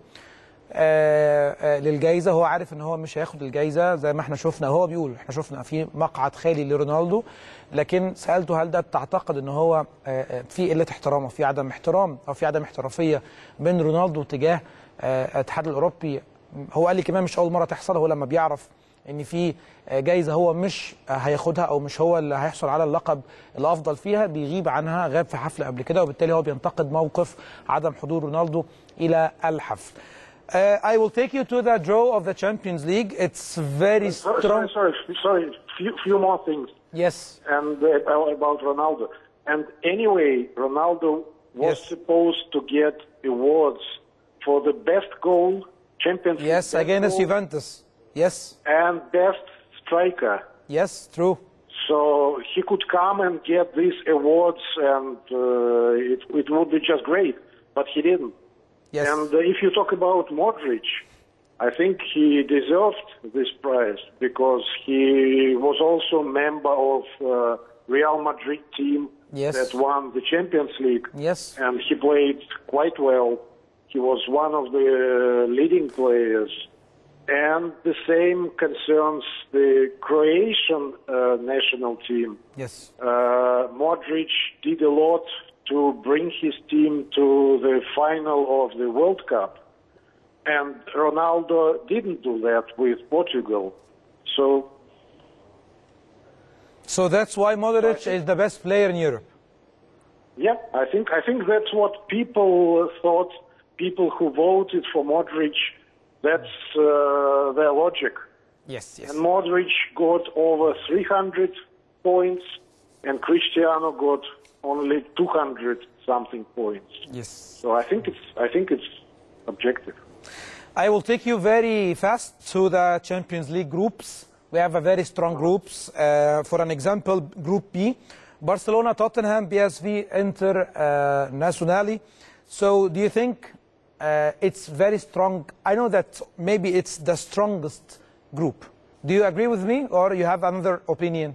Speaker 4: آه، آه، للجائزه هو عارف ان هو مش هياخد الجائزه زي ما احنا شفنا هو بيقول احنا شفنا في مقعد خالي لرونالدو لكن سالته هل ده تعتقد ان هو آه، آه، في قله احترام او في عدم احترام او في عدم احترافيه من رونالدو تجاه آه، الاتحاد الاوروبي هو قال لي كمان مش اول مره تحصل هو لما بيعرف ان في جايزه هو مش هياخدها او مش هو اللي هيحصل على اللقب الافضل فيها بيغيب عنها غاب في حفل قبل كده وبالتالي هو بينتقد موقف عدم حضور رونالدو الى الحفل. Uh, I will take you to the draw of the Champions League. It's very
Speaker 5: Sorry,
Speaker 4: strong.
Speaker 5: sorry, sorry, sorry. Few, few more things.
Speaker 4: Yes.
Speaker 5: And uh, about Ronaldo. And anyway, Ronaldo was supposed to get awards for the best goal, Champions League
Speaker 4: Yes,
Speaker 5: best
Speaker 4: against
Speaker 5: goal,
Speaker 4: Juventus. Yes.
Speaker 5: and best striker.
Speaker 4: Yes, true.
Speaker 5: So he could come and get these awards, and uh, it, it would be just great. But he didn't.
Speaker 4: Yes.
Speaker 5: And uh, if you talk about Modric, I think he deserved this prize because he was also member of uh, Real Madrid team
Speaker 4: Yes.
Speaker 5: that won the Champions League.
Speaker 4: Yes.
Speaker 5: And he played quite well. He was one of the leading players. And the same concerns the Croatian uh, national team.
Speaker 4: Yes.
Speaker 5: Uh, Modric did a lot to bring his team to the final of the World Cup. And Ronaldo didn't do that with Portugal. So,
Speaker 4: So that's why Modric is the best player in Europe.
Speaker 5: yeah, I think, I think that's what people thought, people who voted for Modric, that's uh, their logic.
Speaker 4: Yes, yes.
Speaker 5: And Modric got over 300 points, and Cristiano got only 200 something points.
Speaker 4: Yes.
Speaker 5: So I think it's I think it's objective.
Speaker 4: I will take you very fast to the Champions League groups. We have a very strong groups. Uh, for an example, Group B, Barcelona, Tottenham, PSV, Inter, uh, Nacionali. So do you think uh, it's very strong? I know that maybe it's the strongest group. Do you agree with me or you have another opinion?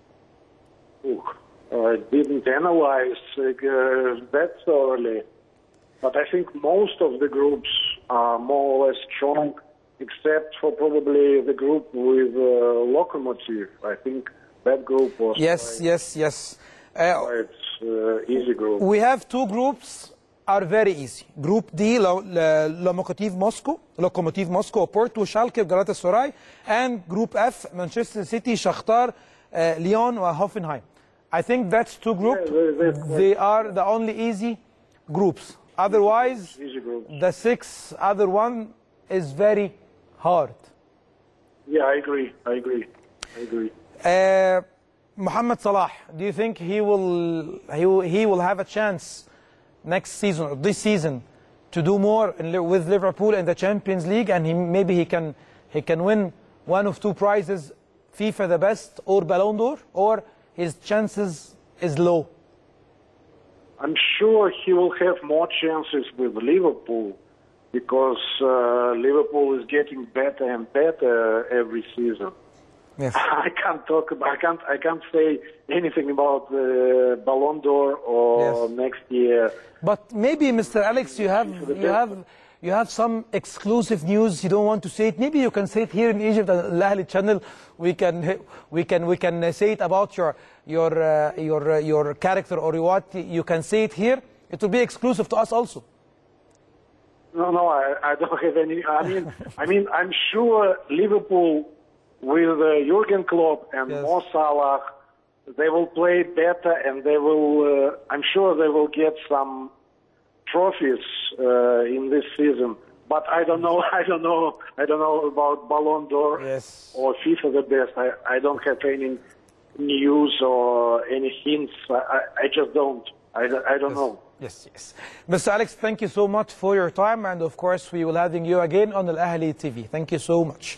Speaker 5: Ooh, I didn't analyze uh, that thoroughly, but I think most of the groups are more or less strong, except for probably the group with uh, Lokomotiv. I think that group was
Speaker 4: Yes, yes, yes. Uh,
Speaker 5: quite uh, easy group.
Speaker 4: We have two groups are very easy. Group D, Lo- Lo- Lokomotiv Moscow, Lokomotiv Moscow, Porto, Schalke, Galatasaray, and Group F, Manchester City, Shakhtar, uh, Lyon, or Hoffenheim. I think that's two groups. they are the only easy groups. Otherwise,
Speaker 5: Easy group.
Speaker 4: the six other one is very hard.
Speaker 5: Yeah, I agree. I agree. I agree.
Speaker 4: Uh, Mohamed Salah, do you think he will he will, he will have a chance next season or this season to do more in, Li- with Liverpool in the Champions League and he, maybe he can he can win one of two prizes, FIFA the best or Ballon d'Or, or his chances is low.
Speaker 5: I'm sure he will have more chances with Liverpool because uh, Liverpool is getting better and better every season.
Speaker 4: Yes.
Speaker 5: I can't talk about. I can't. I can't say anything about uh, Ballon d'Or or next year.
Speaker 4: But maybe, Mr. Alex, you have you have you have some exclusive news. You don't want to say it. Maybe you can say it here in Egypt on Al Ahly channel. We can we can we can uh, say it about your your uh, your uh, your character or what you can say it here. It will be exclusive to us also.
Speaker 5: No, no, I, I don't have any. I mean, I mean, I'm sure Liverpool with uh, Jurgen Klopp and Mo Salah, they will play better, and they will. Uh, I'm sure they will get some trophies uh, in this season. But I don't know. I don't know. I don't know about Ballon d'Or or FIFA the best. I, I don't have any news or any hints. I, I, I just don't. I, I don't know.
Speaker 4: Yes, yes. Mr. Alex, thank you so much for your time, and of course we will having you again on Al Ahly TV. Thank you so much.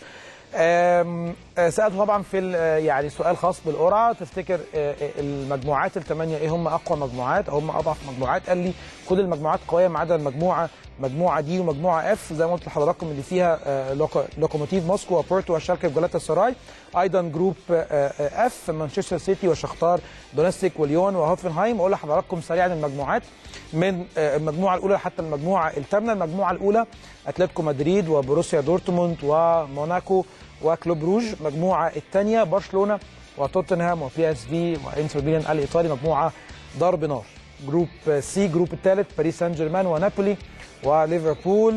Speaker 4: أم، آه، سألته طبعا في ال- آه، يعني سؤال خاص بالقرعه تفتكر آه، آه، المجموعات الثمانيه ايه هم اقوى مجموعات او هم اضعف مجموعات قال لي كل المجموعات قويه ما عدا المجموعه مجموعه دي ومجموعه اف زي ما قلت لحضراتكم اللي فيها آه، لوكو- لوكوموتيف موسكو وبورتو وشالكه وجلاتا سراي ايضا جروب آه، آه، اف مانشستر سيتي وشختار دونستيك وليون وهوفنهايم اقول لحضراتكم سريعا المجموعات من آه، المجموعه الاولى حتى المجموعه الثامنه المجموعه الاولى اتلتيكو مدريد وبروسيا دورتموند وموناكو وكلوب روج المجموعه الثانيه برشلونه وتوتنهام وبي اس في وانتر ميلان الايطالي مجموعه ضرب نار جروب سي جروب الثالث باريس سان جيرمان ونابولي وليفربول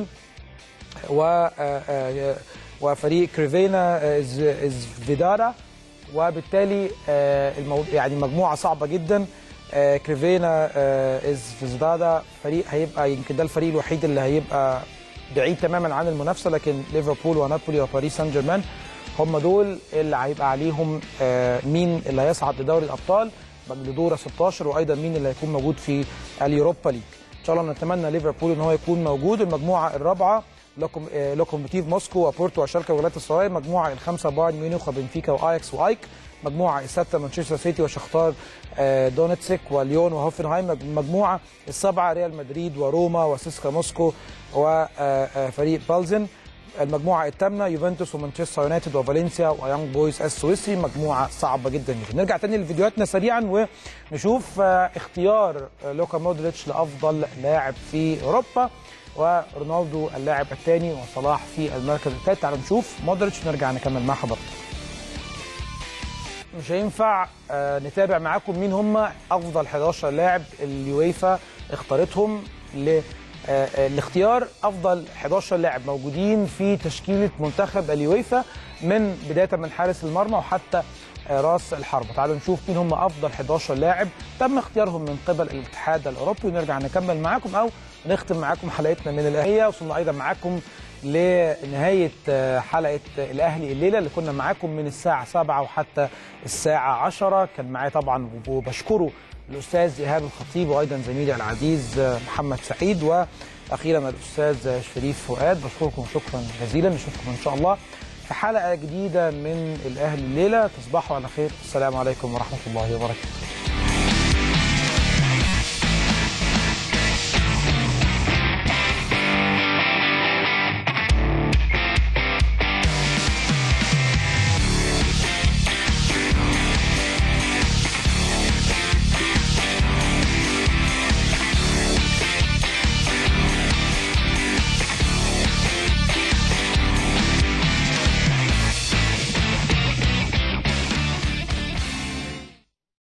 Speaker 4: و آه، آه، وفريق كريفينا آه، إز إز فيدارا وبالتالي آه، المو... يعني مجموعه صعبه جدا آه، كريفينا آه، إز فيزدادا فريق هيبقى يمكن ده الفريق الوحيد اللي هيبقى بعيد تماما عن المنافسه لكن ليفربول ونابولي وباريس سان جيرمان هم دول اللي هيبقى عليهم آه، مين اللي هيصعد لدوري الابطال لدور 16 وايضا مين اللي هيكون موجود في اليوروبا ليج ان شاء الله نتمنى ليفربول ان هو يكون موجود المجموعه الرابعه لوكوم آه، لوكوموتيف موسكو وبورتو وشالكه وغلاتا سراي المجموعه الخامسه بايرن ميونخ وبنفيكا واياكس وايك المجموعه السادسه مانشستر سيتي وشختار آه، دونتسك وليون وهوفنهايم المجموعه السابعه ريال مدريد وروما وسيسكا موسكو وفريق بالزن المجموعه الثامنه يوفنتوس ومانشستر يونايتد وفالنسيا ويانج بويز السويسري مجموعه صعبه جدا جدا نرجع تاني لفيديوهاتنا سريعا ونشوف آه، اختيار آه، لوكا مودريتش لافضل لاعب في اوروبا ورونالدو اللاعب الثاني وصلاح في المركز الثالث تعالوا نشوف مودريتش ونرجع نكمل مع حضرتك مش هينفع آه، نتابع معاكم مين هم افضل 11 لاعب اليويفا اختارتهم ل آه، آه، لاختيار افضل 11 لاعب موجودين في تشكيله منتخب اليويفا من بدايه من حارس المرمى وحتى آه، راس الحربه تعالوا نشوف مين هم افضل 11 لاعب تم اختيارهم من قبل الاتحاد الاوروبي ونرجع نكمل معاكم او نختم معاكم حلقتنا من الاهليه وصلنا ايضا معاكم لنهايه آه، حلقه الاهلي الليله اللي كنا معاكم من الساعه 7 وحتى الساعه 10 كان معايا طبعا وبشكره الاستاذ ايهاب الخطيب وايضا زميلي العزيز آه، محمد سعيد واخيرا الاستاذ شريف فؤاد بشكركم شكرا جزيلا نشوفكم ان شاء الله في حلقه جديده من الاهلي الليله تصبحوا على خير السلام عليكم ورحمه الله وبركاته